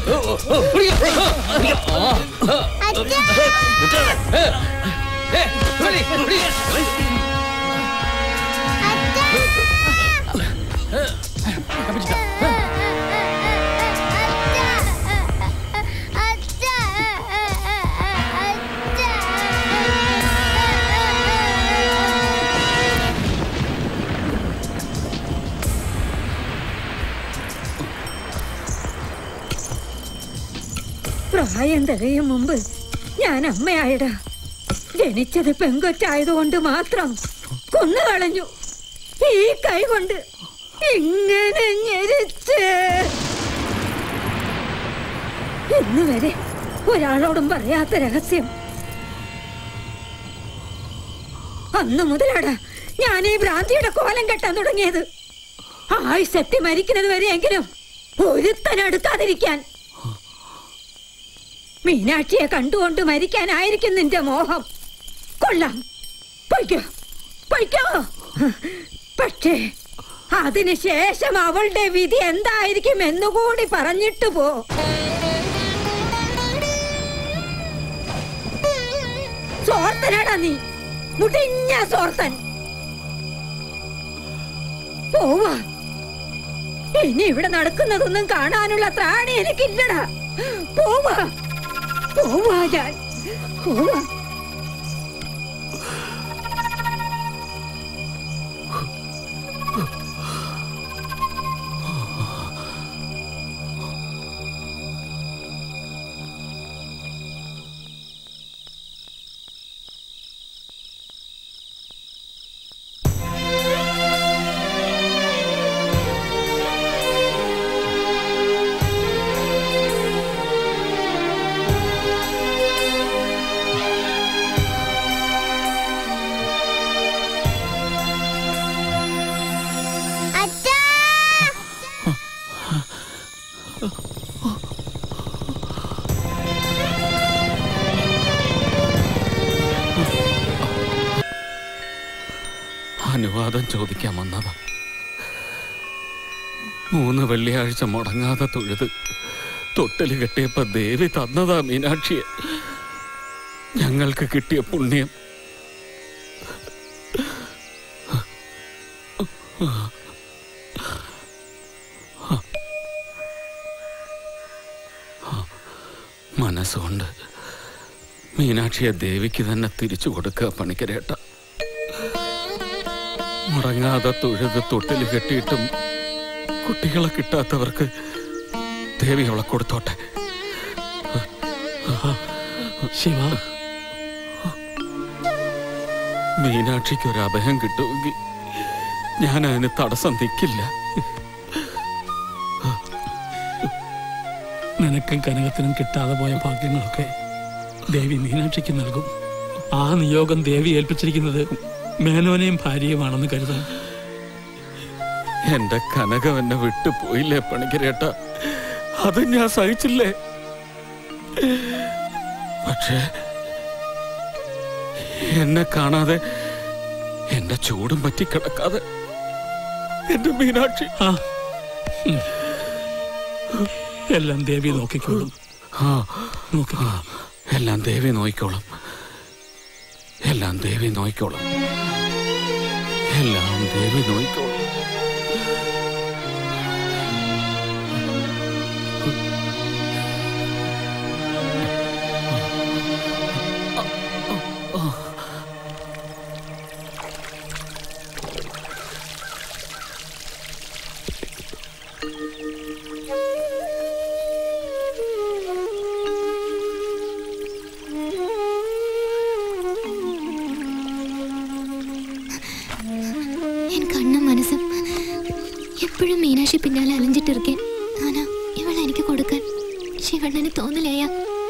പ്രായം തികയും മുമ്പ് ഞാൻ അമ്മയായടാ ജനിച്ചത് പെങ്കൊച്ചായതുകൊണ്ട് മാത്രം കൊന്നു കളഞ്ഞു ഈ കൈ കൊണ്ട് ഇങ്ങനെ ഞെരിച്ച് ഇന്ന് വരെ ഒരാളോടും പറയാത്ത രഹസ്യം അന്ന് മുതലാടാ ഞാൻ ഈ ഭ്രാന്തിയുടെ കോലം കെട്ടാൻ തുടങ്ങിയത് ആയുസെത്തി മരിക്കുന്നത് വരെയെങ്കിലും ഒരുത്തനടുക്കാതിരിക്കാൻ മീനാക്ഷിയെ കണ്ടുകൊണ്ട് മരിക്കാനായിരിക്കും നിന്റെ മോഹം കൊള്ളാം പൊയ്ക്കോ പൊയ്ക്കോ പക്ഷേ അതിനുശേഷം അവളുടെ വിധി എന്തായിരിക്കും എന്നുകൂടി പറഞ്ഞിട്ട് പോ സോർത്തനാടാ നീ മുടിഞ്ഞ സോർത്തൻ പോവാ ഇനി ഇവിടെ നടക്കുന്നതൊന്നും കാണാനുള്ള ത്രാണി എനിക്കില്ലടാ പോവാ പോവാ ഞാൻ പോവാ അനുവാദം ചോദിക്കാൻ വന്നതാ മൂന്ന് വെള്ളിയാഴ്ച മുടങ്ങാതെ തൊഴുത് തൊട്ടല് കെട്ടിയപ്പോ ദേവി തന്നതാ മീനാക്ഷിയെ ഞങ്ങൾക്ക് കിട്ടിയ പുണ്യം മനസ്സുകൊണ്ട് മീനാക്ഷിയെ ദേവിക്ക് തന്നെ തിരിച്ചു കൊടുക്കുക പണിക്കരേട്ട മുടങ്ങാതെ തൊഴുത് തൊട്ടിൽ കെട്ടിയിട്ടും കുട്ടികളെ കിട്ടാത്തവർക്ക് ദേവി അവളെ കൊടുത്തോട്ടെ ശിവ മീനാക്ഷിക്ക് ഒരു അഭയം കിട്ടുമെങ്കിൽ ഞാൻ അതിന് തടസ്സം നിൽക്കില്ല നിനക്കും കനകത്തിനും കിട്ടാതെ പോയ ഭാഗ്യങ്ങളൊക്കെ ദേവി മീനാക്ഷിക്ക് നൽകും ആ നിയോഗം ദേവി ഏൽപ്പിച്ചിരിക്കുന്നത് മേനോനെയും ഭാര്യയുമാണെന്ന് കരുതാം എന്റെ കനകം എന്നെ വിട്ടു പോയില്ലേ പണിക്കരേട്ട അത് ഞാൻ സഹിച്ചില്ലേ പക്ഷേ എന്നെ കാണാതെ എന്റെ ചൂടും പറ്റി കിടക്കാതെ എന്റെ മീനാക്ഷി എല്ലാം ദേവി നോക്കിക്കോളും ആ ആ, എല്ലാം ദേവി നോക്കിക്കോളും എല്ലാം ദേവി നോക്കിക്കോളും എല്ലാം ദേവി നോക്കിക്കോളും എൻ കണ്ണും മനസ്സും എപ്പോഴും മീനാക്ഷി പിന്നാലെ അലഞ്ചിട്ടിരിക്കേ ആനാ ഇവളെ എനിക്ക് കൊടുക്കാൻ ശിവണ്ണന് തോന്നില്ലേയ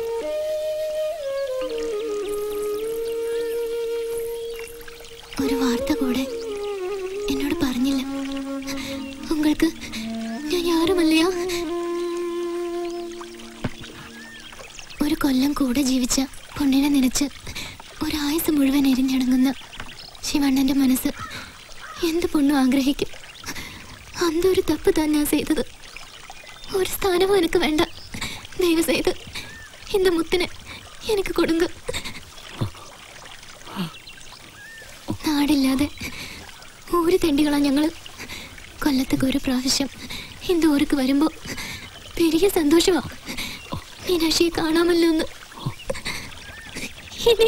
ഒരു വാർത്ത കൂടെ എന്നോട് പറഞ്ഞില്ല ഉങ്ങൾക്ക് ഞാൻ യാരുമല്ലയാ ഒരു കൊല്ലം കൂടെ ജീവിച്ച പൊണ്ണിനെ നനച്ച് ഒരായുസ് മുഴുവൻ എരിഞ്ഞടങ്ങുന്ന ശിവണ്ണന്റെ മനസ്സ് എന്ത് പൊണ്ണും ആഗ്രഹിക്കും അന്തൊരു തപ്പ് താൻ ഞാൻ ചെയ്തത് ഒരു സ്ഥാനവും എനിക്ക് വേണ്ട தயவு செய்து இந்த முத்தினை எனக்கு கொடுங்க നാടില്ലാതെ ഒരു തെണ്ടികളാ ഞങ്ങള് കൊല്ലത്തേക്ക് ഒരു പ്രാവശ്യം இந்த ஊருக்கு വരുമ്പോ പെരിയ സന്തോഷമാ മീനാക്ഷിയെ കാണാമല്ലോ എന്ന് ഇനി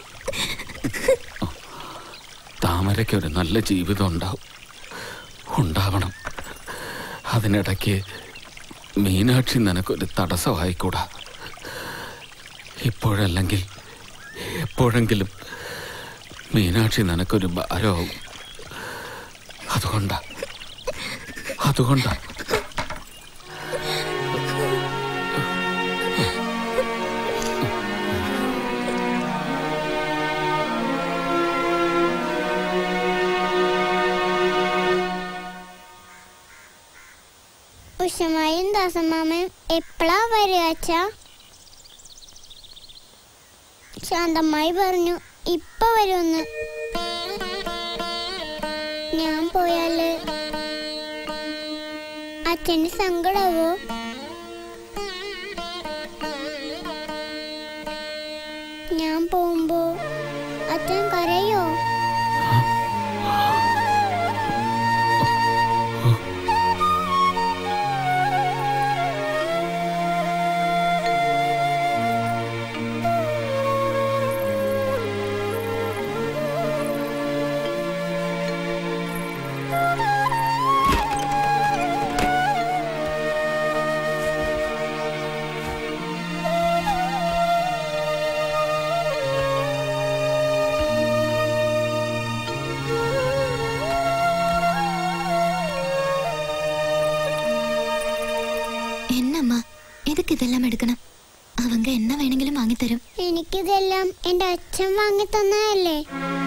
താമരയ്ക്ക് ഒരു നല്ല ജീവിതം ഉണ്ടാവും ഉണ്ടാവണം അതിനിടയ്ക്ക് മീനാക്ഷി നിനക്കൊരു തടസ്സമായിക്കൂടാ ഇപ്പോഴല്ലെങ്കിൽ എപ്പോഴെങ്കിലും മീനാക്ഷി നിനക്കൊരു ഭാരമാവും അതുകൊണ്ടാ അതുകൊണ്ടാ ഉഷമായും ദാസമാമയും എപ്പോഴാ വരിക അച്ഛാ ശാന്തമ്മായി പറഞ്ഞു ഇപ്പൊ വരുമെന്ന് ഞാൻ പോയാല് അച്ഛന് സങ്കടാവോ ഞാൻ പോകുമ്പോ അച്ഛൻ കരയോ എന്നമ്മ എതുക്ക് ഇതെല്ലാം എടുക്കണം அவங்க என்ன വേണമെങ്കിലും വാങ്ങിത്തരും എനിക്കിതെല്ലാം എന്റെ അച്ഛൻ വാങ്ങി തന്നതല്ലേ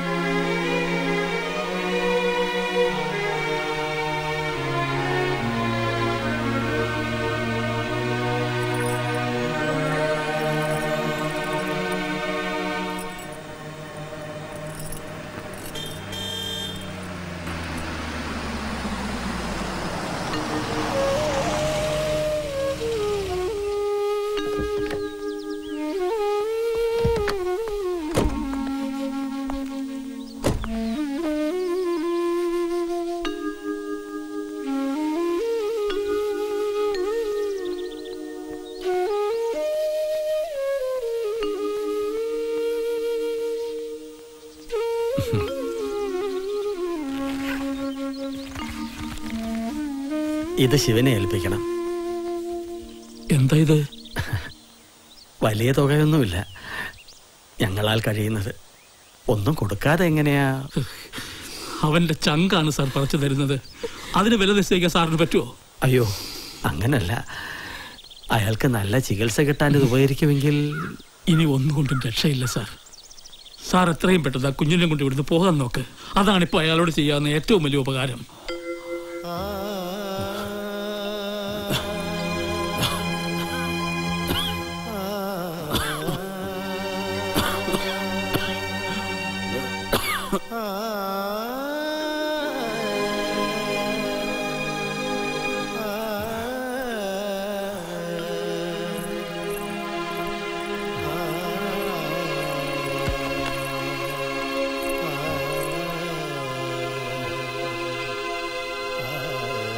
ഇത് ശിവനെ ഏൽപ്പിക്കണം എന്താ ഇത് വലിയ തുകയൊന്നുമില്ല ഞങ്ങളാൽ കഴിയുന്നത് ഒന്നും കൊടുക്കാതെ എങ്ങനെയാ അവന്റെ ചങ്കാണ് സാർ പറിച്ചു തരുന്നത് അതിന് വില നിശ്ചയിക്കാൻ സാറിന് പറ്റുമോ അയ്യോ അങ്ങനല്ല അയാൾക്ക് നല്ല ചികിത്സ കിട്ടാൻ ഇത് ഉപകരിക്കുമെങ്കിൽ ഇനി ഒന്നുകൊണ്ടും രക്ഷയില്ല സാർ സാർ എത്രയും പെട്ടെന്ന് ആ കുഞ്ഞിനെ കൊണ്ട് ഇവിടുന്ന് പോകാൻ നോക്ക് അതാണ് ഇപ്പോൾ അയാളോട് ചെയ്യാവുന്ന ഏറ്റവും വലിയ ഉപകാരം ആ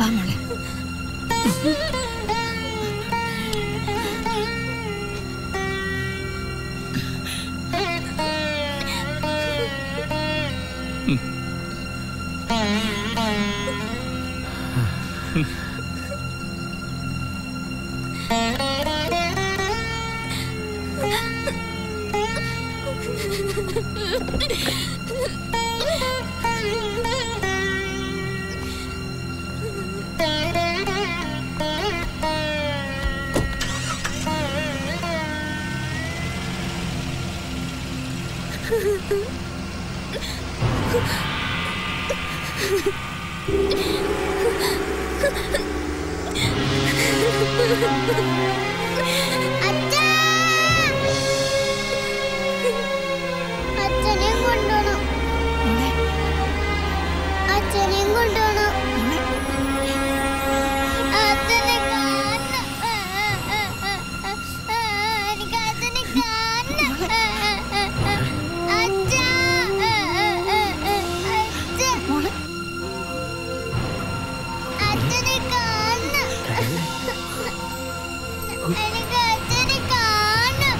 വാ മോളെ അച്ഛനെയും കൊണ്ടുപോണം അച്ഛനെയും കൊണ്ടുപോണം അച്ഛനെ കാണണം എനിക്ക് അച്ഛനെ കാണണം അച്ഛാ അച്ഛനെ കാണണം എനിക്ക് അച്ഛനെ കാണണം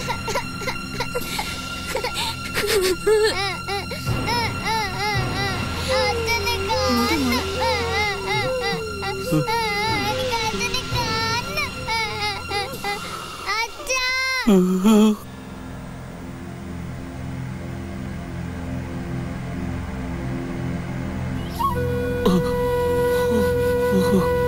അച്ഛനെ കാണണം എനിക്ക് അച്ഛനെ കാണണം അച്ഛാ Oh.